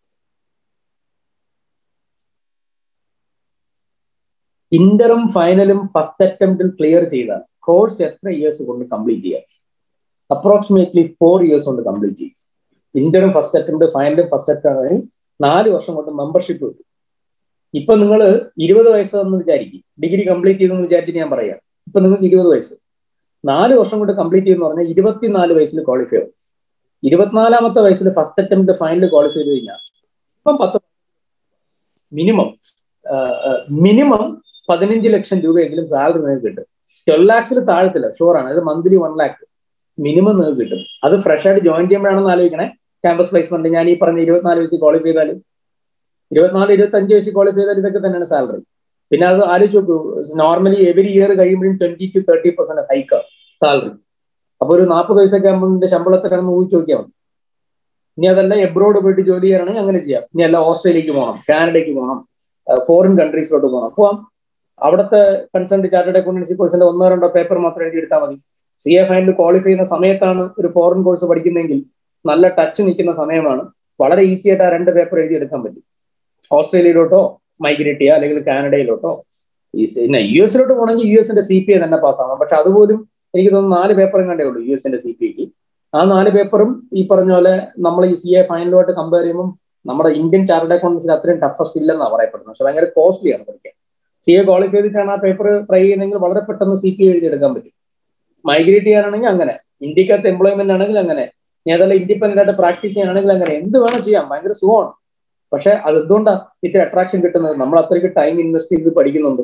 ഇന്ററും ഫൈനലും ഫസ്റ്റ് അറ്റംപ്റ്റിൽ ക്ലിയർ ചെയ്താൽ കോഴ്സ് എത്ര ഇയേഴ്സ് കൊണ്ട് കംപ്ലീറ്റ് ചെയ്യാം അപ്രോക്സിമേറ്റ്ലി ഫോർ ഇയേഴ്സ് കൊണ്ട് കംപ്ലീറ്റ് ചെയ്യും ഇന്ററും ഫസ്റ്റ് അറ്റംപ്റ്റ് ഫൈനലും ഫസ്റ്റ് അറ്റംപ്റ്റ് നാല് വർഷം കൊണ്ട് മെമ്പർഷിപ്പ് കിട്ടും ഇപ്പൊ നിങ്ങൾ ഇരുപത് വയസ്സെന്ന് വിചാരിക്കും ഡിഗ്രി കംപ്ലീറ്റ് ചെയ്തെന്ന് വിചാരിച്ചിട്ട് ഞാൻ പറയാം ഇപ്പൊ നിങ്ങൾക്ക് ഇരുപത് വയസ്സ് നാല് വർഷം കൊണ്ട് കംപ്ലീറ്റ് ചെയ്യുന്ന പറഞ്ഞാൽ ഇരുപത്തിനാല് വയസ്സിൽ ക്വാളിഫൈ ആവും ഇരുപത്തിനാലാമത്തെ വയസ്സിൽ ഫസ്റ്റ് അറ്റംപ്റ്റ് ഫൈനൽ ക്വാളിഫൈ ചെയ്ത് കഴിഞ്ഞാൽ ഇപ്പം പത്ത് മിനിമം മിനിമം പതിനഞ്ച് ലക്ഷം രൂപയെങ്കിലും സാലറി നിങ്ങൾക്ക് കിട്ടും ട്വൽവ് ലാക്സിൽ താഴത്തില്ല ഷുവറാണ് അത് മന്ത്ലി വൺ ലാക്ക് മിനിമം നിങ്ങൾക്ക് കിട്ടും അത് ഫ്രഷ് ആയിട്ട് ജോയിൻ ചെയ്യുമ്പോഴാണെന്ന് ആലോചിക്കണേ ക്യാമ്പസ് പ്ലേസ്മെന്റ് ഞാൻ ഈ പറഞ്ഞ ഇരുപത്തിനാല് വയസ്സിൽ ക്വാളിഫൈ ചെയ്താലും ഇരുപത്തിനാല് ഇരുപത്തഞ്ച് വയസ്സിൽ ക്വാളിഫൈ ചെയ്താൽ ഇതൊക്കെ തന്നെയാണ് സാലറി പിന്നെ അത് ആലോചിച്ച് നോക്കൂ നോർമലി എവരി ഇയർ കഴിയുമ്പോഴും twenty to thirty percent hike salary അപ്പൊ ഒരു നാൽപ്പത് വയസ്സൊക്കെ ആകുമ്പോൾ ശമ്പളത്തെ കിടന്ന് ഊഹിച്ച് നോക്കിയാൽ മതി ഇനി അതല്ല എബ്രോഡ് പോയിട്ട് ജോലി ചെയ്യണമെങ്കിൽ അങ്ങനെ ചെയ്യാം ഇനി അല്ല ഓസ്ട്രേലിയക്ക് പോകണം കാനഡയ്ക്ക് പോകണം ഫോറിൻ കൺട്രീസിലോട്ട് പോകണം പോവാം അവിടുത്തെ കൺസേൺ ചാർട്ടേഡ് അക്കൗണ്ടൻസി കോഴ്സിന്റെ ഒന്നോ രണ്ടോ പേപ്പർ മാത്രം എഴുതി എടുത്താൽ മതി സി എ ഫൈനൽ ക്വാളിഫൈ ചെയ്യുന്ന സമയത്താണ് ഒരു ഫോറിൻ കോഴ്സ് പഠിക്കുന്നതെങ്കിൽ നല്ല ടച്ച് നിൽക്കുന്ന സമയമാണ് വളരെ ഈസി ആയിട്ട് ആ രണ്ട് പേപ്പർ എഴുതി എടുക്കാൻ പറ്റും ഓസ്ട്രേലിയയിലോട്ടോ മൈഗ്രേറ്റ് ചെയ്യുക അല്ലെങ്കിൽ കാനഡയിലോട്ടോ ഈ പിന്നെ യു എസിലോട്ട് പോകണമെങ്കിൽ യു എസിന്റെ സി പി ഐ തന്നെ പാസ്സാവണം പക്ഷെ അതുപോലും എനിക്ക് തോന്നുന്നു നാല് പേപ്പറും കണ്ടേ ഉള്ളൂ യു എസിന്റെ സി പി ഐക്ക് ആ നാല് പേപ്പറും ഈ പറഞ്ഞ പോലെ നമ്മൾ ഈ സി എ ഫൈനലുമായിട്ട് കമ്പയർ ചെയ്യുമ്പോൾ നമ്മുടെ ഇന്ത്യൻ ചാർട്ടേഡ് അക്കൗണ്ടൻസിൽ അത്രയും ടഫസ്റ്റ് ഇല്ലെന്നാണ് പറയപ്പെടുന്നത് പക്ഷെ ഭയങ്കര കോസ്റ്റ്ലി ആണ് പഠിക്കാൻ സി എ ക്വാളിഫൈ ചെയ്തിട്ടാണ് ആ പേപ്പർ ട്രൈ ചെയ്യുന്നതെങ്കിൽ വളരെ പെട്ടെന്ന് സി പി എഴുതിയെടുക്കാൻ പറ്റും മൈഗ്രേറ്റ് ചെയ്യാനാണെങ്കിൽ അങ്ങനെ ഇന്ത്യക്കകത്ത് എംപ്ലോയ്മെന്റ് ആണെങ്കിൽ അങ്ങനെ ഇനി അതല്ല ഇൻഡിപെൻഡന്റ് ആയിട്ട് പ്രാക്ടീസ് ചെയ്യാനാണെങ്കിൽ അങ്ങനെ എന്ത് വേണം ചെയ്യാം ഭയങ്കര സുഖമാണ് പക്ഷെ അത് എന്തുകൊണ്ടാണ് ഇത്ര അട്രാക്ഷൻ കിട്ടുന്നത് നമ്മൾ അത്രയ്ക്ക് ടൈം ഇൻവെസ്റ്റ് ചെയ്ത് പഠിക്കുന്നുണ്ട്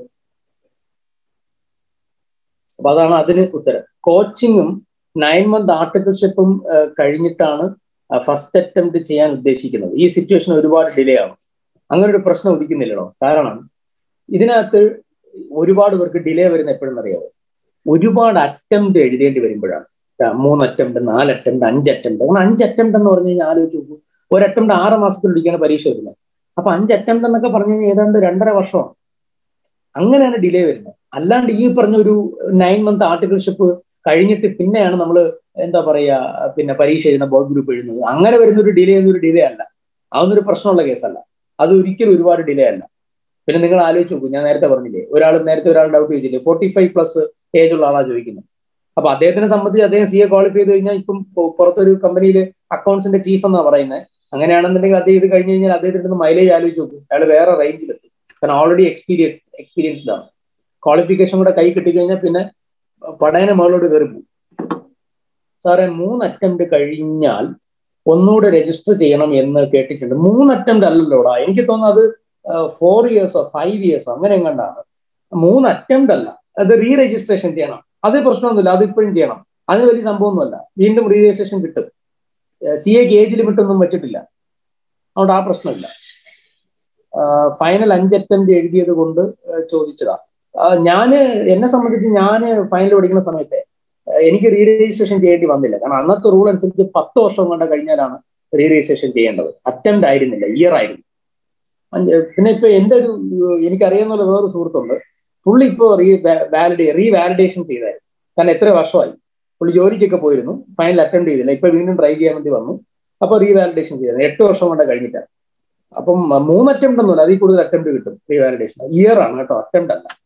അപ്പൊ അതാണ് അതിന് ഉത്തരം കോച്ചിങ്ങും നയൻ മന്ത് ആർട്ടിക്കിൾഷിപ്പും കഴിഞ്ഞിട്ടാണ് ഫസ്റ്റ് അറ്റംപ്റ്റ് ചെയ്യാൻ ഉദ്ദേശിക്കുന്നത് ഈ സിറ്റുവേഷൻ ഒരുപാട് ഡിലേ ആവും അങ്ങനെ ഒരു പ്രശ്നം ഉദിക്കുന്നില്ലല്ലോ കാരണം ഇതിനകത്ത് ഒരുപാട് പേർക്ക് ഡിലേ വരുന്ന എപ്പോഴും അറിയാമോ ഒരുപാട് അറ്റംപ്റ്റ് എഴുതേണ്ടി വരുമ്പോഴാണ് മൂന്ന് അറ്റംപ്റ്റ് നാല് അറ്റംപ്റ്റ് അഞ്ച് അറ്റംപ്റ്റ് അങ്ങനെ അഞ്ച് അറ്റംപ്റ്റ് എന്ന് പറഞ്ഞു കഴിഞ്ഞാൽ ആലോചിച്ച് നോക്കൂ ഒരു അറ്റംപ്റ്റ് ആറ് മാസത്തിലൊരിക്കാണ് പരീക്ഷ വരുന്നത് അപ്പൊ അഞ്ച് അറ്റംപ്റ്റ് എന്നൊക്കെ പറഞ്ഞു കഴിഞ്ഞാൽ ഏതാണ്ട് രണ്ടര വർഷമാണ് അങ്ങനെയാണ് ഡിലേ വരുന്നത് അല്ലാണ്ട് ഈ പറഞ്ഞ ഒരു നയൻ മന്ത് ആർട്ടിക്കിൾഷിപ്പ് കഴിഞ്ഞിട്ട് പിന്നെയാണ് നമ്മൾ എന്താ പറയാ പിന്നെ പരീക്ഷ എഴുതുന്ന ബോർഡ് ഗ്രൂപ്പ് എഴുതുന്നത് അങ്ങനെ വരുന്ന ഒരു ഡിലേ എന്നൊരു ഡിലേ അല്ല അതൊന്നൊരു പ്രശ്നമുള്ള കേസല്ല അത് ഒരിക്കലും ഒരുപാട് ഡിലേ അല്ല പിന്നെ നിങ്ങൾ ആലോചിച്ച് നോക്കൂ ഞാൻ നേരത്തെ പറഞ്ഞില്ലേ ഒരാൾ നേരത്തെ ഒരാൾ ഡൗട്ട് ചോദിച്ചില്ലേ ഫോർട്ടി ഫൈവ് പ്ലസ് ഏജ് ഉള്ള ആളാ ചോദിക്കുന്നത് അപ്പൊ അദ്ദേഹത്തിനെ സംബന്ധിച്ച് അദ്ദേഹം സി എ ക്വാളിഫൈ ചെയ്ത് കഴിഞ്ഞാൽ ഇപ്പം പൊ- പുറത്തൊരു കമ്പനിയിൽ അക്കൗണ്ട്സിന്റെ ചീഫ് എന്നാ പറയുന്നത് അങ്ങനെയാണെന്നുണ്ടെങ്കിൽ അദ്ദേഹം ഇത് കഴിഞ്ഞ് കഴിഞ്ഞാൽ അദ്ദേഹത്തിന്റെ മൈലേജ് ആലോചിച്ച് നോക്കും അയാൾ വേറെ റേഞ്ചിലെത്തും കാരണം ഓൾറെഡി എക്സ്പീരിയൻസ് എക്സ്പീരിയൻസ്ഡ് ആണ് ക്വാളിഫിക്കേഷൻ കൂടെ കൈ കിട്ടിക്കഴിഞ്ഞാൽ പിന്നെ പടയന മുകളിലോട്ട് കയറി പോകും സാറേ മൂന്ന് അറ്റംപ്റ്റ് കഴിഞ്ഞാൽ ഒന്നുകൂടെ രജിസ്റ്റർ ചെയ്യണം എന്ന് കേട്ടിട്ടുണ്ട് മൂന്ന് അറ്റംപ്റ്റ് അല്ലല്ലോടാ എനിക്ക് തോന്നുന്നത് അത് ഫോർ ഇയേഴ്സോ ഫൈവ് ഇയേഴ്സോ അങ്ങനെ എങ്ങാണ്ടാണ് മൂന്ന് അറ്റംപ്റ്റ് അല്ല അത് റീ രജിസ്ട്രേഷൻ ചെയ്യണം അത് പ്രശ്നമൊന്നുമില്ല അത് ഇപ്പോഴും ചെയ്യണം അതിന് വലിയ സംഭവമൊന്നുമല്ല വീണ്ടും റീ രജിസ്ട്രേഷൻ കിട്ടും സി എക്ക് ഏജ് ലിമിറ്റ് ഒന്നും വെച്ചിട്ടില്ല അതുകൊണ്ട് ആ പ്രശ്നമില്ല ഫൈനൽ അഞ്ച് അറ്റംപ്റ്റ് എഴുതിയത് കൊണ്ട് ഏഹ് ചോദിച്ചതാ ആഹ് ഞാന് എന്നെ സംബന്ധിച്ച് ഞാൻ ഫൈനൽ പഠിക്കുന്ന സമയത്തെ ഏഹ് എനിക്ക് റീ രജിസ്ട്രേഷൻ ചെയ്യേണ്ടി വന്നില്ല കാരണം അന്നത്തെ റൂൾ അനുസരിച്ച് പത്ത് വർഷം കൊണ്ട് കഴിഞ്ഞാലാണ് റീ രജിസ്ട്രേഷൻ ചെയ്യേണ്ടത് അറ്റംപ്റ്റ് ആയിരുന്നില്ല ഇയർ ആയിരുന്നു അഞ്ച് പിന്നെ ഇപ്പൊ എന്റെ ഒരു ഏഹ് എനിക്കറിയാവുന്ന വേറൊരു സുഹൃത്തുണ്ട് പുള്ളി ഇപ്പോൾ റീ വാലിഡേ റീ വാലിഡേഷൻ ചെയ്തായിരുന്നു കാരണം എത്ര വർഷമായി പുള്ളി ജോലിക്കൊക്കെ പോയിരുന്നു ഫൈനൽ അറ്റൻഡ് ചെയ്തില്ല ഇപ്പൊ വീണ്ടും ട്രൈ ചെയ്യാൻ വേണ്ടി വന്നു അപ്പൊ റീ വാലിഡേഷൻ ചെയ്തായിരുന്നു എട്ട് വർഷം കൊണ്ട് കഴിഞ്ഞിട്ടാണ് അപ്പം മൂന്ന് അറ്റംപ്റ്റ് ഒന്നുമില്ല അതിൽ കൂടുതൽ അറ്റംപ്റ്റ് കിട്ടും റീ വാലിഡേഷൻ ഇയർ ആണ് കേട്ടോ അറ്റംപ്റ്റ് അല്ല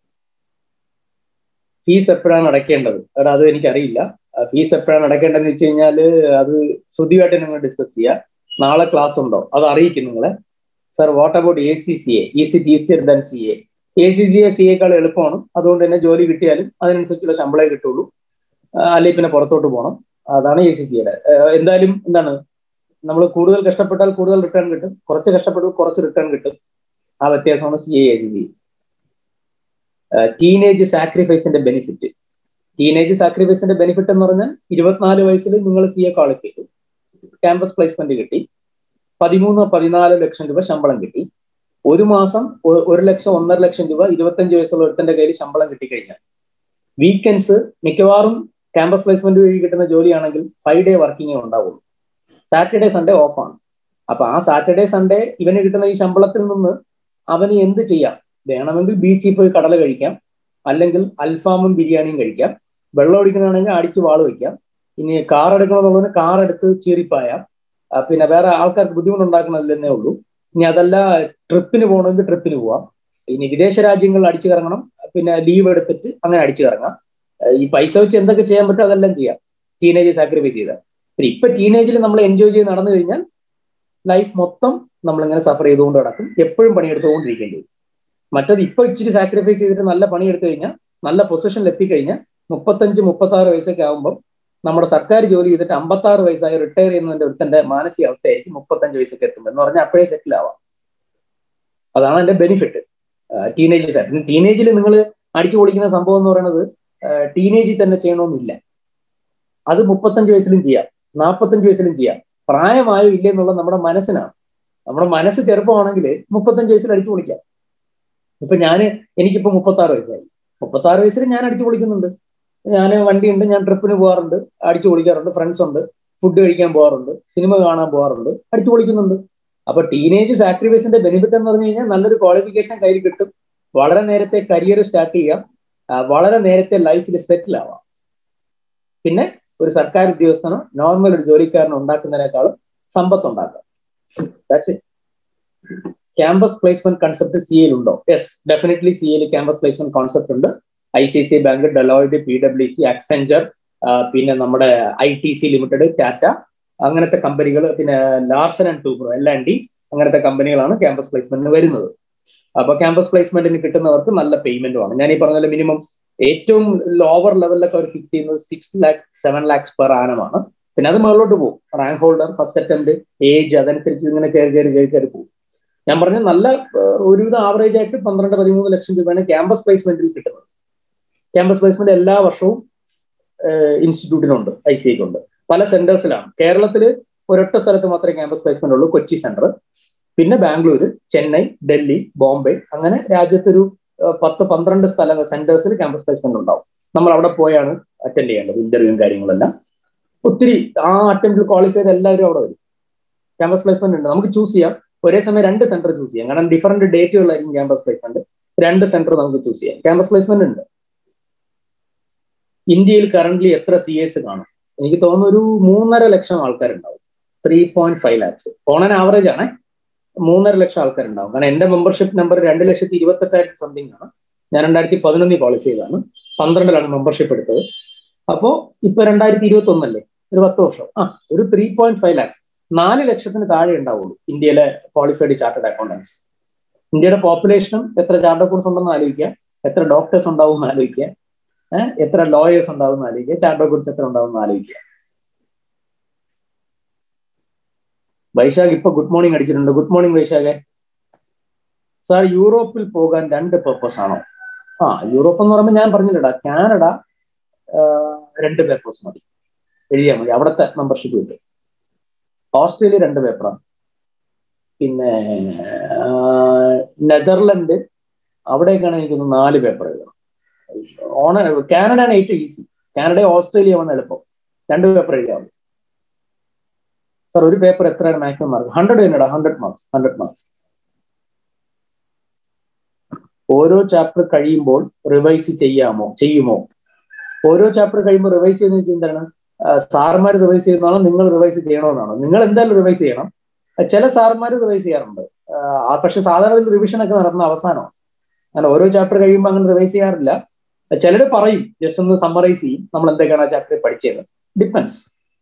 ഫീസ് എപ്പോഴാണ് അടയ്ക്കേണ്ടത് എടാ അത് എനിക്കറിയില്ല ഫീസ് എപ്പോഴാണ് അടയ്ക്കേണ്ടതെന്ന് വെച്ച് കഴിഞ്ഞാൽ അത് ശ്രുതിയായിട്ട് നിങ്ങൾ ഡിസ്കസ് ചെയ്യുക നാളെ ക്ലാസ് ഉണ്ടോ അത് അറിയിക്കും നിങ്ങളെ sir what about A C C A E C T C then C A A C C A C എക്കാൾ എളുപ്പമാണ് അതുകൊണ്ട് തന്നെ ജോലി കിട്ടിയാലും അതിനനുസരിച്ചുള്ള ശമ്പളമേ കിട്ടുള്ളൂ അല്ലെങ്കിൽ പിന്നെ പുറത്തോട്ട് പോകണം അതാണ് എ സി സിയുടെ എന്തായാലും എന്താണ് നമ്മൾ കൂടുതൽ കഷ്ടപ്പെട്ടാൽ കൂടുതൽ റിട്ടേൺ കിട്ടും കുറച്ച് കഷ്ടപ്പെട്ടാൽ കുറച്ച് റിട്ടേൺ കിട്ടും ആ വ്യത്യാസമാണ് C A C C teenage സാക്രിഫൈസിന്റെ ബെനിഫിറ്റ് ടീനേജ് സാക്രിഫൈസിന്റെ ബെനിഫിറ്റ് എന്ന് പറഞ്ഞാൽ ഇരുപത്തിനാല് വയസ്സിൽ നിങ്ങൾ സി എ കോളേജ് ചെയ്തു ക്യാമ്പസ് പ്ലേസ്മെന്റ് കിട്ടി പതിമൂന്ന് പതിനാല് ലക്ഷം രൂപ ശമ്പളം കിട്ടി ഒരു മാസം ഒരു ലക്ഷം ഒന്നര ലക്ഷം രൂപ ഇരുപത്തഞ്ച് വയസ്സുള്ള ഒരുത്തന്റെ കയ്യിൽ ശമ്പളം കിട്ടിക്കഴിഞ്ഞാൽ വീക്കെൻഡ്സ് മിക്കവാറും ക്യാമ്പസ് പ്ലേസ്മെന്റ് വഴി കിട്ടുന്ന ജോലിയാണെങ്കിൽ ഫൈവ് ഡേ വർക്കിംഗേ ഉണ്ടാവുള്ളൂ സാറ്റർഡേ സൺഡേ ഓഫാണ് അപ്പൊ ആ സാറ്റർഡേ സൺഡേ ഇവന് കിട്ടുന്ന ഈ ശമ്പളത്തിൽ നിന്ന് അവന് എന്ത് ചെയ്യാം വേണമെങ്കിൽ ബീച്ചിൽ പോയി കടല കഴിക്കാം അല്ലെങ്കിൽ അൽഫാമും ബിരിയാണിയും കഴിക്കാം വെള്ളം ഒടിക്കണമെങ്കിൽ അടിച്ച് വാള് വയ്ക്കാം ഇനി കാർ എടുക്കണമെന്നുള്ളതിന് കാർ എടുത്ത് ചീറിപ്പായാം പിന്നെ വേറെ ആൾക്കാർക്ക് ബുദ്ധിമുട്ടുണ്ടാക്കണതില്ലെന്നേ ഉള്ളൂ ഇനി അതല്ല ട്രിപ്പിന് പോകണമെങ്കിൽ ട്രിപ്പിന് പോവാം ഇനി വിദേശ രാജ്യങ്ങളിൽ അടിച്ചു കറങ്ങണം പിന്നെ ലീവ് എടുത്തിട്ട് അങ്ങനെ അടിച്ചു കറങ്ങാം ഈ പൈസ വെച്ച് എന്തൊക്കെ ചെയ്യാൻ പറ്റും അതെല്ലാം ചെയ്യാം ടീനേജ് സാക്രിഫൈസ് ചെയ്താൽ പിന്നെ ഇപ്പൊ ടീനേജിൽ നമ്മൾ എൻജോയ് ചെയ്ത് നടന്നു കഴിഞ്ഞാൽ ലൈഫ് മൊത്തം നമ്മളിങ്ങനെ സഫർ ചെയ്തുകൊണ്ട് നടക്കും എപ്പോഴും പണിയെടുത്തുകൊണ്ടിരിക്കേണ്ടി വരും മറ്റത് ഇപ്പൊ ഇച്ചിരി സാക്രിഫൈസ് ചെയ്തിട്ട് നല്ല പണിയെടുത്തു കഴിഞ്ഞാൽ നല്ല പൊസിഷനിൽ എത്തിക്കഴിഞ്ഞാൽ മുപ്പത്തഞ്ച് മുപ്പത്തി ആറ് വയസ്സൊക്കെ ആകുമ്പോൾ നമ്മുടെ സർക്കാർ ജോലി ചെയ്തിട്ട് അമ്പത്തി ആറ് വയസ്സായി റിട്ടയർ ചെയ്യുന്നതിന്റെ ഒരുത്തന്റെ മാനസികാവസ്ഥയായിരിക്കും മുപ്പത്തഞ്ച് വയസ്സൊക്കെ എത്തുമ്പോൾ എന്ന് പറഞ്ഞാൽ അപ്പോഴേ സെറ്റിൽ ആവാം അതാണ് എന്റെ ബെനിഫിറ്റ് ടീനേജ് സെറ്റ് ടീനേജിൽ നിങ്ങൾ അടിച്ചു പൊളിക്കുന്ന സംഭവം എന്ന് പറയുന്നത് ടീനേജിൽ തന്നെ ചെയ്യണമെന്നില്ല അത് മുപ്പത്തഞ്ച് വയസ്സിലും ചെയ്യാം നാൽപ്പത്തഞ്ച് വയസ്സിലും ചെയ്യാം പ്രായമായോ ഇല്ലേ എന്നുള്ള നമ്മുടെ മനസ്സിനാണ് നമ്മുടെ മനസ്സ് ചെറുപ്പമാണെങ്കിൽ മുപ്പത്തഞ്ച് വയസ്സിൽ അടിച്ചു പൊളിക്കാം ഇപ്പൊ ഞാൻ എനിക്കിപ്പോ മുപ്പത്തി ആറ് വയസ്സായി മുപ്പത്തി ആറ് വയസ്സിൽ ഞാൻ അടിച്ചു പൊളിക്കുന്നുണ്ട് ഞാൻ വണ്ടിയുണ്ട് ഞാൻ ട്രിപ്പിന് പോകാറുണ്ട് അടിച്ചു പൊളിക്കാറുണ്ട് ഫ്രണ്ട്സ് ഉണ്ട് ഫുഡ് കഴിക്കാൻ പോകാറുണ്ട് സിനിമ കാണാൻ പോകാറുണ്ട് അടിച്ചു പൊളിക്കുന്നുണ്ട് അപ്പൊ ടീനേജ് സാക്രിഫൈസിന്റെ ബെനിഫിറ്റ് എന്ന് പറഞ്ഞു കഴിഞ്ഞാൽ നല്ലൊരു ക്വാളിഫിക്കേഷൻ കയ്യിൽ കിട്ടും വളരെ നേരത്തെ കരിയർ സ്റ്റാർട്ട് ചെയ്യാം വളരെ നേരത്തെ ലൈഫിൽ സെറ്റിൽ ആവാം പിന്നെ ഒരു സർക്കാർ ഉദ്യോഗസ്ഥനോ നോർമൽ ഒരു ജോലിക്കാരനോ ഉണ്ടാക്കുന്നതിനേക്കാളും സമ്പത്ത് ഉണ്ടാക്കാം ക്യാമ്പസ് പ്ലേസ്മെന്റ് കൺസെപ്റ്റ് സി എയിൽ ഉണ്ടോ യെസ് ഡെഫിനറ്റ്ലി സി എയിൽ ക്യാമ്പസ് പ്ലേസ്മെന്റ് കോൺസെപ്റ്റ് ഉണ്ട് I C C bank Deloitte P W C Accenture പിന്നെ നമ്മുടെ I T C limited Tata അങ്ങനത്തെ കമ്പനികൾ പിന്നെ Larsen and Toubro L and D അങ്ങനത്തെ കമ്പനികളാണ് ക്യാമ്പസ് പ്ലേസ്മെന്റിന് വരുന്നത് അപ്പൊ ക്യാമ്പസ് പ്ലേസ്മെന്റിന് കിട്ടുന്നവർക്ക് നല്ല പേയ്മെന്റുമാണ് ഞാൻ ഈ പറഞ്ഞ മിനിമം ഏറ്റവും ലോവർ ലെവലിലൊക്കെ അവർ ഫിക്സ് ചെയ്യുന്നത് six lakh seven lakhs per ആനമാണ് പിന്നെ അത് മുകളിലോട്ട് പോകും rank holder first attempt age അതനുസരിച്ച് ഇങ്ങനെ കയറി കയറി കയറി കയറി പോകും ഞാൻ പറഞ്ഞ നല്ല ഒരുവിധം ആവറേജ് ആയിട്ട് പന്ത്രണ്ട് പതിമൂന്ന് ലക്ഷം രൂപയാണ് ക്യാമ്പസ് പ്ലേസ്മെന്റിൽ കിട്ടുന്നത് ക്യാമ്പസ് പ്ലേസ്മെന്റ് എല്ലാ വർഷവും ഇൻസ്റ്റിറ്റ്യൂട്ടിനുണ്ട് ഐ സി ഐക്കുണ്ട് പല സെന്റേഴ്സിലാണ് കേരളത്തിൽ ഒരൊറ്റ സ്ഥലത്ത് മാത്രമേ ക്യാമ്പസ് പ്ലേസ്മെന്റ് ഉള്ളൂ കൊച്ചി സെന്റർ പിന്നെ ബാംഗ്ലൂർ ചെന്നൈ ഡൽഹി ബോംബെ അങ്ങനെ രാജ്യത്തൊരു പത്ത് പന്ത്രണ്ട് സ്ഥല സെന്റേഴ്സിൽ ക്യാമ്പസ് പ്ലേസ്മെന്റ് ഉണ്ടാവും നമ്മൾ അവിടെ പോയാണ് അറ്റൻഡ് ചെയ്യേണ്ടത് ഇന്റർവ്യൂവും കാര്യങ്ങളെല്ലാം ഒത്തിരി ആ അറ്റംപ്റ്റിൽ ക്വാളിഫൈ ചെയ്ത് എല്ലാവരും അവിടെ വരും ക്യാമ്പസ് പ്ലേസ്മെന്റ് ഉണ്ട് നമുക്ക് ചൂസ് ചെയ്യാം ഒരേ സമയം രണ്ട് സെന്റർ ചൂസ് ചെയ്യാം കാരണം ഡിഫറെന്റ് ഡേറ്റുകളായിരിക്കും ക്യാമ്പസ് പ്ലേസ്മെന്റ് രണ്ട് സെന്റർ നമുക്ക് ചൂസ് ചെയ്യാം ക്യാമ്പസ് പ്ലേസ്മെന്റ് ഉണ്ട് ഇന്ത്യയിൽ കറന്റ് എത്ര സി എസ് കാണും എനിക്ക് തോന്നുന്നു ഒരു മൂന്നര ലക്ഷം ആൾക്കാരുണ്ടാവും three point five lakhs on an average ആണ് മൂന്നര ലക്ഷം ആൾക്കാരുണ്ടാവും കാരണം എന്റെ മെമ്പർഷിപ്പ് നമ്പർ രണ്ട് ലക്ഷത്തി ഇരുപത്തെട്ടായിരത്തി സംതിങ് ആണ് ഞാൻ രണ്ടായിരത്തി പതിനൊന്നിൽ ക്വാളിഫൈ ചെയ്താണ് പന്ത്രണ്ടിലാണ് മെമ്പർഷിപ്പ് എടുത്തത് അപ്പോ ഇപ്പൊ രണ്ടായിരത്തി ഇരുപത്തി ഒന്നല്ലേ ഒരു പത്ത് വർഷം ആ ഒരു ത്രീ പോയിന്റ് ഫൈവ് ലാക്സ് നാല് ലക്ഷത്തിന് താഴെ ഉണ്ടാവുള്ളൂ ഇന്ത്യയിലെ ക്വാളിഫൈഡ് ചാർട്ടേഡ് അക്കൗണ്ടൻസ് ഇന്ത്യയുടെ പോപ്പുലേഷനും എത്ര ചാർട്ടേഡ് അക്കൗണ്ട്സ് ഉണ്ടെന്ന് ആലോചിക്കുക എത്ര ഡോക്ടേഴ്സ് ഉണ്ടാവും എന്ന് ആലോചിക്കുക ഏഹ് എത്ര ലോയേഴ്സ് ഉണ്ടാവും എന്ന് ആലോചിക്കുക ചാർട്ടേഡ് അക്കൗണ്ട്സ് എത്ര ഉണ്ടാവും എന്ന് ആലോചിക്കുക വൈശാഖ് ഇപ്പൊ ഗുഡ് മോർണിംഗ് അടിച്ചിട്ടുണ്ട് ഗുഡ് മോർണിംഗ് വൈശാഖെ സാർ യൂറോപ്പിൽ പോകാൻ രണ്ട് പേർപ്പസ് ആണോ ആ യൂറോപ്പ് എന്ന് പറയുമ്പോൾ ഞാൻ പറഞ്ഞില്ലടാ കാനഡ രണ്ട് പേപ്പേഴ്സ് മതി എഴുതിയാൽ മതി അവിടുത്തെ മെമ്പർഷിപ്പ് കിട്ടും ഓസ്ട്രേലിയ രണ്ട് പേപ്പറാണ് പിന്നെ നെതർലൻഡ് അവിടേക്കാണ് എനിക്കൊന്ന് നാല് പേപ്പർ എഴുതണം ഓണ കാനഡയാണ് ഏറ്റവും ഈസി കാനഡ ഓസ്ട്രേലിയ വന്ന് എളുപ്പം രണ്ട് പേപ്പർ എഴുതിയാൽ മതി സാർ ഒരു പേപ്പർ എത്രയാണ് മാക്സിമം മാർക്ക് ഹൺഡ്രഡ് തന്നെടാ ഹൺഡ്രഡ് മാർക്സ് ഹൺഡ്രഡ് മാർക്സ് ഓരോ ചാപ്റ്റർ കഴിയുമ്പോൾ റിവൈസ് ചെയ്യാമോ ചെയ്യുമോ ഓരോ ചാപ്റ്റർ കഴിയുമ്പോൾ റിവൈസ് ചെയ്യുന്ന വെച്ചാൽ എന്താണ് സാർമാർ റിവൈസ് ചെയ്യുന്നതാണോ നിങ്ങൾ റിവൈസ് ചെയ്യണമെന്നാണോ നിങ്ങൾ എന്തായാലും റിവൈസ് ചെയ്യണം ചില സാർമാർ റിവൈസ് ചെയ്യാറുണ്ട് പക്ഷെ സാധാരണ റിവിഷൻ ഒക്കെ നടത്തുന്ന അവസാനമാണ് അങ്ങനെ ഓരോ ചാപ്റ്റർ കഴിയുമ്പോൾ അങ്ങനെ റിവൈസ് ചെയ്യാറില്ല ചിലർ പറയും ജസ്റ്റ് ഒന്ന് സമ്മറൈസ് ചെയ്യും നമ്മൾ എന്തൊക്കെയാണ് ആ ചാപ്റ്ററിൽ പഠിച്ചത് depends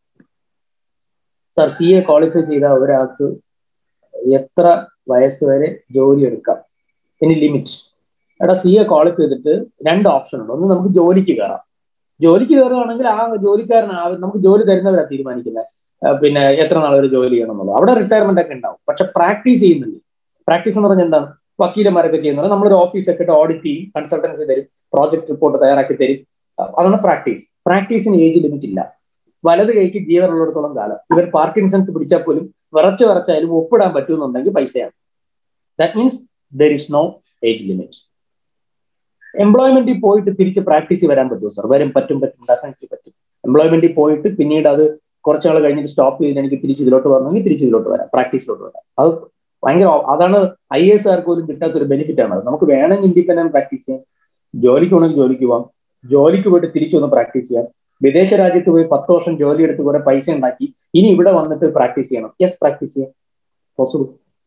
sir C A qualify ചെയ്ത ഒരാൾക്ക് എത്ര വയസ്സ് വരെ ജോലി എടുക്കാം ഇനി ലിമിറ്റ് എടാ സി എ ക്വാളിഫൈ ചെയ്തിട്ട് രണ്ട് ഓപ്ഷൻ ഉണ്ട് ഒന്ന് നമുക്ക് ജോലിക്ക് കയറാം ജോലിക്ക് കയറുകയാണെങ്കിൽ ആ ജോലിക്കാരൻ നമുക്ക് ജോലി തരുന്നവരാ തീരുമാനിക്കുന്നത് പിന്നെ എത്ര നാൾ വരെ ജോലി ചെയ്യണം എന്നുള്ളത് അവിടെ റിട്ടയർമെന്റ് ഒക്കെ ഉണ്ടാവും പക്ഷെ പ്രാക്ടീസ് ചെയ്യുന്നുണ്ട് പ്രാക്ടീസ് എന്ന് പറഞ്ഞാൽ എന്താണ് വക്കീലന്മാരൊക്കെ ചെയ്യുന്നത് നമ്മളൊരു ഓഫീസൊക്കെ ഓഡിറ്റ് ചെയ്യും കൺസൾട്ടൻസി തരും പ്രോജക്ട് റിപ്പോർട്ട് തയ്യാറാക്കി തരും അതാണ് പ്രാക്ടീസ് പ്രാക്ടീസിന് ഏജ് ലിമിറ്റ് ഇല്ല വലത് കൈക്ക് ജീവനുള്ളിടത്തോളം കാലം ഇവർ പാർക്കിൻസൺസ് പിടിച്ചാൽ പോലും വിറച്ച് വിറച്ചായാലും ഒപ്പിടാൻ പറ്റുമെന്നുണ്ടെങ്കിൽ പൈസയാണ് that means there is no age limit എംപ്ലോയ്മെന്റിൽ പോയിട്ട് തിരിച്ച് പ്രാക്ടീസ് വരാൻ പറ്റുമോ സാർ വരും പറ്റും പറ്റും ഡെഫിനറ്റ്ലി പറ്റും എംപ്ലോയ്മെന്റിൽ പോയിട്ട് പിന്നീട് അത് കുറച്ചാൾ കഴിഞ്ഞിട്ട് സ്റ്റോപ്പ് ചെയ്ത് എനിക്ക് തിരിച്ച് ഇതിലോട്ട് വരണമെങ്കിൽ തിരിച്ച് ഇതിലോട്ട് വരാം പ്രാക്ടീസിലോട്ട് വരാം അത് ഭയങ്കര അതാണ് ഐ എസ് ആർക്ക് പോലും കിട്ടാത്തൊരു ബെനിഫിറ്റ് ആണ് നമുക്ക് വേണമെങ്കിൽ ഇൻഡിപെൻഡന്റ് പ്രാക്ടീസ് ചെയ്യാം ജോലിക്ക് വേണമെങ്കിൽ ജോലിക്ക് പോവാം ജോലിക്ക് പോയിട്ട് തിരിച്ചൊന്ന് പ്രാക്ടീസ് ചെയ്യാം വിദേശ രാജ്യത്ത് പോയി പത്ത് വർഷം ജോലി എടുത്ത് കുറെ പൈസ ഉണ്ടാക്കി ഇനി ഇവിടെ വന്നിട്ട് പ്രാക്ടീസ് ചെയ്യണം യെസ് പ്രാക്ടീസ് ചെയ്യാം പോസിബിൾ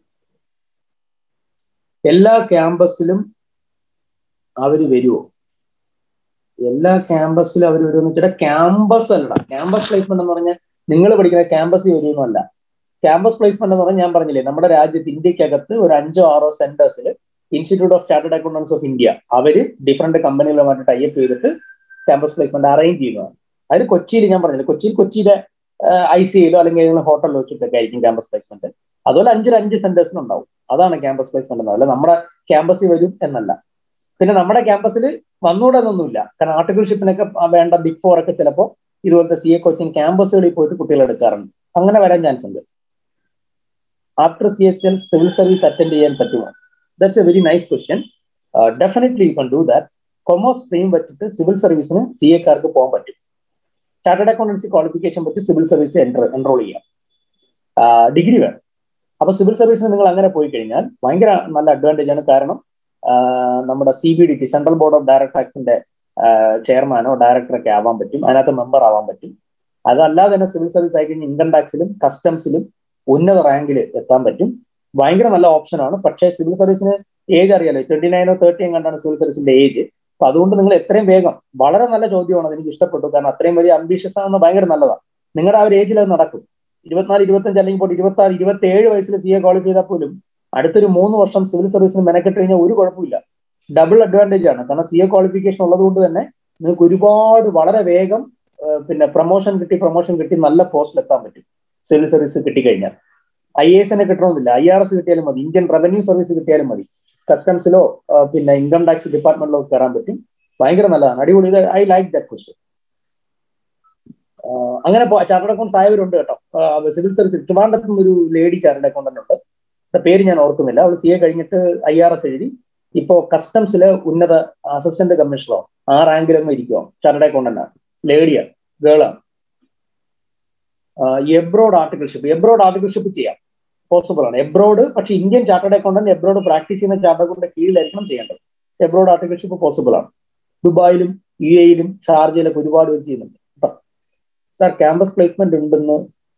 എല്ലാ ക്യാമ്പസിലും അവർ വരുമോ എല്ലാ ക്യാമ്പസിലും അവർ വരുമെന്ന് വെച്ചാൽ ക്യാമ്പസ് അല്ലടാ ക്യാമ്പസ് പ്ലേസ്മെന്റ് എന്ന് പറഞ്ഞാൽ നിങ്ങൾ പഠിക്കുന്ന ക്യാമ്പസിൽ വരുമെന്നല്ല ക്യാമ്പസ് പ്ലേസ്മെന്റ് എന്ന് പറഞ്ഞാൽ ഞാൻ പറഞ്ഞില്ലേ നമ്മുടെ രാജ്യത്ത് ഇന്ത്യക്കകത്ത് ഒരു അഞ്ചോ ആറോ സെന്റേഴ്സിൽ Institute of Chartered Accountants of India അവര് ഡിഫറെന്റ് കമ്പനികളുമായിട്ട് ടൈപ്പ് ചെയ്തിട്ട് ക്യാമ്പസ് പ്ലേസ്മെന്റ് അറേഞ്ച് ചെയ്യുന്നതാണ് അതിൽ കൊച്ചിയിൽ ഞാൻ പറഞ്ഞില്ല കൊച്ചിയിൽ കൊച്ചിയിലെ ഐ സി ഐയിലോ അല്ലെങ്കിൽ ഏതെങ്കിലും ഹോട്ടലിലോ വെച്ചിട്ടൊക്കെ ആയിരിക്കും ക്യാമ്പസ് പ്ലേസ്മെന്റ് അതുപോലെ അഞ്ചൊരു അഞ്ച് സെന്റേഴ്സിനുണ്ടാവും അതാണ് ക്യാമ്പസ് പ്ലേസ്മെന്റ് എന്നല്ല നമ്മുടെ ക്യാമ്പസിൽ വരും എന്നല്ല പിന്നെ നമ്മുടെ ക്യാമ്പസിൽ വന്നുകൂടെന്നൊന്നുമില്ല കാരണം ആർട്ടിക്കിൾഷിപ്പിനൊക്കെ വേണ്ട ബിഗ് ഫോർ ഒക്കെ ചിലപ്പോൾ ഇതുപോലത്തെ സി എ കോച്ചിങ് ക്യാമ്പസുകളിൽ പോയിട്ട് കുട്ടികൾ എടുക്കാറുണ്ട് അങ്ങനെ വരാൻ ചാൻസ് ഉണ്ട് after C S L civil service attend ചെയ്യാൻ പറ്റുമോ that's a very nice question definitely you can do that commerce stream വെച്ചിട്ട് സിവിൽ സർവീസിന് സി എക്കാർക്ക് പോകാൻ പറ്റും ചാർട്ടേഡ് അക്കൗണ്ടൻസി ക്വാളിഫിക്കേഷൻ വെച്ച് സിവിൽ സർവീസ് എൻറോൾ ചെയ്യാം ഡിഗ്രി വേണം അപ്പൊ സിവിൽ സർവീസിന് നിങ്ങൾ അങ്ങനെ പോയി കഴിഞ്ഞാൽ ഭയങ്കര നല്ല അഡ്വാൻറ്റേജ് ആണ് കാരണം നമ്മുടെ C B D T central board of direct ടാക്സിന്റെ ചെയർമാനോ ഡയറക്ടറൊക്കെ ആവാൻ പറ്റും അതിനകത്ത് മെമ്പർ ആവാൻ പറ്റും അതല്ലാതെ തന്നെ സിവിൽ സർവീസ് ആയി കഴിഞ്ഞാൽ ഇൻകം ടാക്സിലും കസ്റ്റംസിലും ഉന്നത റാങ്കിൽ എത്താൻ പറ്റും ഭയങ്കര നല്ല ഓപ്ഷനാണ് പക്ഷേ സിവിൽ സർവീസിന് ഏജ് അറിയാലോ ട്വന്റി നയനോ തേർട്ടി കണ്ടാണ് സിവിൽ സർവീസിന്റെ ഏജ് അപ്പൊ അതുകൊണ്ട് നിങ്ങൾ എത്രയും വേഗം വളരെ നല്ല ചോദ്യമാണ് അത് എനിക്ക് ഇഷ്ടപ്പെട്ടു കാരണം അത്രയും വലിയ അംബീഷ്യസ് ആണെന്ന് ഭയങ്കര നല്ലതാണ് നിങ്ങളുടെ ആ ഒരു ഏജിൽ അത് നടക്കും ഇരുപത്തിനാല് ഇരുപത്തഞ്ച് അല്ലെങ്കിൽ ഇപ്പോൾ ഇരുപത്തി ആറ് ഇരുപത്തി ഏഴ് വയസ്സിൽ സി എ ക്വാളിഫൈ ചെയ്താൽ പോലും അടുത്തൊരു മൂന്ന് വർഷം സിവിൽ സർവീസിന് മെനക്കെട്ട് കഴിഞ്ഞാൽ ഒരു കുഴപ്പമില്ല ഡബിൾ അഡ്വാൻറ്റേജ് ആണ് കാരണം സി എ ക്വാളിഫിക്കേഷൻ ഉള്ളത് കൊണ്ട് തന്നെ നിങ്ങൾക്ക് ഒരുപാട് വളരെ വേഗം പിന്നെ പ്രൊമോഷൻ കിട്ടി പ്രൊമോഷൻ കിട്ടി നല്ല പോസ്റ്റിൽ എത്താൻ പറ്റും സിവിൽ സർവീസ് കിട്ടിക്കഴിഞ്ഞാൽ ഐ എ എസിനെ കിട്ടണമെന്നില്ല ഐ ആർ എസ് കിട്ടിയാലും മതി ഇന്ത്യൻ റവന്യൂ സർവീസ് കിട്ടിയാലും മതി കസ്റ്റംസിലോ പിന്നെ ഇൻകം ടാക്സ് ഡിപ്പാർട്ട്മെന്റിലോ കയറാൻ പറ്റും ഭയങ്കര നല്ലതാണ് അടിപൊളി ഇത് ഐ ലൈക്ക് ദാറ്റ് ക്വസ്റ്റ്യൻ അങ്ങനെ ചാർട്ടേഡ് അക്കൗണ്ട്സ് ആയവരുണ്ട് കേട്ടോ സിവിൽ സർവീസ് ട്രിവാൻഡത്ത് നിന്ന് ഒരു ലേഡി ചാർട്ടേഡ് അക്കൗണ്ടന്റ് ഉണ്ട് പേര് ഞാൻ ഓർക്കുന്നില്ല അവൾ സി എ കഴിഞ്ഞിട്ട് ഐ ആർ എസ് എഴുതി ഇപ്പോ കസ്റ്റംസിലെ ഉന്നത അസിസ്റ്റന്റ് കമ്മീഷണറോ ആ റാങ്കിലൊന്നും ഇരിക്കുമോ ചാർട്ടേഡ് അക്കൗണ്ടന്റ് ആണ് ലേഡിയാണ് ഗേളാണ് എബ്രോഡ് ആർട്ടിക്കിൾഷിപ്പ് എബ്രോഡ് ആർട്ടിക്കിൾഷിപ്പ് ചെയ്യാം പോസിബിൾ ആണ് എബ്രോഡ് പക്ഷേ Indian chartered accountant abroad practice ചെയ്യുന്ന ചാർട്ടേഡ് അക്കൗണ്ടിന്റെ കീഴിലായിരിക്കണം ചെയ്യേണ്ടത് എബ്രോഡ് ആർട്ടിക്കിൾഷിപ്പ് പോസിബിൾ ആണ് ദുബായിലും യു എയിലും ഷാർജയിലൊക്കെ ഒരുപാട് പേര് ചെയ്യുന്നുണ്ട് സാർ ക്യാമ്പസ് പ്ലേസ്മെന്റ് ഉണ്ടെന്ന്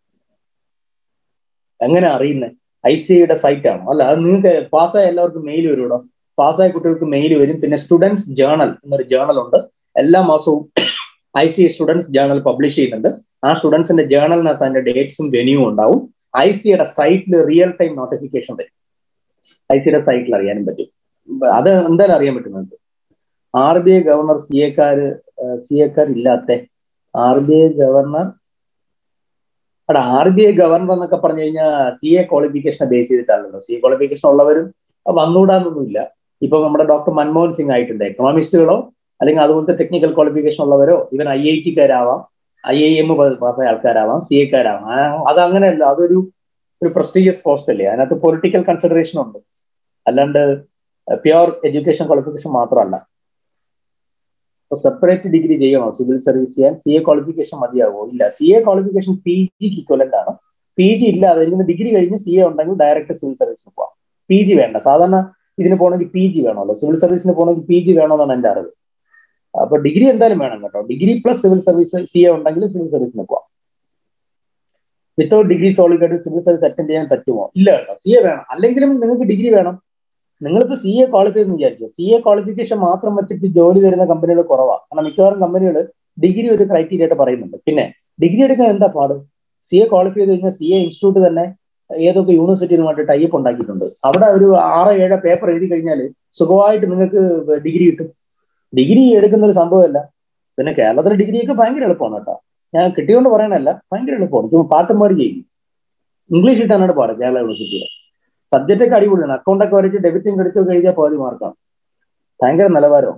എങ്ങനെ അറിയുന്നത് ഐ സി ഐയുടെ സൈറ്റ് ആണോ അല്ല അത് നിങ്ങൾക്ക് പാസ്സായ എല്ലാവർക്കും മെയിൽ വരും കേട്ടോ പാസ്സായ കുട്ടികൾക്ക് മെയിൽ വരും പിന്നെ സ്റ്റുഡൻസ് ജേണൽ എന്നൊരു ജേണൽ ഉണ്ട് എല്ലാ മാസവും I C students journal publish ചെയ്യുന്നുണ്ട് ആ സ്റ്റുഡൻസിന്റെ ജേണലിനകത്ത് അതിന്റെ ഡേറ്റ്സും വെന്യൂവും ഉണ്ടാവും ഐ സിയുടെ സൈറ്റിൽ റിയൽ ടൈം നോട്ടിഫിക്കേഷൻ വരും ഐ സിയുടെ സൈറ്റിൽ അറിയാനും പറ്റും അത് എന്തായാലും അറിയാൻ പറ്റുന്നുണ്ട് R B I governor C എക്കാര് സി എക്കാർ ഇല്ലാത്ത ആർ ബി ഐ ഗവർണർ അവിടെ ആർ ബി ഐ ഗവർണർ എന്നൊക്കെ പറഞ്ഞു കഴിഞ്ഞാൽ സി എ ക്വാളിഫിക്കേഷനെ ബേസ് ചെയ്തിട്ടാണല്ലോ സി എ ക്വാളിഫിക്കേഷൻ ഉള്ളവരും വന്നുകൂടാന്നൊന്നുമില്ല ഇപ്പൊ നമ്മുടെ ഡോക്ടർ മൻമോഹൻ സിംഗ് ആയിട്ടുണ്ട് എക്കണോമിസ്റ്റുകളോ അല്ലെങ്കിൽ അതുപോലത്തെ ടെക്നിക്കൽ ക്വാളിഫിക്കേഷൻ ഉള്ളവരോ ഇവൻ ഐ ഐ ടിക്കാരാവാം ഐ ഐ എം പാസ്സായ ആൾക്കാരാവാം സി എക്കാരാവാം അത് അങ്ങനെയല്ല അതൊരു ഒരു പ്രസ്റ്റീജിയസ് പോസ്റ്റ് അല്ലേ അതിനകത്ത് പൊളിറ്റിക്കൽ കൺസിഡറേഷൻ ഉണ്ട് അല്ലാണ്ട് പ്യുവർ എഡ്യൂക്കേഷൻ ക്വാളിഫിക്കേഷൻ മാത്രമല്ല സെപ്പറേറ്റ് ഡിഗ്രി ചെയ്യണോ സിവിൽ സർവീസ് ചെയ്യാൻ സി എ ക്വാളിഫിക്കേഷൻ മതിയാകുമോ ഇല്ല സി എ ക്വാളിഫിക്കേഷൻ പി ജിക്ക് ഇക്വലന്റ് ആണ് പി ജി ഇല്ല അതായത് ഡിഗ്രി കഴിഞ്ഞ് സി എ ഉണ്ടെങ്കിൽ ഡയറക്റ്റ് സിവിൽ സർവീസിന് പോവാം പി ജി വേണ്ട സാധാരണ ഇതിന് പോകണമെങ്കിൽ പി ജി വേണമല്ലോ സിവിൽ സർവീസിന് പോകണമെങ്കിൽ പി ജി വേണമെന്നാണ് എൻ്റെ അറിവ് അപ്പൊ ഡിഗ്രി എന്തായാലും വേണം കേട്ടോ degree plus civil service C A ഉണ്ടെങ്കിൽ സിവിൽ സർവീസിന് പോവാം without degree solid civil service attend ചെയ്യാൻ പറ്റുമോ ഇല്ല കേട്ടോ സി എ വേണം അല്ലെങ്കിലും നിങ്ങൾക്ക് ഡിഗ്രി വേണം നിങ്ങളിപ്പോ സി എ ക്വാളിഫൈ എന്ന് വിചാരിച്ചു സി എ ക്വാളിഫിക്കേഷൻ മാത്രം വെച്ചിട്ട് ജോലി തരുന്ന കമ്പനികൾ കുറവാണ് കാരണം മിക്കവാറും കമ്പനികൾ ഡിഗ്രി ഒരു ക്രൈറ്റീരിയ ആയിട്ട് പറയുന്നുണ്ട് പിന്നെ ഡിഗ്രി എടുക്കാൻ എന്താ പാട് സി എ ക്വാളിഫൈ ചെയ്ത് കഴിഞ്ഞാൽ സി എ ഇൻസ്റ്റിറ്റ്യൂട്ട് തന്നെ ഏതൊക്കെ യൂണിവേഴ്സിറ്റിയുമായിട്ട് ടൈപ്പ് ഉണ്ടാക്കിയിട്ടുണ്ട് അവിടെ ഒരു ആറ് ഏഴ് പേപ്പർ എഴുതി കഴിഞ്ഞാൽ സുഖമായിട്ട് നിങ്ങൾക്ക് ഡിഗ്രി കിട്ടും ഡിഗ്രി എടുക്കുന്ന ഒരു സംഭവമല്ല പിന്നെ കേരളത്തിലെ ഡിഗ്രിയൊക്കെ ഭയങ്കര എളുപ്പമാണ് കേട്ടോ ഞാൻ കിട്ടിയോണ്ട് പറയണല്ല ഭയങ്കര എളുപ്പമാണ് ചുമ്മാ പാട്ടും പാടി ചെയ്യും ഇംഗ്ലീഷ് കിട്ടാനാണ് പാട് കേരള യൂണിവേഴ്സിറ്റിയിൽ സബ്ജക്റ്റ് ഒക്കെ അടിപൊളിയാണ് അക്കൗണ്ട് ഒക്കെ വരച്ച് ഡെബിറ്റും ക്രെഡിറ്റും ഒക്കെ എഴുതിയാൽ പകുതി മാർക്കാണ് ഭയങ്കര നിലവാരവും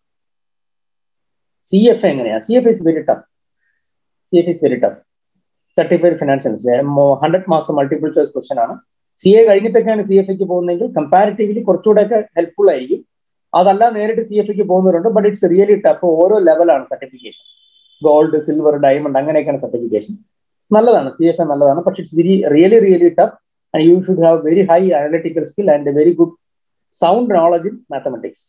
സി എഫ് എങ്ങനെയാ C F is very tough C F is very tough certified financials hundred marks multiple choice question ആണ് സി എ കഴിഞ്ഞിട്ടൊക്കെയാണ് സി എഫ് എക്ക് പോകുന്നതെങ്കിൽ കമ്പാരിറ്റീവ്ലി കുറച്ചുകൂടെ ഒക്കെ ഹെൽപ്ഫുൾ ആയിരിക്കും അതല്ല നേരിട്ട് സി എഫ് എക്ക് പോകുന്നവരുണ്ട് ബട്ട് ഇറ്റ്സ് റിയലി ടഫ് ഓരോ ലെവലാണ് സർട്ടിഫിക്കേഷൻ ഗോൾഡ് സിൽവർ ഡയമണ്ട് അങ്ങനെയൊക്കെയാണ് സർട്ടിഫിക്കേഷൻ നല്ലതാണ് സി എഫ് എ നല്ലതാണ് പക്ഷെ it's very really really tough and you should have very high analytical skill and very good sound knowledge in mathematics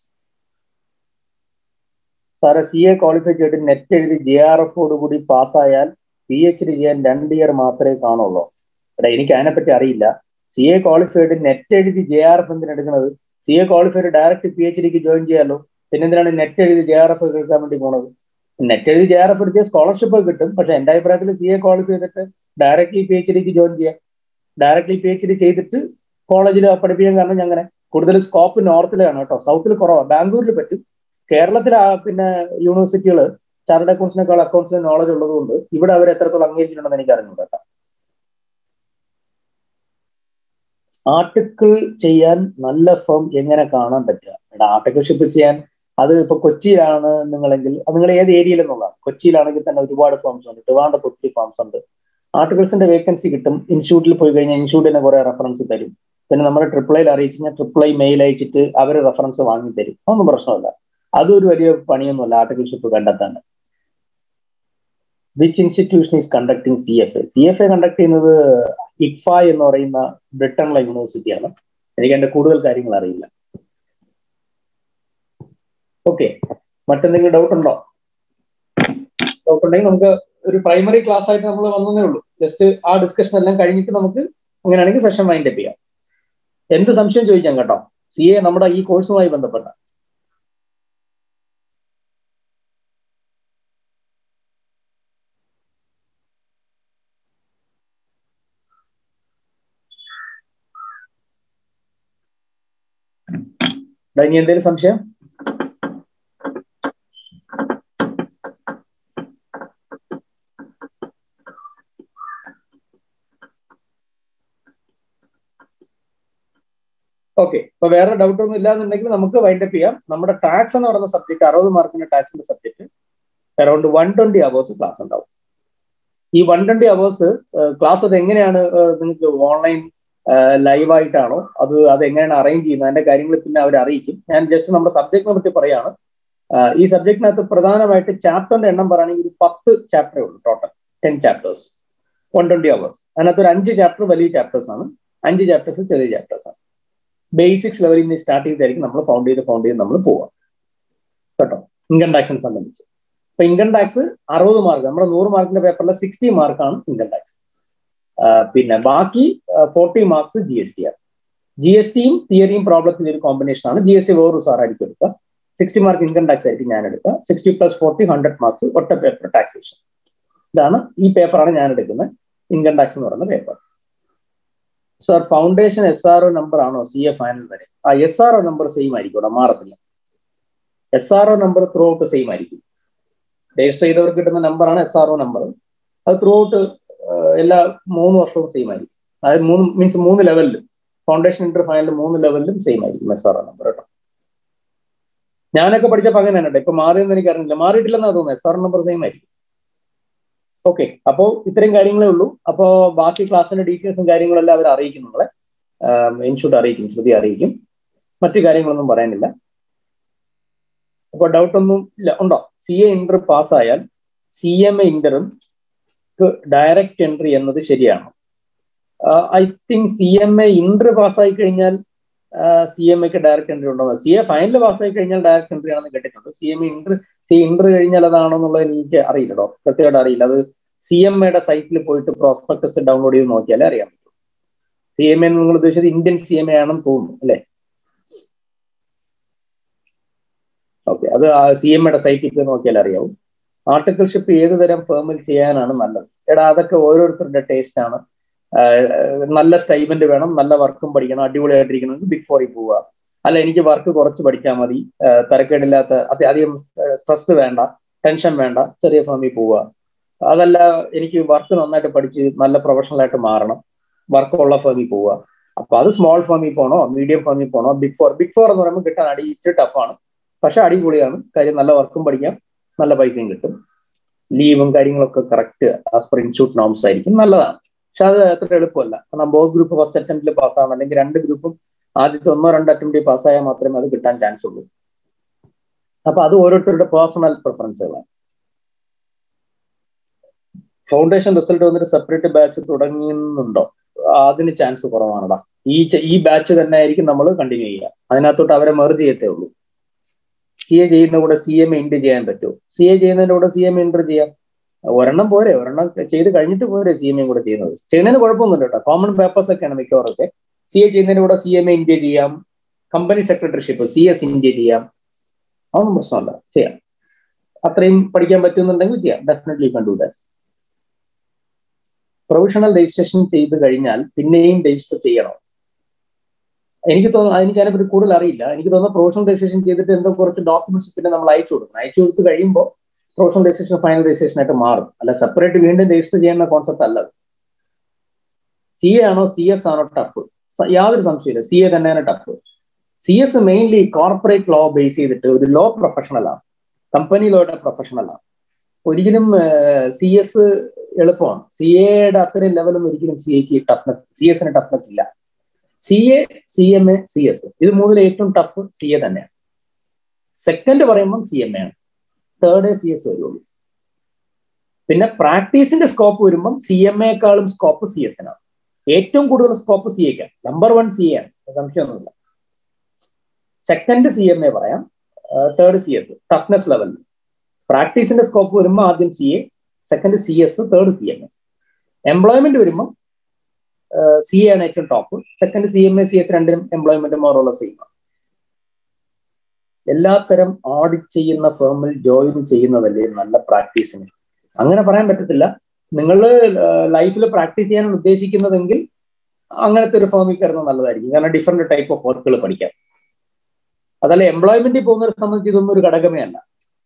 സാറെ C A qualify ചെയ്തിട്ട് NET എഴുതി J R എഫോട് കൂടി പാസ്സായാൽ പി എച്ച് ഡി ചെയ്യാൻ രണ്ട് ഇയർ മാത്രമേ കാണുള്ളൂ എടാ എനിക്ക് അതിനെപ്പറ്റി അറിയില്ല സി എ ക്വാളിഫൈഡ് നെറ്റ് എഴുതി ജെ ആർ എഫ് എന്തിനെടുക്കുന്നത് C A qualified direct P H ഡിക്ക് ജോയിൻ ചെയ്യാമല്ലോ പിന്നെ എന്തിനാണ് നെറ്റ് എഴുതി ജെ ആർ എഫ് എടുക്കാൻ വേണ്ടി പോണത് നെറ്റ് എഴുതി ജെ ആർ എഫ് എടുത്തിയ സ്കോളർഷിപ്പ് കിട്ടും പക്ഷെ എന്റെ അഭിപ്രായത്തിൽ സി എ ക്വാളിഫൈ ചെയ്തിട്ട് ഡയറക്റ്റ്ലി പി എച്ച് ഡിക്ക് ജോയിൻ ചെയ്യാം ഡയറക്റ്റ്ലി പി എച്ച് ഡി ചെയ്തിട്ട് കോളേജിൽ പഠിപ്പിക്കാൻ കാരണം അങ്ങനെ കൂടുതൽ സ്കോപ്പ് നോർത്തിലാണ് കേട്ടോ സൗത്തിൽ കുറവാണ് ബാംഗ്ലൂരിൽ പറ്റും കേരളത്തിലെ പിന്നെ യൂണിവേഴ്സിറ്റികൾ ചാർട്ടേഡ് അക്കൗണ്ട്സിനേക്കാൾ അക്കൗണ്ട്സിന് നോളജ് ഉള്ളതുകൊണ്ട് ഇവിടെ അവർ എത്രത്തോളം അംഗീകരിച്ചിട്ടുണ്ടെന്ന് എനിക്ക് അറിഞ്ഞു കേട്ടോ ആർട്ടിക്കിൾ ചെയ്യാൻ നല്ല ഫേം എങ്ങനെ കാണാൻ പറ്റുക എടാ ആർട്ടിക്കിൾഷിപ്പ് ചെയ്യാൻ അത് ഇപ്പൊ കൊച്ചിയിലാണ് നിങ്ങളെങ്കിൽ അത് നിങ്ങൾ ഏത് ഏരിയയിൽ എന്നുള്ളതാണ് കൊച്ചിയിലാണെങ്കിൽ തന്നെ ഒരുപാട് ഫേംസ് ഉണ്ട് ട്രിവാൻഡ്രത്ത് ഒത്തിരി ഫേംസ് ഉണ്ട് ആർട്ടിക്കിൾസിന്റെ വേക്കൻസി കിട്ടും ഇൻസ്റ്റിറ്റ്യൂട്ടിൽ പോയി കഴിഞ്ഞാൽ ഇൻസ്റ്റിറ്റ്യൂട്ടിന് കുറെ റെഫറൻസ് തരും പിന്നെ നമ്മുടെ ട്രിപ്പിളയിൽ അറിയിച്ചു കഴിഞ്ഞാൽ ട്രിപ്പിളൈ മെയിൽ അയച്ചിട്ട് അവർ റെഫറൻസ് വാങ്ങി തരും അതൊന്നും പ്രശ്നമല്ല അതൊരു വലിയ പണിയൊന്നുമല്ല ആർട്ടിക്കിൾഷിപ്പ് കണ്ടെത്താൻ which institution is conducting C F A C F A conduct ചെയ്യുന്നത് ഇക്ഫ എന്ന് പറയുന്ന ബ്രിട്ടനിലെ യൂണിവേഴ്സിറ്റിയാണ് എനിക്ക് അതിന്റെ കൂടുതൽ കാര്യങ്ങൾ അറിയില്ല ഓക്കെ മറ്റെന്തെങ്കിലും ഡൗട്ട് ഉണ്ടോ ഡൗട്ട് ഉണ്ടെങ്കിൽ നമുക്ക് ഒരു പ്രൈമറി ക്ലാസ് ആയിട്ട് നമ്മൾ വന്നതേ ഉള്ളൂ ജസ്റ്റ് ആ ഡിസ്കഷൻ എല്ലാം കഴിഞ്ഞിട്ട് നമുക്ക് അങ്ങനെയാണെങ്കിൽ സെഷൻ വൈൻഡ് അപ്പ് ചെയ്യാം എന്ത് സംശയം ചോദിക്കാം കേട്ടോ സി എ നമ്മുടെ ഈ കോഴ്സുമായി ബന്ധപ്പെട്ട ഇനി എന്തെങ്കിലും സംശയം ഓക്കെ ഇപ്പൊ വേറെ ഡൗട്ട് ഒന്നും ഇല്ലാന്നുണ്ടെങ്കിൽ നമുക്ക് വൈൻഡപ്പ് ചെയ്യാം നമ്മുടെ ടാക്സ് എന്ന് പറയുന്ന സബ്ജക്ട് അറുപത് മാർക്കിന്റെ ടാക്സിന്റെ subject around one twenty hours class ഉണ്ടാവും ഈ വൺ ട്വന്റി അവേഴ്സ് ക്ലാസ് അത് എങ്ങനെയാണ് നിങ്ങൾക്ക് ഓൺലൈൻ ലൈവ് ആയിട്ടാണോ അത് അത് എങ്ങനെയാണ് അറേഞ്ച് ചെയ്യുന്നത് അതിന്റെ കാര്യങ്ങൾ പിന്നെ അവർ അറിയിക്കും ഞാൻ ജസ്റ്റ് നമ്മുടെ സബ്ജക്റ്റിനെ പറ്റി പറയാണ് ഈ സബ്ജക്റ്റിനകത്ത് പ്രധാനമായിട്ട് ചാപ്റ്ററിന്റെ എണ്ണം പറയുകയാണെങ്കിൽ ഒരു പത്ത് ചാപ്റ്ററേ ഉള്ളൂ total ten chapters one twenty hours അതിനകത്ത് ഒരു അഞ്ച് ചാപ്റ്റർ വലിയ ചാപ്റ്റേഴ്സ് ആണ് അഞ്ച് ചാപ്റ്റേഴ്സ് ചെറിയ ചാപ്റ്റേഴ്സ് ആണ് ബേസിക്സ് ലെവലിൽ നിന്ന് സ്റ്റാർട്ട് ചെയ്തായിരിക്കും നമ്മൾ ഫൗണ്ട് ചെയ്ത് ഫൗണ്ട് ചെയ്ത് നമ്മൾ പോവാം കേട്ടോ ഇൻകം ടാക്സിനെ സംബന്ധിച്ച് ഇപ്പൊ ഇൻകം ടാക്സ് അറുപത് മാർക്ക് നമ്മുടെ നൂറ് മാർക്കിന്റെ പേപ്പറിലെ സിക്സ്റ്റി മാർക്കാണ് ഇൻകം ടാക്സ് പിന്നെ ബാക്കി forty marks G S T ആണ് ജി എസ് ടിയും തിയറിയും പ്രോബ്ലത്തിന്റെ ഒരു കോമ്പിനേഷൻ ആണ് ജി എസ് ടി വേറൊരു സാറായിരിക്കും എടുക്കുക സിക്സ്റ്റി മാർക്ക് ഇൻകം ടാക്സ് ആയിരിക്കും ഞാൻ എടുക്കുക sixty plus forty hundred marks ഒറ്റ പേപ്പർ ടാക്സേഷൻ ഇതാണ് ഈ പേപ്പറാണ് ഞാൻ എടുക്കുന്നത് ഇൻകം ടാക്സ് എന്ന് പറയുന്ന paper sir foundation S R O number ആണോ സി എ ഫൈനൽ വരെ ആ S R O number same ആയിരിക്കും ഇവിടെ മാറത്തില്ല S R O number throughout same ആയിരിക്കും രജിസ്റ്റർ ചെയ്തവർക്ക് കിട്ടുന്ന നമ്പറാണ് എസ് ആർ ഒ നമ്പർ അത് ത്രൂ ഔട്ട് എല്ലാ മൂന്ന് വർഷവും സെയിം ആയിരിക്കും അതായത് മൂന്ന് മീൻസ് മൂന്ന് ലെവലിലും ഫൗണ്ടേഷൻ ഇന്റർ ഫൈനൽ മൂന്ന് ലെവലിലും സെയിം ആയിരിക്കും എസ് ആർ ഒ നമ്പർ കേട്ടോ ഞാനൊക്കെ പഠിച്ചപ്പോൾ അങ്ങനെ തന്നെ ഇപ്പൊ മാറിയെന്ന് എനിക്ക് അറിയില്ല മാറിയിട്ടില്ലെന്നാ തോന്നുന്നത് എസ് ആർ നമ്പർ സെയിം ആയിരിക്കും ഓക്കെ അപ്പോൾ ഇത്രയും കാര്യങ്ങളേ ഉള്ളൂ അപ്പോൾ ബാക്കി ക്ലാസ്സിന്റെ ഡീറ്റെയിൽസും കാര്യങ്ങളെല്ലാം അവർ അറിയിക്കും നമ്മളെ ഇൻഷൂട്ട് അറിയിക്കും ശ്രുതി അറിയിക്കും മറ്റു കാര്യങ്ങളൊന്നും പറയാനില്ല അപ്പോൾ ഡൗട്ട് ഒന്നും ഇല്ല ഉണ്ടോ സി എ ഇന്റർ പാസ്സായാൽ സി എം എ ഇന്ററും ഡയറക്റ്റ് എൻട്രി എന്നത് ശരിയാണോ I think C M A inter പാസ്സായി കഴിഞ്ഞാൽ സി എം എക്ക് ഡയറക്റ്റ് എൻട്രി ഉണ്ടോ സി എ ഫൈനൽ പാസ്സായി കഴിഞ്ഞാൽ ഡയറക്റ്റ് എൻട്രി ആണെന്ന് കേട്ടിട്ടുണ്ട് C M inter C inter കഴിഞ്ഞാൽ അതാണോ എന്നുള്ളത് എനിക്ക് അറിയില്ല കേട്ടോ കൃത്യമായിട്ട് അറിയില്ല അത് സി എം എയുടെ സൈറ്റിൽ പോയിട്ട് പ്രോസ്പെക്ടസ് ഡൗൺലോഡ് ചെയ്ത് നോക്കിയാലേ അറിയാൻ പറ്റും സി എം എ നിങ്ങൾ ഉദ്ദേശിച്ചത് ഇന്ത്യൻ സി എം എ ആണെന്ന് തോന്നുന്നു അല്ലേ ഓക്കെ അത് സി എം എയുടെ സൈറ്റിൽ പോയി നോക്കിയാൽ അറിയാവും ആർട്ടിക്കിൾഷിപ്പ് ഏത് തരം ഫേമിൽ ചെയ്യാനാണ് നല്ലത് എടാ അതൊക്കെ ഓരോരുത്തരുടെ ടേസ്റ്റ് ആണ് നല്ല സ്റ്റൈമെന്റ് വേണം നല്ല വർക്കും പഠിക്കണം അടിപൊളിയായിട്ടിരിക്കണമെങ്കിൽ ബിഗ് ഫോറിൽ പോവുക അല്ല എനിക്ക് വർക്ക് കുറച്ച് പഠിച്ചാൽ മതി തരക്കേടില്ലാത്ത അധികം സ്ട്രെസ് വേണ്ട ടെൻഷൻ വേണ്ട ചെറിയ ഫേമിൽ പോവുക അതല്ല എനിക്ക് വർക്ക് നന്നായിട്ട് പഠിച്ച് നല്ല പ്രൊഫഷണൽ ആയിട്ട് മാറണം വർക്ക് ഉള്ള ഫേമിൽ പോവുക അപ്പൊ അത് സ്മോൾ ഫേമിൽ പോകണോ മീഡിയം ഫേമിൽ പോകണോ ബിഗ് ഫോർ ബിഗ് ഫോർ എന്ന് പറയുമ്പോൾ കിട്ടാൻ അടി ഇച്ചിരി ടഫാണ് പക്ഷെ അടിപൊളിയാണ് കാര്യം നല്ല വർക്കും പഠിക്കാം നല്ല പൈസയും കിട്ടും ലീവും കാര്യങ്ങളൊക്കെ correct as per institute norms ആയിരിക്കും നല്ലതാണ് പക്ഷെ അത് അത്ര എളുപ്പമല്ല കാരണം ബോസ് ഗ്രൂപ്പ് ഫസ്റ്റ് അറ്റംപ്റ്റിൽ പാസ്സാവണം അല്ലെങ്കിൽ രണ്ട് ഗ്രൂപ്പും ആദ്യത്തെ ഒന്നോ രണ്ടോ അറ്റംപ്റ്റിൽ പാസ്സായാൽ മാത്രമേ അത് കിട്ടാൻ ചാൻസ് ഉള്ളൂ അപ്പൊ അത് ഓരോരുത്തരുടെ പേഴ്സണൽ പ്രിഫറൻസുകളാണ് ഫൗണ്ടേഷൻ റിസൾട്ട് വന്നിട്ട് സെപ്പറേറ്റ് ബാച്ച് തുടങ്ങുന്നുണ്ടോ അതിന് ചാൻസ് കുറവാണടാ ഈ ഈ ബാച്ച് തന്നെ ആയിരിക്കും നമ്മൾ കണ്ടിന്യൂ ചെയ്യുക അതിനകത്തോട്ട് അവരെ മെർജ് ചെയ്യത്തേ ഉള്ളൂ സി എ ചെയ്യുന്ന കൂടെ സി എം എൻട്രി ചെയ്യാൻ പറ്റുമോ സി എ ചെയ്യുന്നതിന്റെ കൂടെ സി എം എൻട്രി ചെയ്യാം ഒരെണ്ണം പോരെ ഒരെണ്ണം ചെയ്ത് കഴിഞ്ഞിട്ട് പോരെ സി എം എ കൂടെ ചെയ്യുന്നത് ചെയ്യുന്നതിന് കുഴപ്പമൊന്നുമില്ല കേട്ടോ കോമൺ പേപ്പേഴ്സ് ഒക്കെയാണ് മിക്കവാറൊക്കെ സി എ ചെയ്യുന്നതിന്റെ കൂടെ സി എം എ ഇന്ത്യ ചെയ്യാം company secretaryship C S India ചെയ്യാം അതൊന്നും പ്രശ്നമല്ല ചെയ്യാം അത്രയും പഠിക്കാൻ പറ്റുന്നുണ്ടെങ്കിൽ ചെയ്യാം ഡെഫിനറ്റ്ലി കണ്ടു പ്രൊഫഷണൽ രജിസ്ട്രേഷൻ ചെയ്ത് കഴിഞ്ഞാൽ പിന്നെയും രജിസ്റ്റർ ചെയ്യണം എനിക്ക് തോന്നുന്നു എനിക്ക് അതിനെപ്പറ്റി കൂടുതൽ അറിയില്ല എനിക്ക് തോന്നുന്നു പ്രൊഫഷണൽ രജിസ്ട്രേഷൻ ചെയ്തിട്ട് എന്തോ കുറച്ച് ഡോക്യുമെന്റ്സ് പിന്നെ നമ്മൾ അയച്ചു കൊടുക്കണം അയച്ചു കൊടുത്ത് കഴിയുമ്പോൾ പ്രൊഫഷണൽ രജിസ്ട്രേഷൻ ഫൈനൽ രജിസ്ട്രേഷൻ ആയിട്ട് മാറും അല്ല സെപ്പറേറ്റ് വീണ്ടും രജിസ്റ്റർ ചെയ്യുന്ന കോൺസെപ്റ്റ് അല്ല സി എ ആണോ സി എസ് ആണോ ടഫ് യാതൊരു സംശയമില്ല സി എ തന്നെയാണ് tough C S mainly corporate law base ചെയ്തിട്ട് ഒരു ലോ പ്രൊഫഷണലാണ് കമ്പനി ലോയുടെ പ്രൊഫഷണലാണ് ഒരിക്കലും സി എസ് എളുപ്പമാണ് സി എയുടെ അത്രയും ലെവലും ഒരിക്കലും സി എക്ക് ടഫ്നെസ് സി എസിന് ടഫ്നെസ് ഇല്ല C A C M A C S ഇത് മൂന്നിൽ ഏറ്റവും ടഫ് സി എ തന്നെയാണ് സെക്കൻഡ് പറയുമ്പം സി എം എ ആണ് തേർഡ് സി എസ് വരുള്ളൂ പിന്നെ പ്രാക്ടീസിന്റെ സ്കോപ്പ് വരുമ്പം സി എം എക്കാളും സ്കോപ്പ് സി എസിനാണ് ഏറ്റവും കൂടുതൽ സ്കോപ്പ് സി എക്കാണ് നമ്പർ വൺ സി എ ആണ് സംശയമൊന്നുമില്ല സെക്കൻഡ് സി എം എ പറയാം തേർഡ് സി എസ് ടഫ്നെസ് ലെവലിൽ പ്രാക്ടീസിന്റെ സ്കോപ്പ് വരുമ്പോൾ ആദ്യം C A second C S third C M A employment വരുമ്പോൾ സി എ ആണ് ഏറ്റവും top second C M A C S രണ്ടിനും എംപ്ലോയ്മെന്റ് മോറുള്ള സെയിം ആണ് എല്ലാത്തരം ഓഡിറ്റ് ചെയ്യുന്ന ഫേമിൽ ജോയിൻ ചെയ്യുന്നതല്ലേ നല്ല പ്രാക്ടീസിന് അങ്ങനെ പറയാൻ പറ്റത്തില്ല നിങ്ങൾ ലൈഫിൽ പ്രാക്ടീസ് ചെയ്യാനാണ് ഉദ്ദേശിക്കുന്നതെങ്കിൽ അങ്ങനത്തെ ഒരു ഫേമിൽ കയറുന്നത് നല്ലതായിരിക്കും കാരണം ഡിഫറെന്റ് ടൈപ്പ് ഓഫ് വർക്കുകൾ പഠിക്കാം അതല്ല എംപ്ലോയ്മെന്റിൽ പോകുന്നവരെ സംബന്ധിച്ച് ഇതൊന്നും ഒരു ഘടകമേ അല്ല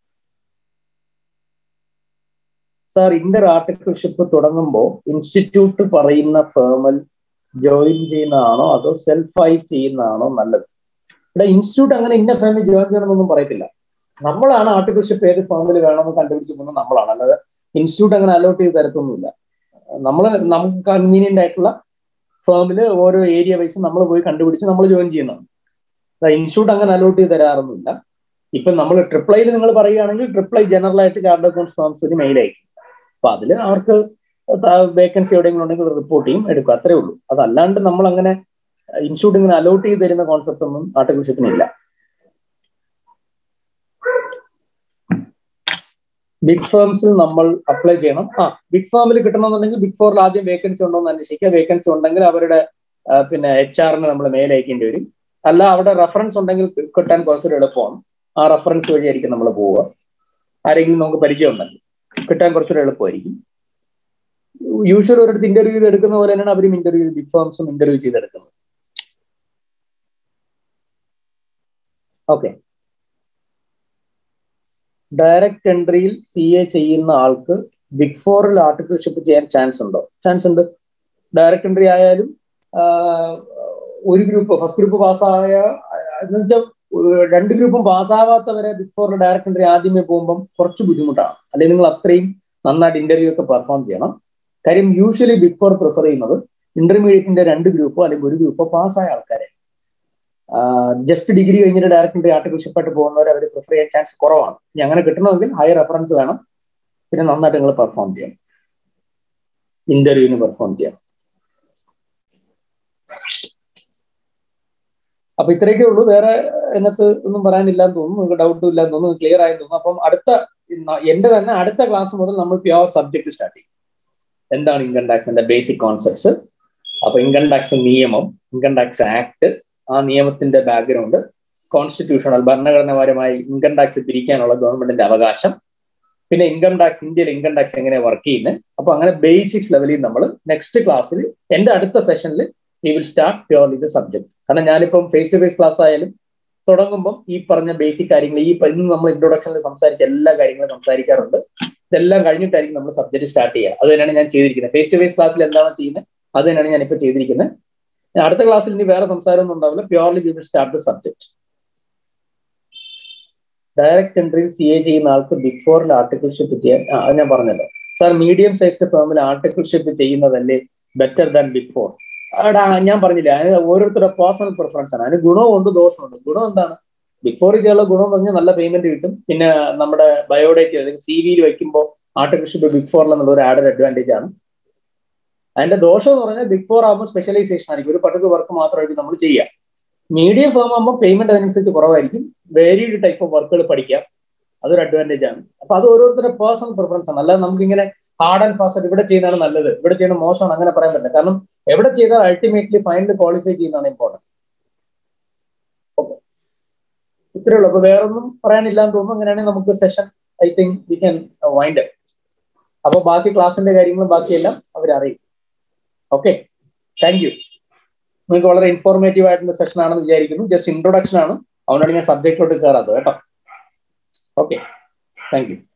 സാർ ഇന്റർ ആർട്ടിക്കിൾഷിപ്പ് തുടങ്ങുമ്പോൾ ഇൻസ്റ്റിറ്റ്യൂട്ട് പറയുന്ന ഫേമിൽ ജോയിൻ ചെയ്യുന്നതാണോ അതോ സെൽഫായി ചെയ്യുന്നതാണോ നല്ലത് ഇവിടെ ഇൻസ്റ്റിറ്റ്യൂട്ട് അങ്ങനെ ഇന്ന ഫേമിൽ ജോയിൻ ചെയ്യണമെന്നൊന്നും പറയത്തില്ല നമ്മളാണ് ആർട്ടിക്കിൾഷിപ്പ് ഏത് ഫേമിൽ വേണമെന്ന് കണ്ടുപിടിച്ച് പോകുന്നത് നമ്മളാണ് അല്ലാതെ ഇൻസ്റ്റിറ്റ്യൂട്ട് അങ്ങനെ അലോട്ട് ചെയ്ത് തരത്തൊന്നുമില്ല നമ്മൾ നമുക്ക് കൺവീനിയന്റ് ആയിട്ടുള്ള ഫേമിൽ ഓരോ ഏരിയ വൈസ് നമ്മൾ പോയി കണ്ടുപിടിച്ച് നമ്മൾ ജോയിൻ ചെയ്യുന്നതാണ് ഇൻസ്റ്റിറ്റ്യൂട്ട് അങ്ങനെ അലോട്ട് ചെയ്ത് തരാറൊന്നുമില്ല ഇപ്പൊ നമ്മൾ ട്രിപ്ലൈയിൽ നിങ്ങൾ പറയുകയാണെങ്കിൽ ട്രിപ്ലൈ ജനറൽ ആയിട്ട് കാർഡ് അക്കൗണ്ട്സ് ഫേംസിന് മെയിൽ അയക്കും അപ്പൊ അതിൽ അവർക്ക് വേക്കൻസി എവിടെയെങ്കിലും ഉണ്ടെങ്കിൽ റിപ്പോർട്ട് ചെയ്യും എടുക്കും അത്രേ ഉള്ളൂ അതല്ലാണ്ട് നമ്മൾ അങ്ങനെ ഇൻസ്റ്റിറ്റ്യൂട്ട് ഇങ്ങനെ അലോട്ട് ചെയ്ത് തരുന്ന കോൺസെപ്റ്റ് ഒന്നും ആർട്ടിക്കിൾഷിപ്പിനില്ല ബിഗ് ഫേംസിൽ നമ്മൾ അപ്ലൈ ചെയ്യണം ആ ബിഗ് ഫേമിൽ കിട്ടണമെന്നുണ്ടെങ്കിൽ ബിഗ് ഫോറിൽ ആദ്യം വേക്കൻസി ഉണ്ടോ എന്ന് അന്വേഷിക്കുക വേക്കൻസി ഉണ്ടെങ്കിൽ അവരുടെ പിന്നെ എച്ച് ആറിന് നമ്മൾ മെയിൽ അയക്കേണ്ടി വരും അല്ല അവിടെ റെഫറൻസ് ഉണ്ടെങ്കിൽ കിട്ടാൻ കുറച്ചൊരു എളുപ്പമാണ് ആ റെഫറൻസ് വഴിയായിരിക്കും നമ്മൾ പോവുക ആരെങ്കിലും നമുക്ക് പരിചയമുണ്ടല്ലോ കിട്ടാൻ കുറച്ചുകൂടെ എളുപ്പമായിരിക്കും യൂഷ്വൽ ഒരിടത്ത് ഇന്റർവ്യൂ ചെയ്ത് എടുക്കുന്ന പോലെ തന്നെയാണ് അവരും ഇന്റർവ്യൂ ബിഗ് ഫേംസും ഇന്റർവ്യൂ ചെയ്തെടുക്കുന്നത് ഓക്കെ ഡയറക്റ്റ് എൻട്രിയിൽ സി എ ചെയ്യുന്ന ആൾക്ക് ബിഗ് ഫോറിൽ ആർട്ടിക്കിൾഷിപ്പ് ചെയ്യാൻ ചാൻസ് ഉണ്ടോ ചാൻസ് ഉണ്ട് ഡയറക്റ്റ് എൻട്രി ആയാലും ഒരു ഗ്രൂപ്പ് ഫസ്റ്റ് ഗ്രൂപ്പ് പാസ്സായ എന്നുവെച്ചാൽ രണ്ട് ഗ്രൂപ്പും പാസ്സാവാത്തവരെ ബിഗ് ഫോറിൽ ഡയറക്റ്റ് എൻട്രി ആദ്യമേ പോകുമ്പം കുറച്ച് ബുദ്ധിമുട്ടാണ് അല്ലെങ്കിൽ നിങ്ങൾ അത്രയും നന്നായിട്ട് ഇന്റർവ്യൂ ഒക്കെ പെർഫോം ചെയ്യണം കാര്യം യൂഷ്വലി ബിഗ് ഫോർ പ്രിഫർ ചെയ്യുന്നത് ഇന്റർമീഡിയറ്റിന്റെ രണ്ട് ഗ്രൂപ്പോ അല്ലെങ്കിൽ ഒരു ഗ്രൂപ്പോ പാസ്സായ ആൾക്കാരെ ജസ്റ്റ് ഡിഗ്രി കഴിഞ്ഞിട്ട് ഡയറക്റ്റ് എൻട്രി ആർട്ടിക്കിൾഷിപ്പ് ആയിട്ട് പോകുന്നവർ അവർ പ്രിഫർ ചെയ്യാൻ ചാൻസ് കുറവാണ് ഇനി അങ്ങനെ കിട്ടണമെങ്കിൽ ഹയർ റെഫറൻസ് വേണം പിന്നെ നന്നായിട്ട് നിങ്ങൾ പെർഫോം ചെയ്യണം ഇന്റർവ്യൂവിന് പെർഫോം ചെയ്യണം അപ്പൊ ഇത്രയൊക്കെ ഉള്ളൂ വേറെ എന്നത്ത് ഒന്നും പറയാനില്ലാന്ന് തോന്നുന്നു നിങ്ങൾക്ക് ഡൗട്ടും ഇല്ലാന്ന് തോന്നുന്നു ക്ലിയർ ആയെന്ന് തോന്നുന്നു അപ്പം അടുത്ത എന്റെ തന്നെ അടുത്ത ക്ലാസ് മുതൽ നമ്മൾ പ്യുവർ സബ്ജക്ട് സ്റ്റാർട്ട് ചെയ്യും എന്താണ് ഇൻകം ടാക്സിന്റെ ബേസിക് കോൺസെപ്റ്റ്സ് അപ്പൊ ഇൻകം ടാക്സ് നിയമം ഇൻകം ടാക്സ് ആക്ട് ആ നിയമത്തിന്റെ ബാക്ക്ഗ്രൗണ്ട് കോൺസ്റ്റിറ്റ്യൂഷണൽ ഭരണഘടനാപരമായി ഇൻകം ടാക്സ് പിരിക്കാനുള്ള ഗവൺമെന്റിന്റെ അവകാശം പിന്നെ ഇൻകം ടാക്സ് ഇന്ത്യയിൽ ഇൻകം ടാക്സ് എങ്ങനെ വർക്ക് ചെയ്യുന്നത് അപ്പൊ അങ്ങനെ ബേസിക്സ് ലെവലിൽ നമ്മൾ നെക്സ്റ്റ് ക്ലാസ്സിൽ എന്റെ അടുത്ത സെഷനിൽ we will start purely the subject കാരണം ഞാനിപ്പം ഫേസ് ടു ഫേസ് ക്ലാസ് ആയാലും തുടങ്ങുമ്പം ഈ പറഞ്ഞ ബേസിക് കാര്യങ്ങൾ ഈ ഇന്ന് നമ്മൾ ഇൻട്രൊഡക്ഷനിൽ സംസാരിച്ച എല്ലാ കാര്യങ്ങളും സംസാരിക്കാറുണ്ട് ഇതെല്ലാം കഴിഞ്ഞിട്ടായിരിക്കും നമ്മൾ സബ്ജക്ട് സ്റ്റാർട്ട് ചെയ്യുക അത് തന്നെയാണ് ഞാൻ ചെയ്തിരിക്കുന്നത് ഫേസ് ടു ഫേസ് ക്ലാസ്സിൽ എന്താണ് ചെയ്യുന്നത് അത് തന്നെയാണ് ഞാൻ ഇപ്പോൾ ചെയ്തിരിക്കുന്നത് അടുത്ത ക്ലാസ്സിൽ ഇനി വേറെ സംസാരമൊന്നും ഉണ്ടാവില്ല purely we will start the subject direct എൻട്രിയിൽ സി എ ചെയ്യുന്ന ആൾക്ക് ബിഗ് ഫോറിൽ ആർട്ടിക്കിൾഷിപ്പ് ചെയ്യാൻ അത് ഞാൻ പറഞ്ഞല്ലോ സാർ മീഡിയം സൈസ്ഡ് ഫേമിൽ ആർട്ടിക്കിൾഷിപ്പ് ചെയ്യുന്നതല്ലേ ബെറ്റർ ദാൻ ബിഗ് ഫോർ അവിടെ ഞാൻ പറഞ്ഞില്ല അതിന് ഓരോരുത്തരുടെ പേഴ്സണൽ പ്രിഫറൻസ് ആണ് അതിന് ഗുണമുണ്ട് ദോഷമുണ്ട് ഗുണം എന്താണ് ബിഗ് ഫോറിൽ ചെയ്യാനുള്ള ഗുണം പറഞ്ഞാൽ നല്ല പേയ്മെന്റ് കിട്ടും പിന്നെ നമ്മുടെ ബയോഡേറ്റ് അല്ലെങ്കിൽ സി വിയിൽ വെക്കുമ്പോൾ ആർട്ടിക്കിൾഷിപ്പ് ബിഗ് ഫോറിൽ എന്നുള്ള ഒരു ആഡഡ് അഡ്വാൻറ്റേജ് ആണ് അതിന്റെ ദോഷം എന്ന് പറഞ്ഞാൽ ബിഗ് ഫോർ ആകുമ്പോൾ സ്പെഷ്യലൈസേഷൻ ആയിരിക്കും ഒരു പർട്ടിക്കുലർ വർക്ക് മാത്രമായിരിക്കും നമ്മൾ ചെയ്യുക മീഡിയം ഫേം ആകുമ്പോൾ പേയ്മെന്റ് അതിനനുസരിച്ച് കുറവായിരിക്കും വേരിയഡ് ടൈപ്പ് ഓഫ് വർക്കുകൾ പഠിക്കാം അതൊരു അഡ്വാൻറ്റേജ് ആണ് അപ്പൊ അത് ഓരോരുത്തരുടെ പേഴ്സണൽ പ്രിഫറൻസ് ആണ് അല്ലാതെ നമുക്ക് ഇങ്ങനെ ഹാർഡ് ആൻഡ് ഫാസ്റ്റ് ഇവിടെ ചെയ്യുന്നതാണ് നല്ലത് ഇവിടെ ചെയ്യുന്ന മോശമാണ് അങ്ങനെ പറയാൻ പറ്റില്ല കാരണം എവിടെ ചെയ്താൽ അൾട്ടിമേറ്റ്ലി ഫൈനൽ ക്വാളിഫൈ ചെയ്യുന്നതാണ് ഇമ്പോർട്ടൻറ്റ് ഓക്കെ ഇത്രേ ഉള്ളൂ അപ്പൊ വേറൊന്നും പറയാനില്ല എന്ന് തോന്നുന്നു അങ്ങനെയാണെങ്കിൽ നമുക്ക് session I think we can wind അപ്പൊ ബാക്കി ക്ലാസ്സിന്റെ കാര്യങ്ങളും ബാക്കിയെല്ലാം അവരറിയും ഓക്കെ താങ്ക് യു നിങ്ങൾക്ക് വളരെ ഇൻഫോർമേറ്റീവ് ആയിട്ടുള്ള സെഷൻ ആണെന്ന് വിചാരിക്കുന്നു ജസ്റ്റ് ഇൻട്രൊഡക്ഷൻ ആണ് അതുകൊണ്ടാണ് ഞാൻ സബ്ജക്റ്റിലോട്ട് കയറാത്തത് കേട്ടോ ഓക്കെ താങ്ക് യു